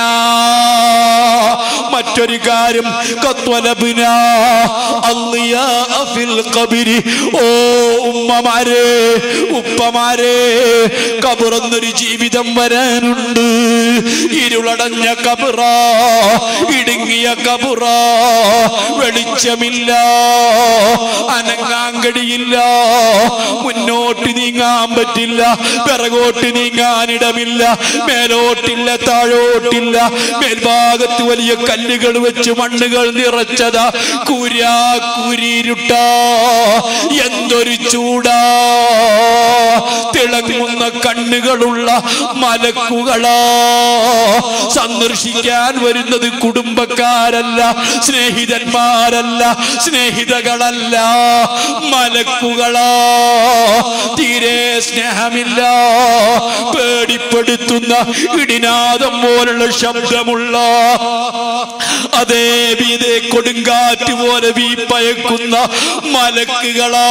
S2: മറ്റൊരു കാര്യം കത്വലബിന അള്ളിയാ ഫിൽ ഖബരി ഓ ഉമ്മമാരെ ഉപ്പമാരെ കബറന്നൊരു ജീവിതം വരാനുണ്ട് ഇരുളടഞ്ഞ കബറ ഇടുങ്ങിയ കബറ വെളിച്ചമില്ല അനങ്ങാൻ കഴിയില്ല മുന്നോട്ട് നീങ്ങാൻ പറ്റില്ല പിറകോട്ട് നീങ്ങാനിടമില്ല മേലോട്ടില്ല താഴോട്ടില്ല മേൽഭാഗത്ത് വലിയ കല്ലുകൾ വെച്ച് മണ്ണുകൾ നിറച്ചതാ കുരാ കുരിരുട്ട എന്തൊരു ചൂടാ തിളങ്ങുന്ന കണ്ണുകളുള്ള മലക്കുകളാ സന്ദർശിക്കാൻ വരുന്നത് കുടുംബക്കാരല്ല സ്നേഹിതന്മാരല്ല സ്നേഹിതകളല്ല മലക്കുകളാ തീരെ സ്നേഹമില്ല പേടിപ്പെടുത്തുന്ന ഇടിനാദം പോലുള്ള ശബ്ദമുള്ള അതേ വീതേ കൊടുങ്കാറ്റ് പോലെ വീപ്പയക്കുന്ന മലക്കുകളാ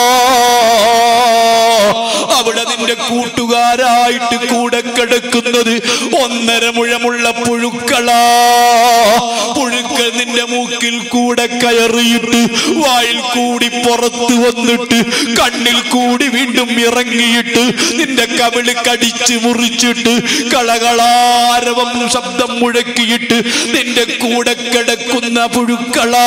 S2: അവിടെ നിന്റെ കൂട്ടുകാരായിട്ട് കൂടെ കിടക്കുന്നത് ഒന്നര മുഴമുള്ള പുഴുക്കളാ പുഴുക്കൾ നിന്റെ മൂക്കിൽ കൂടെ കയറിയിട്ട് വായിൽ കൂടി പുറത്ത് വന്നിട്ട് കണ്ണിൽ കൂടി വീണ്ടും ഇറങ്ങിയിട്ട് നിന്റെ കവിള് കടിച്ച് മുറിച്ചിട്ട് കളകളാരവം ശബ്ദം മുഴക്കിയിട്ട് നിന്റെ കൂടെ കിടക്കുന്ന പുഴുക്കളാ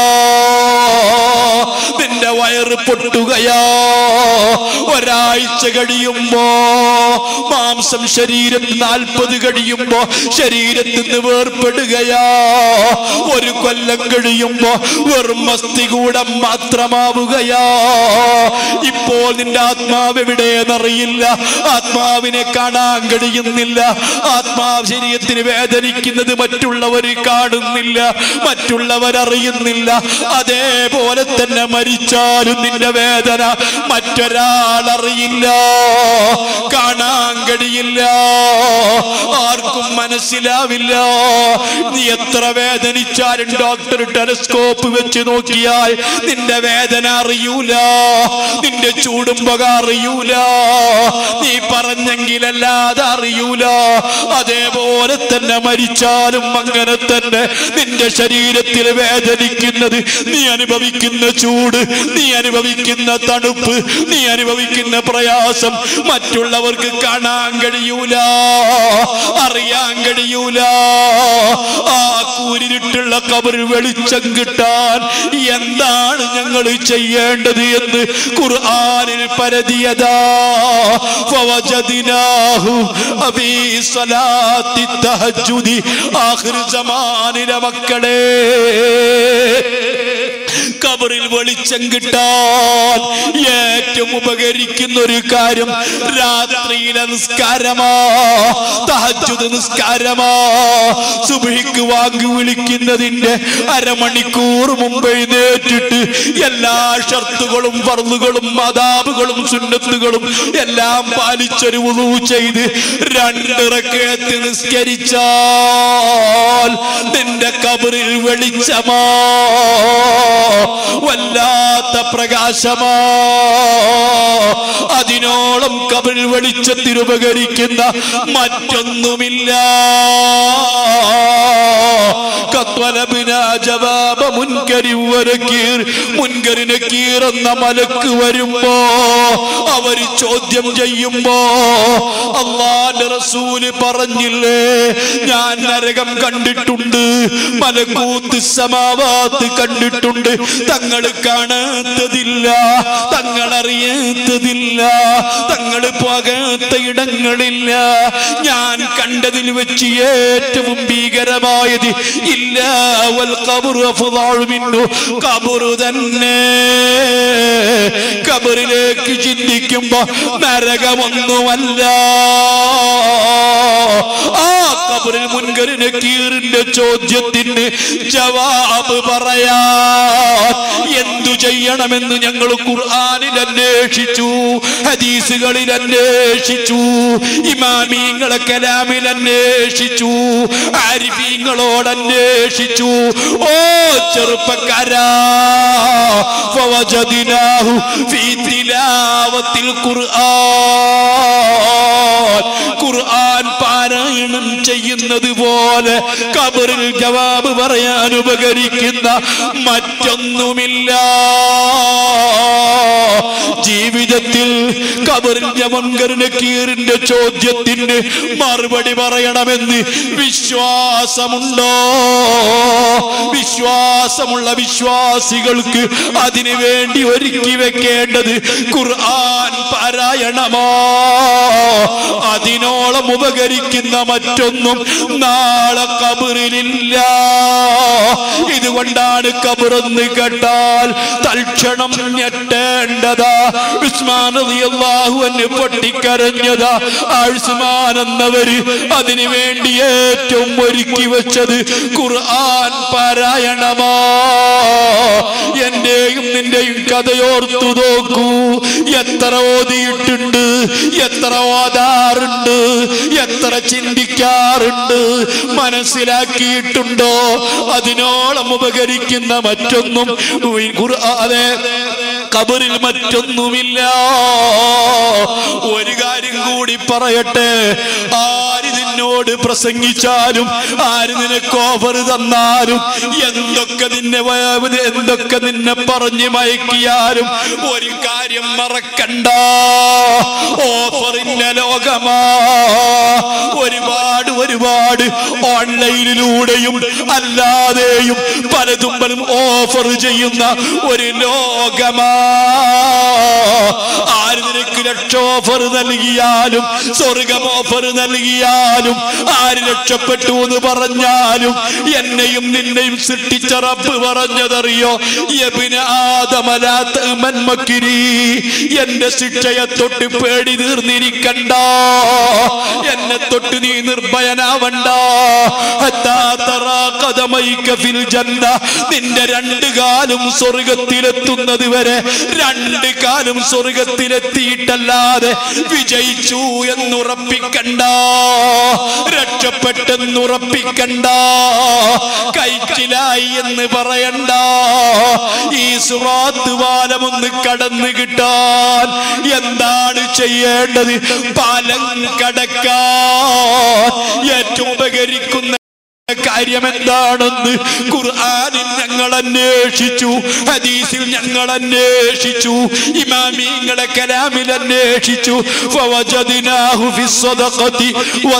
S2: നിന്റെ വയറ് പൊട്ടുകയാ ഒരാഴ്ച കഴിയുമ്പോ മാംസം ശരീരം നാൽപ്പത് കഴിയുമ്പോ ശരീരത്തിൽ നിന്ന് വേർപ്പെടുകയാ ഒരു കൊല്ലം കഴിയുമ്പോ വെറും മസ്തികൂടം മാത്രമാവുകയാ ഇപ്പോൾ നിന്റെ ആത്മാവ് എവിടെയെന്നറിയില്ല ആത്മാവിനെ കാണാൻ കഴിയുന്നില്ല ആത്മാവ് ശരീരത്തിന് വേദനിക്കുന്നത് മറ്റുള്ളവർ കാണുന്നില്ല മറ്റുള്ളവരറിയുന്നില്ല അതേപോലെ തന്നെ മരിച്ചാലും നിന്റെ വേദന മറ്റൊരാൾ അറിയില്ല കാണാൻ കഴിയില്ല ആർക്കും മനസ്സിലാവില്ല നീ എത്ര വേദനിച്ചാലും ഡോക്ടർ ടെലസ്കോപ്പ് വെച്ച് നോക്കിയാൽ നിന്റെ വേദന അറിയൂല നിന്റെ ചൂടും പുക അറിയൂല നീ പറഞ്ഞെങ്കിലല്ലാതെ അറിയൂല അതേപോലെ തന്നെ മരിച്ചാലും അങ്ങനെ തന്നെ നിന്റെ ശരീരത്തിൽ വേദനിക്കുന്നത് നീ അനുഭവിക്കുന്ന ചൂട് നീ അനുഭവിക്കുന്ന തണുപ്പ് നീ അനുഭവിക്കുന്ന പ്രയാസം മറ്റുള്ളവർക്ക് കാണാൻ കഴിയൂല അറിയാൻ കഴിയൂല ആ കൂരിരുട്ടുള്ള കബറിൽ വെളിച്ചം കിട്ടാൻ എന്താണ് ഞങ്ങൾ ചെയ്യേണ്ടത് എന്ന് ഖുർആനിൽ പരതിയതാ ഫവജദിനാഹു അബീ സ്വലാത്തി തഹജ്ജുദി ആഖിർ സമാനിലെ മക്കളെ കബറിൽ വെളിച്ചം കിട്ടാൻ ഏറ്റവും ഉപകരിക്കുന്ന ഒരു കാര്യം രാത്രിയിലെ നിസ്കാരമാ തഹജ്ജുദ് നിസ്കാരമാ സുബഹിക്ക് വാങ്ങി വിളിക്കുന്നതിന്റെ അരമണിക്കൂർ മുമ്പ് എഴുന്നേറ്റിട്ട് എല്ലാ ഷർത്തുകളും ഫർളുകളും മതാബുകളും സുന്നത്തുകളും എല്ലാം പാലിച്ചൊരു വുളു ചെയ്ത് രണ്ടിറക്കത്ത് നിസ്കരിച്ചാൽ നിന്റെ കബറിൽ വെളിച്ചമാ വല്ലാത്ത പ്രകാശമാ അതിനോളം കബറിൽ വെളിച്ചത്തിൽ ഉപകരിക്കുന്ന മറ്റൊന്നുമില്ല കത്വലബിന ജവാബ മുൻകരി വരക്കീർ മുൻകരിനെ കീറുന്ന മലക്ക് വരുമ്പോ അവര് ചോദ്യം ചെയ്യുമ്പോ അള്ളാന്റെ റസൂല് പറഞ്ഞില്ലേ ഞാൻ നരകം കണ്ടിട്ടുണ്ട് മലക്കൂത്ത് സമാവാത്ത് കണ്ടിട്ടുണ്ട് തങ്ങൾ കാണാത്തതില്ല തങ്ങൾ അറിയാത്തതില്ല തങ്ങൾ പോകാത്ത ഇടങ്ങളില്ല ഞാൻ കണ്ടതിൽ വെച്ച് ഏറ്റവും ഭീകരമായത് ഇല്ല വൽ ഖബറു അഫ്ളാഉ മിൻഹു ഖബറു തന്നെ കബറിലേക്ക് ചിന്തിക്കുമ്പോ നരകമൊന്നുമല്ല ആ കബറിൽ മുൻകറിന് കീറിന്റെ ചോദ്യത്തിന് ജവാബ് പറയാ എന്തു ചെയ്യണം ചെയ്യണമെന്ന് ഞങ്ങൾ ഖുർആനിൽ അന്വേഷിച്ചു ഹദീസുകളിൽ അന്വേഷിച്ചു ഇമാമീങ്ങളെ കലാമിൽ അന്വേഷിച്ചു ആരിഫീങ്ങളോട് അന്വേഷിച്ചു ഓ ചെറുപ്പക്കാരാ فوجدناه في تلاوة القرآن ഖുർആൻ പാരായണം ചെയ്യുന്നത് പോലെ കബറിൽ ജവാബ് പറയാൻ ഉപകരിക്കുന്ന മറ്റൊന്നുമില്ല ജീവിതത്തിൽ കബറിന്റെ മുൻകറിന്റെ കീറിന്റെ ചോദ്യത്തിന് മറുപടി പറയണമെന്ന് വിശ്വാസമുണ്ടോ വിശ്വാസമുള്ള വിശ്വാസികൾക്ക് അതിനു വേണ്ടി ഒരുക്കി വെക്കേണ്ടത് ഖുർആൻ പാരായണമോ അതിനോളം ഉപകരിക്കുന്ന മറ്റൊന്നും നാളെ കബറിലില്ല ഇതുകൊണ്ടാണ് കബറെന്ന് കേട്ടാൽ തൽക്ഷണം ഞെട്ടേണ്ടതാ ഉസ്മാൻ റളിയല്ലാഹു അൻഹു പൊട്ടിക്കരഞ്ഞതാ ആഴ്സുമാൻ എന്നവര് അതിനു വേണ്ടി ഏറ്റവും ഒരുക്കി വെച്ചത് ഖുർആൻ പാരായണമാ എന്റെയും നിന്റെയും കഥയോർത്തു നോക്കൂ എത്ര ഓതിയിട്ടുണ്ട് എത്ര ഓതാറുണ്ട് എത്ര ചിന്തിക്കാറുണ്ട് മനസ്സിലാക്കിയിട്ടുണ്ടോ അതിനോളം ഉപകരിക്കുന്ന മറ്റൊന്നും ഖുർആ- അതെ കബറിൽ മറ്റൊന്നുമില്ല ഒരു കാര്യം കൂടി പറയട്ടെ ആര് നിന്നോട് പ്രസംഗിച്ചാലും ആര് നിനക്ക് ഓഫർ തന്നാലും എന്തൊക്കെ നിന്നെ വ- എന്തൊക്കെ നിന്നെ പറഞ്ഞ് മയക്കിയാലും ഒരു കാര്യം മറക്കണ്ട ഓഫറിന്റെ ലോകമാ ഒരുപാട് ഒരുപാട് ഓൺലൈനിലൂടെയും അല്ലാതെയും പലതും പലതും ഓഫർ ചെയ്യുന്ന ഒരു ലോകമാ ആര് നിനക്ക് ലക്ഷം ഓഫർ നൽകിയാലും സ്വർഗം ഓഫർ നൽകിയാലും ആര് രക്ഷപ്പെട്ടു എന്ന് പറഞ്ഞാലും എന്നെയും നിന്നെയും സൃഷ്ടിച്ച റബ്ബ് പറഞ്ഞതറിയോ യബ്ന ആദമലാത്ത മന്മക്കിരി എന്റെ ശിക്ഷയെ തൊട്ട് പേടി തീർന്നിരിക്കണ്ട എന്നെ തൊട്ട് നീ നിർഭയനാവണ്ട ഹത്താ തറാ ഖദമൈക ഫിൽ ജന്ന നിന്റെ രണ്ട് കാലും സ്വർഗത്തിലെത്തുന്നത് വരെ രണ്ട് കാലും സ്വർഗത്തിലെത്തിയിട്ടല്ലാതെ വിജയിച്ചു എന്നുറപ്പിക്കണ്ട രക്ഷപ്പെട്ടെന്നുറപ്പിക്കണ്ട കൈച്ചിലായി എന്ന് പറയണ്ട ഈ സുറാത്ത് പാലം ഒന്ന് കടന്നു കിട്ടാൻ എന്താണ് ചെയ്യേണ്ടത് പാലം കടക്കാൻ ഏറ്റവും ഉപകരിക്കുന്ന കാര്യം എന്താണെന്ന് ഖുർആനിൽ ഞങ്ങൾ അന്വേഷിച്ചു ഹദീസിൽ ഞങ്ങൾ അന്വേഷിച്ചു ഇമാമിങ്ങളെ കലാമിൽ അന്വേഷിച്ചു ഫവജദ്നാഹു ഫിസ്സദഖതി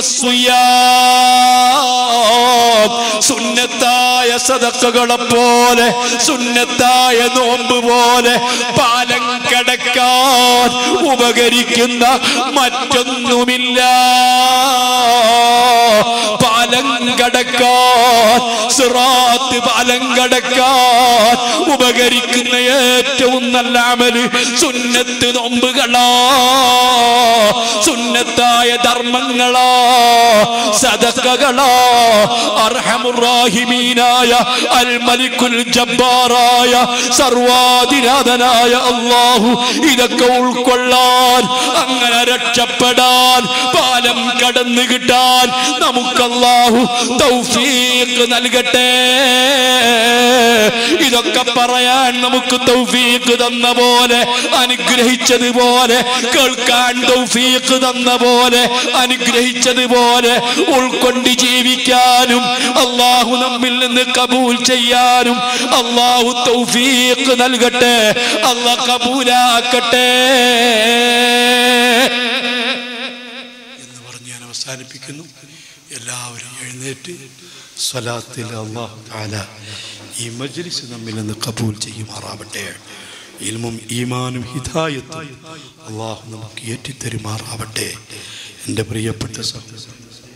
S2: വസ്സിയാം സുന്നത്തായ സദഖകളെ പോലെ സുന്നത്തായ നോമ്പ് പോലെ പാലം കടക്കാൻ ഉപകരിക്കുന്ന മറ്റൊന്നുമില്ല പാലം കടക്കാൻ സിറാത്ത് പാലം കടക്കാൻ ഉപകരിക്കുന്ന ഏറ്റവും നല്ല അമല് സുന്നത്ത് നോമ്പുകളാ സുന്നത്തായ ധർമ്മങ്ങളാ സദക്കകളാ അർഹമുറാഹിമീനായ അൽ മലിക്കുൽ ജബ്ബാറായ സർവാധിനാഥനായ അള്ളാഹു ഇതൊക്കെ ഉൾക്കൊള്ളാൻ അങ്ങനെ രക്ഷപ്പെടാൻ പാലം കടന്നു കിട്ടാൻ നമുക്ക് അള്ളാഹു തൗഫീഖ് നൽകട്ടെ ഇതൊക്കെ പറയാൻ നമുക്ക് തൗഫീഖ് തന്ന പോലെ അനുഗ്രഹിച്ചതുപോലെ കേൾക്കാൻ തൗഫീഖ് തന്ന പോലെ അനുഗ്രഹിച്ചതുപോലെ ഉൾക്കൊണ്ട് ജീവിക്കാനും അള്ളാഹു നമ്മിൽ നിന്ന് കബൂൽ ചെയ്യാനും അള്ളാഹു തൗഫീഖ് നൽകട്ടെ അള്ളാഹ് കബൂലാക്കട്ടെ എന്ന് പറഞ്ഞ് ഞാൻ അവസാനിപ്പിക്കുന്നു എല്ലാവരും എഴുന്നേറ്റ് സ്വലാത്തിൽ അള്ളാഹു താല ഈ മജ്ലിസ് നമ്മിൽ നിന്ന് കബൂൽ ചെയ്യുമാറാവട്ടെ ഇൽമും ഈമാനും ഹിദായത്തും അള്ളാഹു നമുക്ക് ഏറ്റിത്തരുമാറാവട്ടെ എൻ്റെ പ്രിയപ്പെട്ട സഹോദരൻ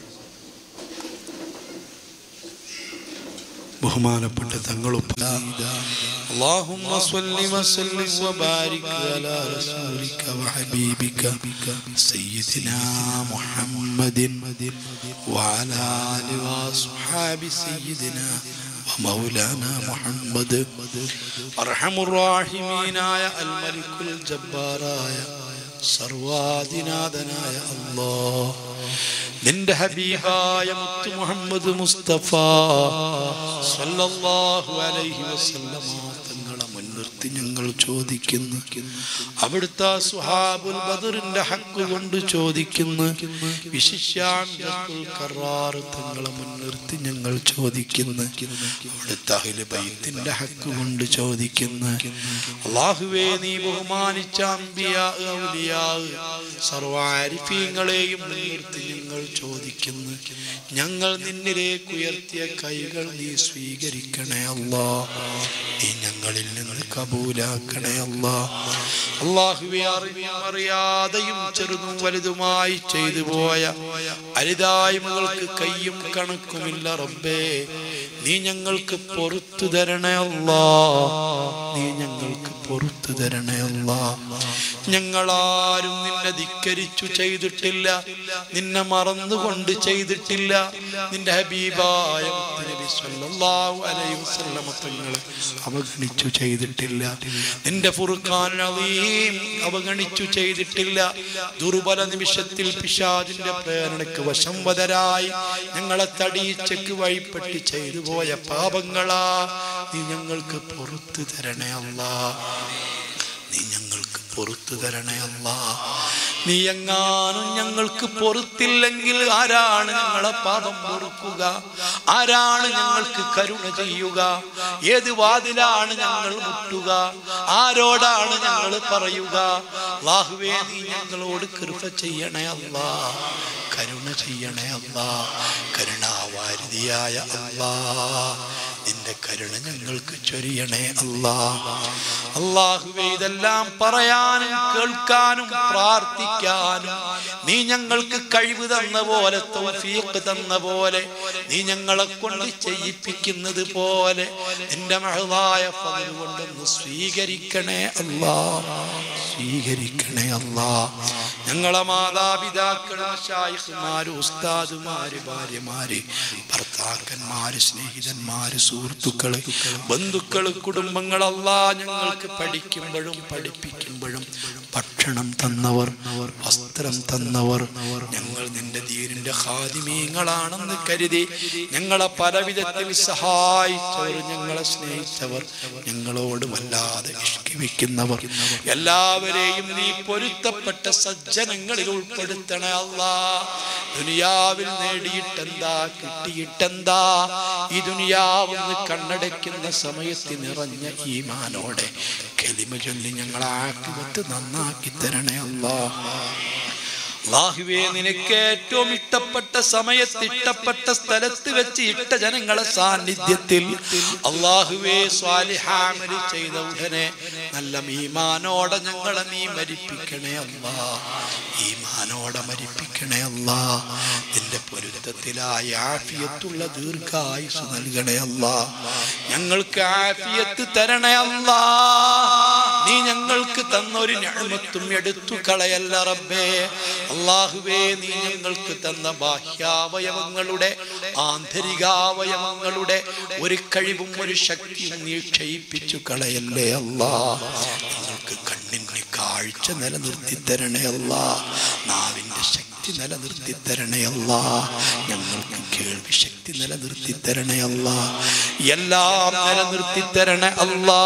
S2: ബഹുമാനപ്പെട്ട തങ്ങളും اللهم صل وسلم وبارك على رسولك وحبيبك سيدنا محمد وعلى آله وأصحاب سيدنا ومولانا محمد أرحم الراحمين يا الملك الجبار يا സർവാദിനാഥനായ അല്ലാ നിന്റെ ഹബീബായ മുത്ത് മുഹമ്മദ് മുസ്തഫ സല്ലല്ലാഹു അലൈഹി വസല്ലമ തങ്ങളെ മുൻനിർത്തി ഞങ്ങൾ ചോദിക്കുന്നു അവിടുത്തെ സുഹാബുൽ ബദറിന്റെ ഹക്ക് കൊണ്ട് ചോദിക്കുന്നു വിശിഷ്യാൻ കറാർ തങ്ങളെ മുൻനിർത്തി ഞങ്ങൾ ചോദിക്കുന്നു അവിടുത്തെ അഹില് ബൈത്തിന്റെ ഹക്ക് കൊണ്ട് ചോദിക്കുന്നു അള്ളാഹുവേ നീ ബഹുമാനിച്ച അമ്പിയാ ഔലിയാ സർവാരിഫീങ്ങളെയും മുൻനിർത്തി ഞങ്ങൾ ചോദിക്കുന്നു ഞങ്ങൾ നിന്നിലേക്ക് ഉയർത്തിയ കൈകൾ നീ സ്വീകരിക്കണേ അല്ലാ നീ ഞങ്ങളിൽ നിന്ന് കബൂലാക്കണേ അല്ലാ അള്ളാഹുവെ അറിഞ്ഞും അറിയാതെയും ചെറുതും വലുതുമായി ചെയ്തു പോയ അരിതായ്മകൾക്ക് കയ്യും കണക്കുമില്ല റബ്ബേ നീ ഞങ്ങൾക്ക് പൊറത്തു തരണേ അല്ലാ നീ ഞങ്ങൾക്ക് പൊറത്തു തരണേ അല്ലാ ഞങ്ങളാരും നിന്നെ ധിക്കരിച്ചു ചെയ്തിട്ടില്ല നിന്നെ മറന്നുകൊണ്ട് ചെയ്തിട്ടില്ല നിന്റെ ഹബീബായ മുത്തുനബി സല്ലല്ലാഹു അലൈഹി വസല്ലമ തങ്ങളെ അവഗണിച്ചു ചെയ്തിട്ടില്ല നിന്റെ ഫുർഖാൻ അലീം അവഗണിച്ചു ചെയ്തിട്ടില്ല ദുർബല നിമിഷത്തിൽ പിശാജിന്റെ പ്രേരണയ്ക്ക് വശംവതരായി ഞങ്ങളെ തടിയിച്ചക്ക് വഴിപ്പെട്ട് ചെയ്തു പോയ പാപങ്ങളാ നീ ഞങ്ങൾക്ക് പുറത്തു തരണേ അല്ലാ നീ ഞങ്ങൾക്ക് പുറത്തു തരണേ അല്ലാ നീ എങ്ങാനും ഞങ്ങൾക്ക് പൊറുത്തില്ലെങ്കിൽ ആരാണ് ഞങ്ങളെ പാപം പൊറുക്കുക ആരാണ് ഞങ്ങൾക്ക് കരുണ ചെയ്യുക ഏത് വാതിലാണ് ഞങ്ങൾ മുട്ടുക ആരോടാണ് ഞങ്ങൾ പറയുക അല്ലാഹുവേ നീ ഞങ്ങളോട് കൃപ ചെയ്യണേ അല്ലാ കരുണ ചെയ്യണേ അല്ലാ കരുണാവാരിതിയായ അല്ലാ നിന്റെ കരുണ ഞങ്ങൾക്ക് ചൊരിയണേ അല്ലാ അള്ളാഹുവേ ഇതെല്ലാം പറയാനും കേൾക്കാനും പ്രാർത്ഥിക്കാനും നീ ഞങ്ങൾക്ക് കഴിവ് തന്ന പോലെ തൗഫീഖ് തന്ന പോലെ നീ ഞങ്ങളെ കൊണ്ട് ചെയ്യിപ്പിക്കുന്നത് പോലെ നിന്റെ മഹളായ പതിവ് കൊണ്ടൊന്ന് സ്വീകരിക്കണേ അല്ലാ സ്വീകരിക്കണേ അല്ലാ ഞങ്ങളെ മാതാപിതാക്കള് ശായിഖുമാര് ഉസ്താദുമാര് ഭാര്യമാര് ഭർത്താക്കന്മാര് സ്നേഹിതന്മാര് സുഹൃത്തുക്കള് ബന്ധുക്കള് കുടുംബങ്ങളല്ലാ ഞങ്ങൾക്ക് പഠിക്കുമ്പോഴും പഠിപ്പിക്കുമ്പോഴും ഭക്ഷണം തന്നവർ വസ്ത്രം തന്നവർ ഞങ്ങൾ നിന്റെ ധീരിന്റെ ഹാദിമീങ്ങളാണെന്ന് കരുതി ഞങ്ങളെ പല വിധത്തിൽ സഹായിച്ചവർ ഞങ്ങളെ സ്നേഹിച്ചവർ ഞങ്ങളോട് വല്ലാതെ ഇഷ്കിവിക്കുന്നവർ എല്ലാവരെയും നീ പൊരുത്തപ്പെട്ട സജ്ജനങ്ങളിൽ ഉൾപ്പെടുത്തണേ അല്ലാ ദുനിയാവിൽ നേടിയിട്ടെന്താ കിട്ടിയിട്ടെന്താ ഈ ദുനിയാവെന്ന് കണ്ണടയ്ക്കുന്ന സമയത്ത് നിറഞ്ഞ ഈമാനോടെ കെലിമ ചൊല്ലി ഞങ്ങളെ ആക്കിവത്ത് നന്നാക്കി തരണേ അല്ലാ അള്ളാഹുവേ നിനക്ക് ഏറ്റവും ഇഷ്ടപ്പെട്ട സമയത്ത് ഇഷ്ടപ്പെട്ട സ്ഥലത്ത് വെച്ച് ഇട്ട ജനങ്ങളെ സാന്നിധ്യത്തിൽ അള്ളാഹുവേ സ്വാലിഹാമല് ചെയ്ത ഉടനെ നല്ല മീമാനോടെ ഞങ്ങളെ നീ മരിപ്പിക്കണേ അല്ലാ ഈമാനോടെ മരിപ്പിക്കണേ അല്ലാ നിന്റെ പൊരുത്തത്തിലായ ആഫിയത്തുള്ള ദീർഘായുസ് നൽകണേ അല്ലാ ഞങ്ങൾക്ക് ആഫിയത്ത് തരണേ അല്ലാ നീ ഞങ്ങൾക്ക് തന്നൊരു ഞാമത്തും എടുത്തു കളയല്ല റബ്ബേ അള്ളാഹുവേ നീ ഞങ്ങൾക്ക് തന്ന ബാഹ്യാവയവങ്ങളുടെ ആന്തരികാവയവങ്ങളുടെ ഒരു കഴിവും ഒരു ശക്തിയും നീ ക്ഷയിപ്പിച്ചു കളയല്ലേ അല്ലാ ഞങ്ങൾക്ക് കണ്ണിന് കാഴ്ച നിലനിർത്തി തരണേ അല്ലാ നാവിന്റെ ശക്തി നിലനിർത്തി തരണേ അല്ലാ ഞങ്ങൾക്ക് കേൾവി ശക്തി നിലനിർത്തി തരണേ അല്ലാ എല്ലാം നിലനിർത്തി തരണേ അല്ലാ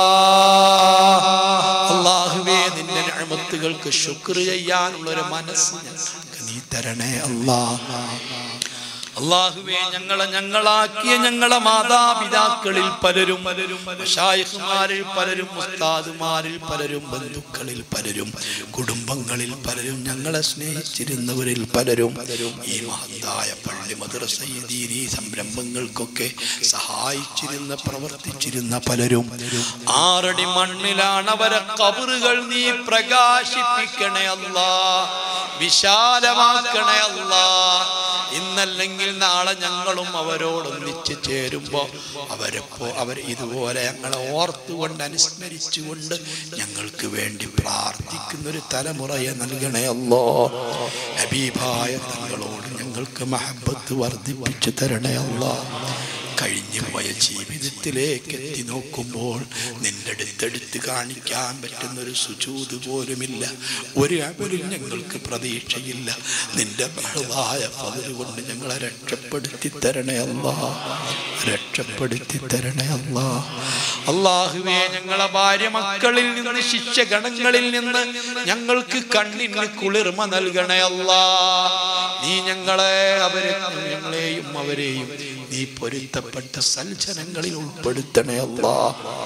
S2: അള്ളാഹുവേ നിന്റെ നിഅമത്തുകൾക്ക് ശുക്ർ ചെയ്യാനുള്ള ഒരു മനസ്സ് ഞങ്ങൾക്ക് നീ തരണേ അല്ലാ അള്ളാഹുവേ ഞങ്ങളെ ഞങ്ങളാക്കിയ ഞങ്ങളെ മാതാപിതാക്കളിൽ പലരും ഷായിഖുമാരിൽ പലരും മുസ്താദുമാരിൽ പലരും ബന്ധുക്കളിൽ പലരും കുടുംബങ്ങളിൽ പലരും ഞങ്ങളെ സ്നേഹിച്ചിരുന്നവരിൽ പലരും ഈ മഹത്തായ പള്ളി മദ്രസ ഈ ദീനീ സംരംഭങ്ങൾക്കൊക്കെ സഹായിച്ചിരുന്ന പ്രവർത്തിച്ചിരുന്ന പലരും ആറടി മണ്ണിലാണ് അവരെ കബറുകൾ നീ പ്രകാശിപ്പിക്കണേ അല്ലാ വിശാലമാക്കണേ അല്ലാ ഇന്നല്ലെങ്കിൽ നാളെ ഞങ്ങളും അവരോടൊന്നിച്ച് ചേരുമ്പോ അവരെപ്പോ അവർ ഇതുപോലെ ഞങ്ങളെ ഓർത്തുകൊണ്ട് അനുസ്മരിച്ചുകൊണ്ട് ഞങ്ങൾക്ക് വേണ്ടി പ്രാർത്ഥിക്കുന്ന ഒരു തലമുറയെ നൽകണേ അല്ലോ ഹബീബായ തങ്ങളോട് ഞങ്ങൾക്ക് മഹബത്ത് വർദ്ധിപ്പിച്ചു തരണേ അല്ലോ
S1: കഴിഞ്ഞു പോയ ജീവിതത്തിലേക്ക് എത്തി നോക്കുമ്പോൾ നിന്റെ അടുത്തെടുത്ത് കാണിക്കാൻ പറ്റുന്ന ഒരു സുചൂത് പോലുമില്ല ഒരു അമലും ഞങ്ങൾക്ക് പ്രതീക്ഷയില്ല നിന്റെ ബഹളായ പതിര് കൊണ്ട് ഞങ്ങളെ രക്ഷപ്പെടുത്തി തരണേ അല്ലാ രക്ഷപ്പെടുത്തി തരണേ അല്ലാ അള്ളാഹുവേ ഞങ്ങളെ ഭാര്യ മക്കളിൽ നിന്ന് ശിക്ഷ ഗണങ്ങളിൽ നിന്ന് ഞങ്ങൾക്ക് കണ്ണിന് കുളിർമ നൽകണേ അല്ലാ നീ ഞങ്ങളെ അവരെ ഞങ്ങളെയും അവരെയും നീ പൊരുത്തപ്പെട്ട സൽജനങ്ങളിൽ ഉൾപ്പെടുത്തണേ അല്ലാ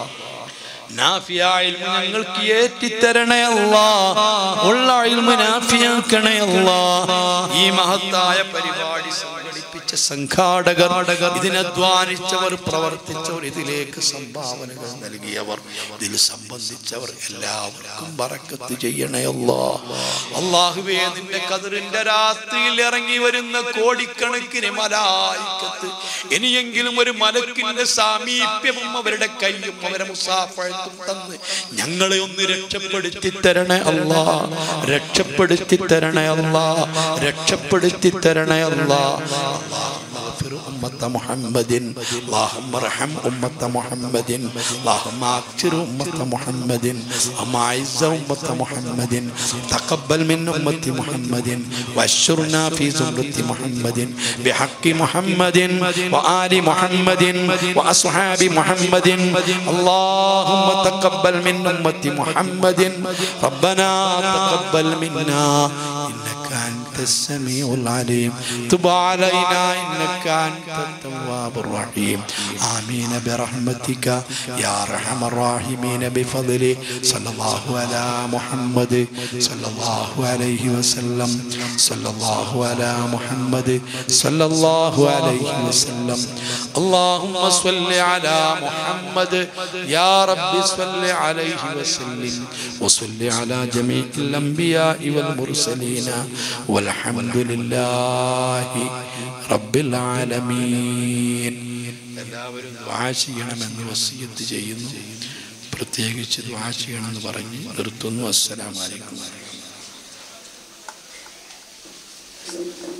S1: നാഫിയായ ഇൽമ ഞങ്ങൾക്ക് ഏറ്റിത്തരണേ അല്ലാ ഉള്ള ഇൽമ നാഫിയാക്കണേ അല്ലാ ഈ മഹത്തായ പരിപാടി സംഘടിപ്പിച്ച സംഘാടകർ ഇതിനധ്വാനിച്ചവർ പ്രവർത്തിച്ചവർ ഇതിലേക്ക് സംഭാവനകൾ നൽകിയവർ ഇതിൽ സംബന്ധിച്ചവർ എല്ലാവർക്കും ബറക്കത്ത് ചെയ്യണേ അല്ലാ അള്ളാഹുവേ നിന്റെ കതിറിന്റെ രാത്രിയിൽ ഇറങ്ങി വരുന്ന കോടിക്കണക്കിന് മലായിക്കത്ത് ഇനിയെങ്കിലും ഒരു മലക്കിന്റെ സാമീപ്യവും അവരുടെ കയ്യും അവരെ മുസാഫഴത്തും തന്ന് ഞങ്ങളെ ഒന്ന് രക്ഷപ്പെടുത്തി തരണേ അല്ലാ രക്ഷപ്പെടുത്തി തരണേ അല്ലാ രക്ഷപ്പെടുത്തി തരണേ അല്ലാ اللهم اغفر أمة محمد اللهم ارحم أمة محمد اللهم أكثر أمة محمد اللهم أعز أمة محمد تقبل من أمة محمد واشرنا في زمرة محمد بحق محمد وآل محمد وأصحاب محمد اللهم تقبل من أمة محمد ربنا تقبل منا إنك أنت السميع العليم تب علينا إنك أنت التواب الرحيم آمين برحمتك يا أرحم الراحمين بفضله صلى الله على محمد صلى الله عليه وسلم صلى الله على محمد صلى الله عليه وسلم اللهم صل على محمد يا رب صل عليه وسلم وصل على جميع الأنبياء والمرسلين والحمد لله رب العالمين എല്ലാവരും ദ്വാ ചെയ്യണമെന്ന് വസീയത്ത് ചെയ്യുന്നു പ്രത്യേകിച്ച് ദ്വാ ചെയ്യണമെന്ന് പറഞ്ഞ് നിർത്തുന്നു അസ്സലാമലൈക്കും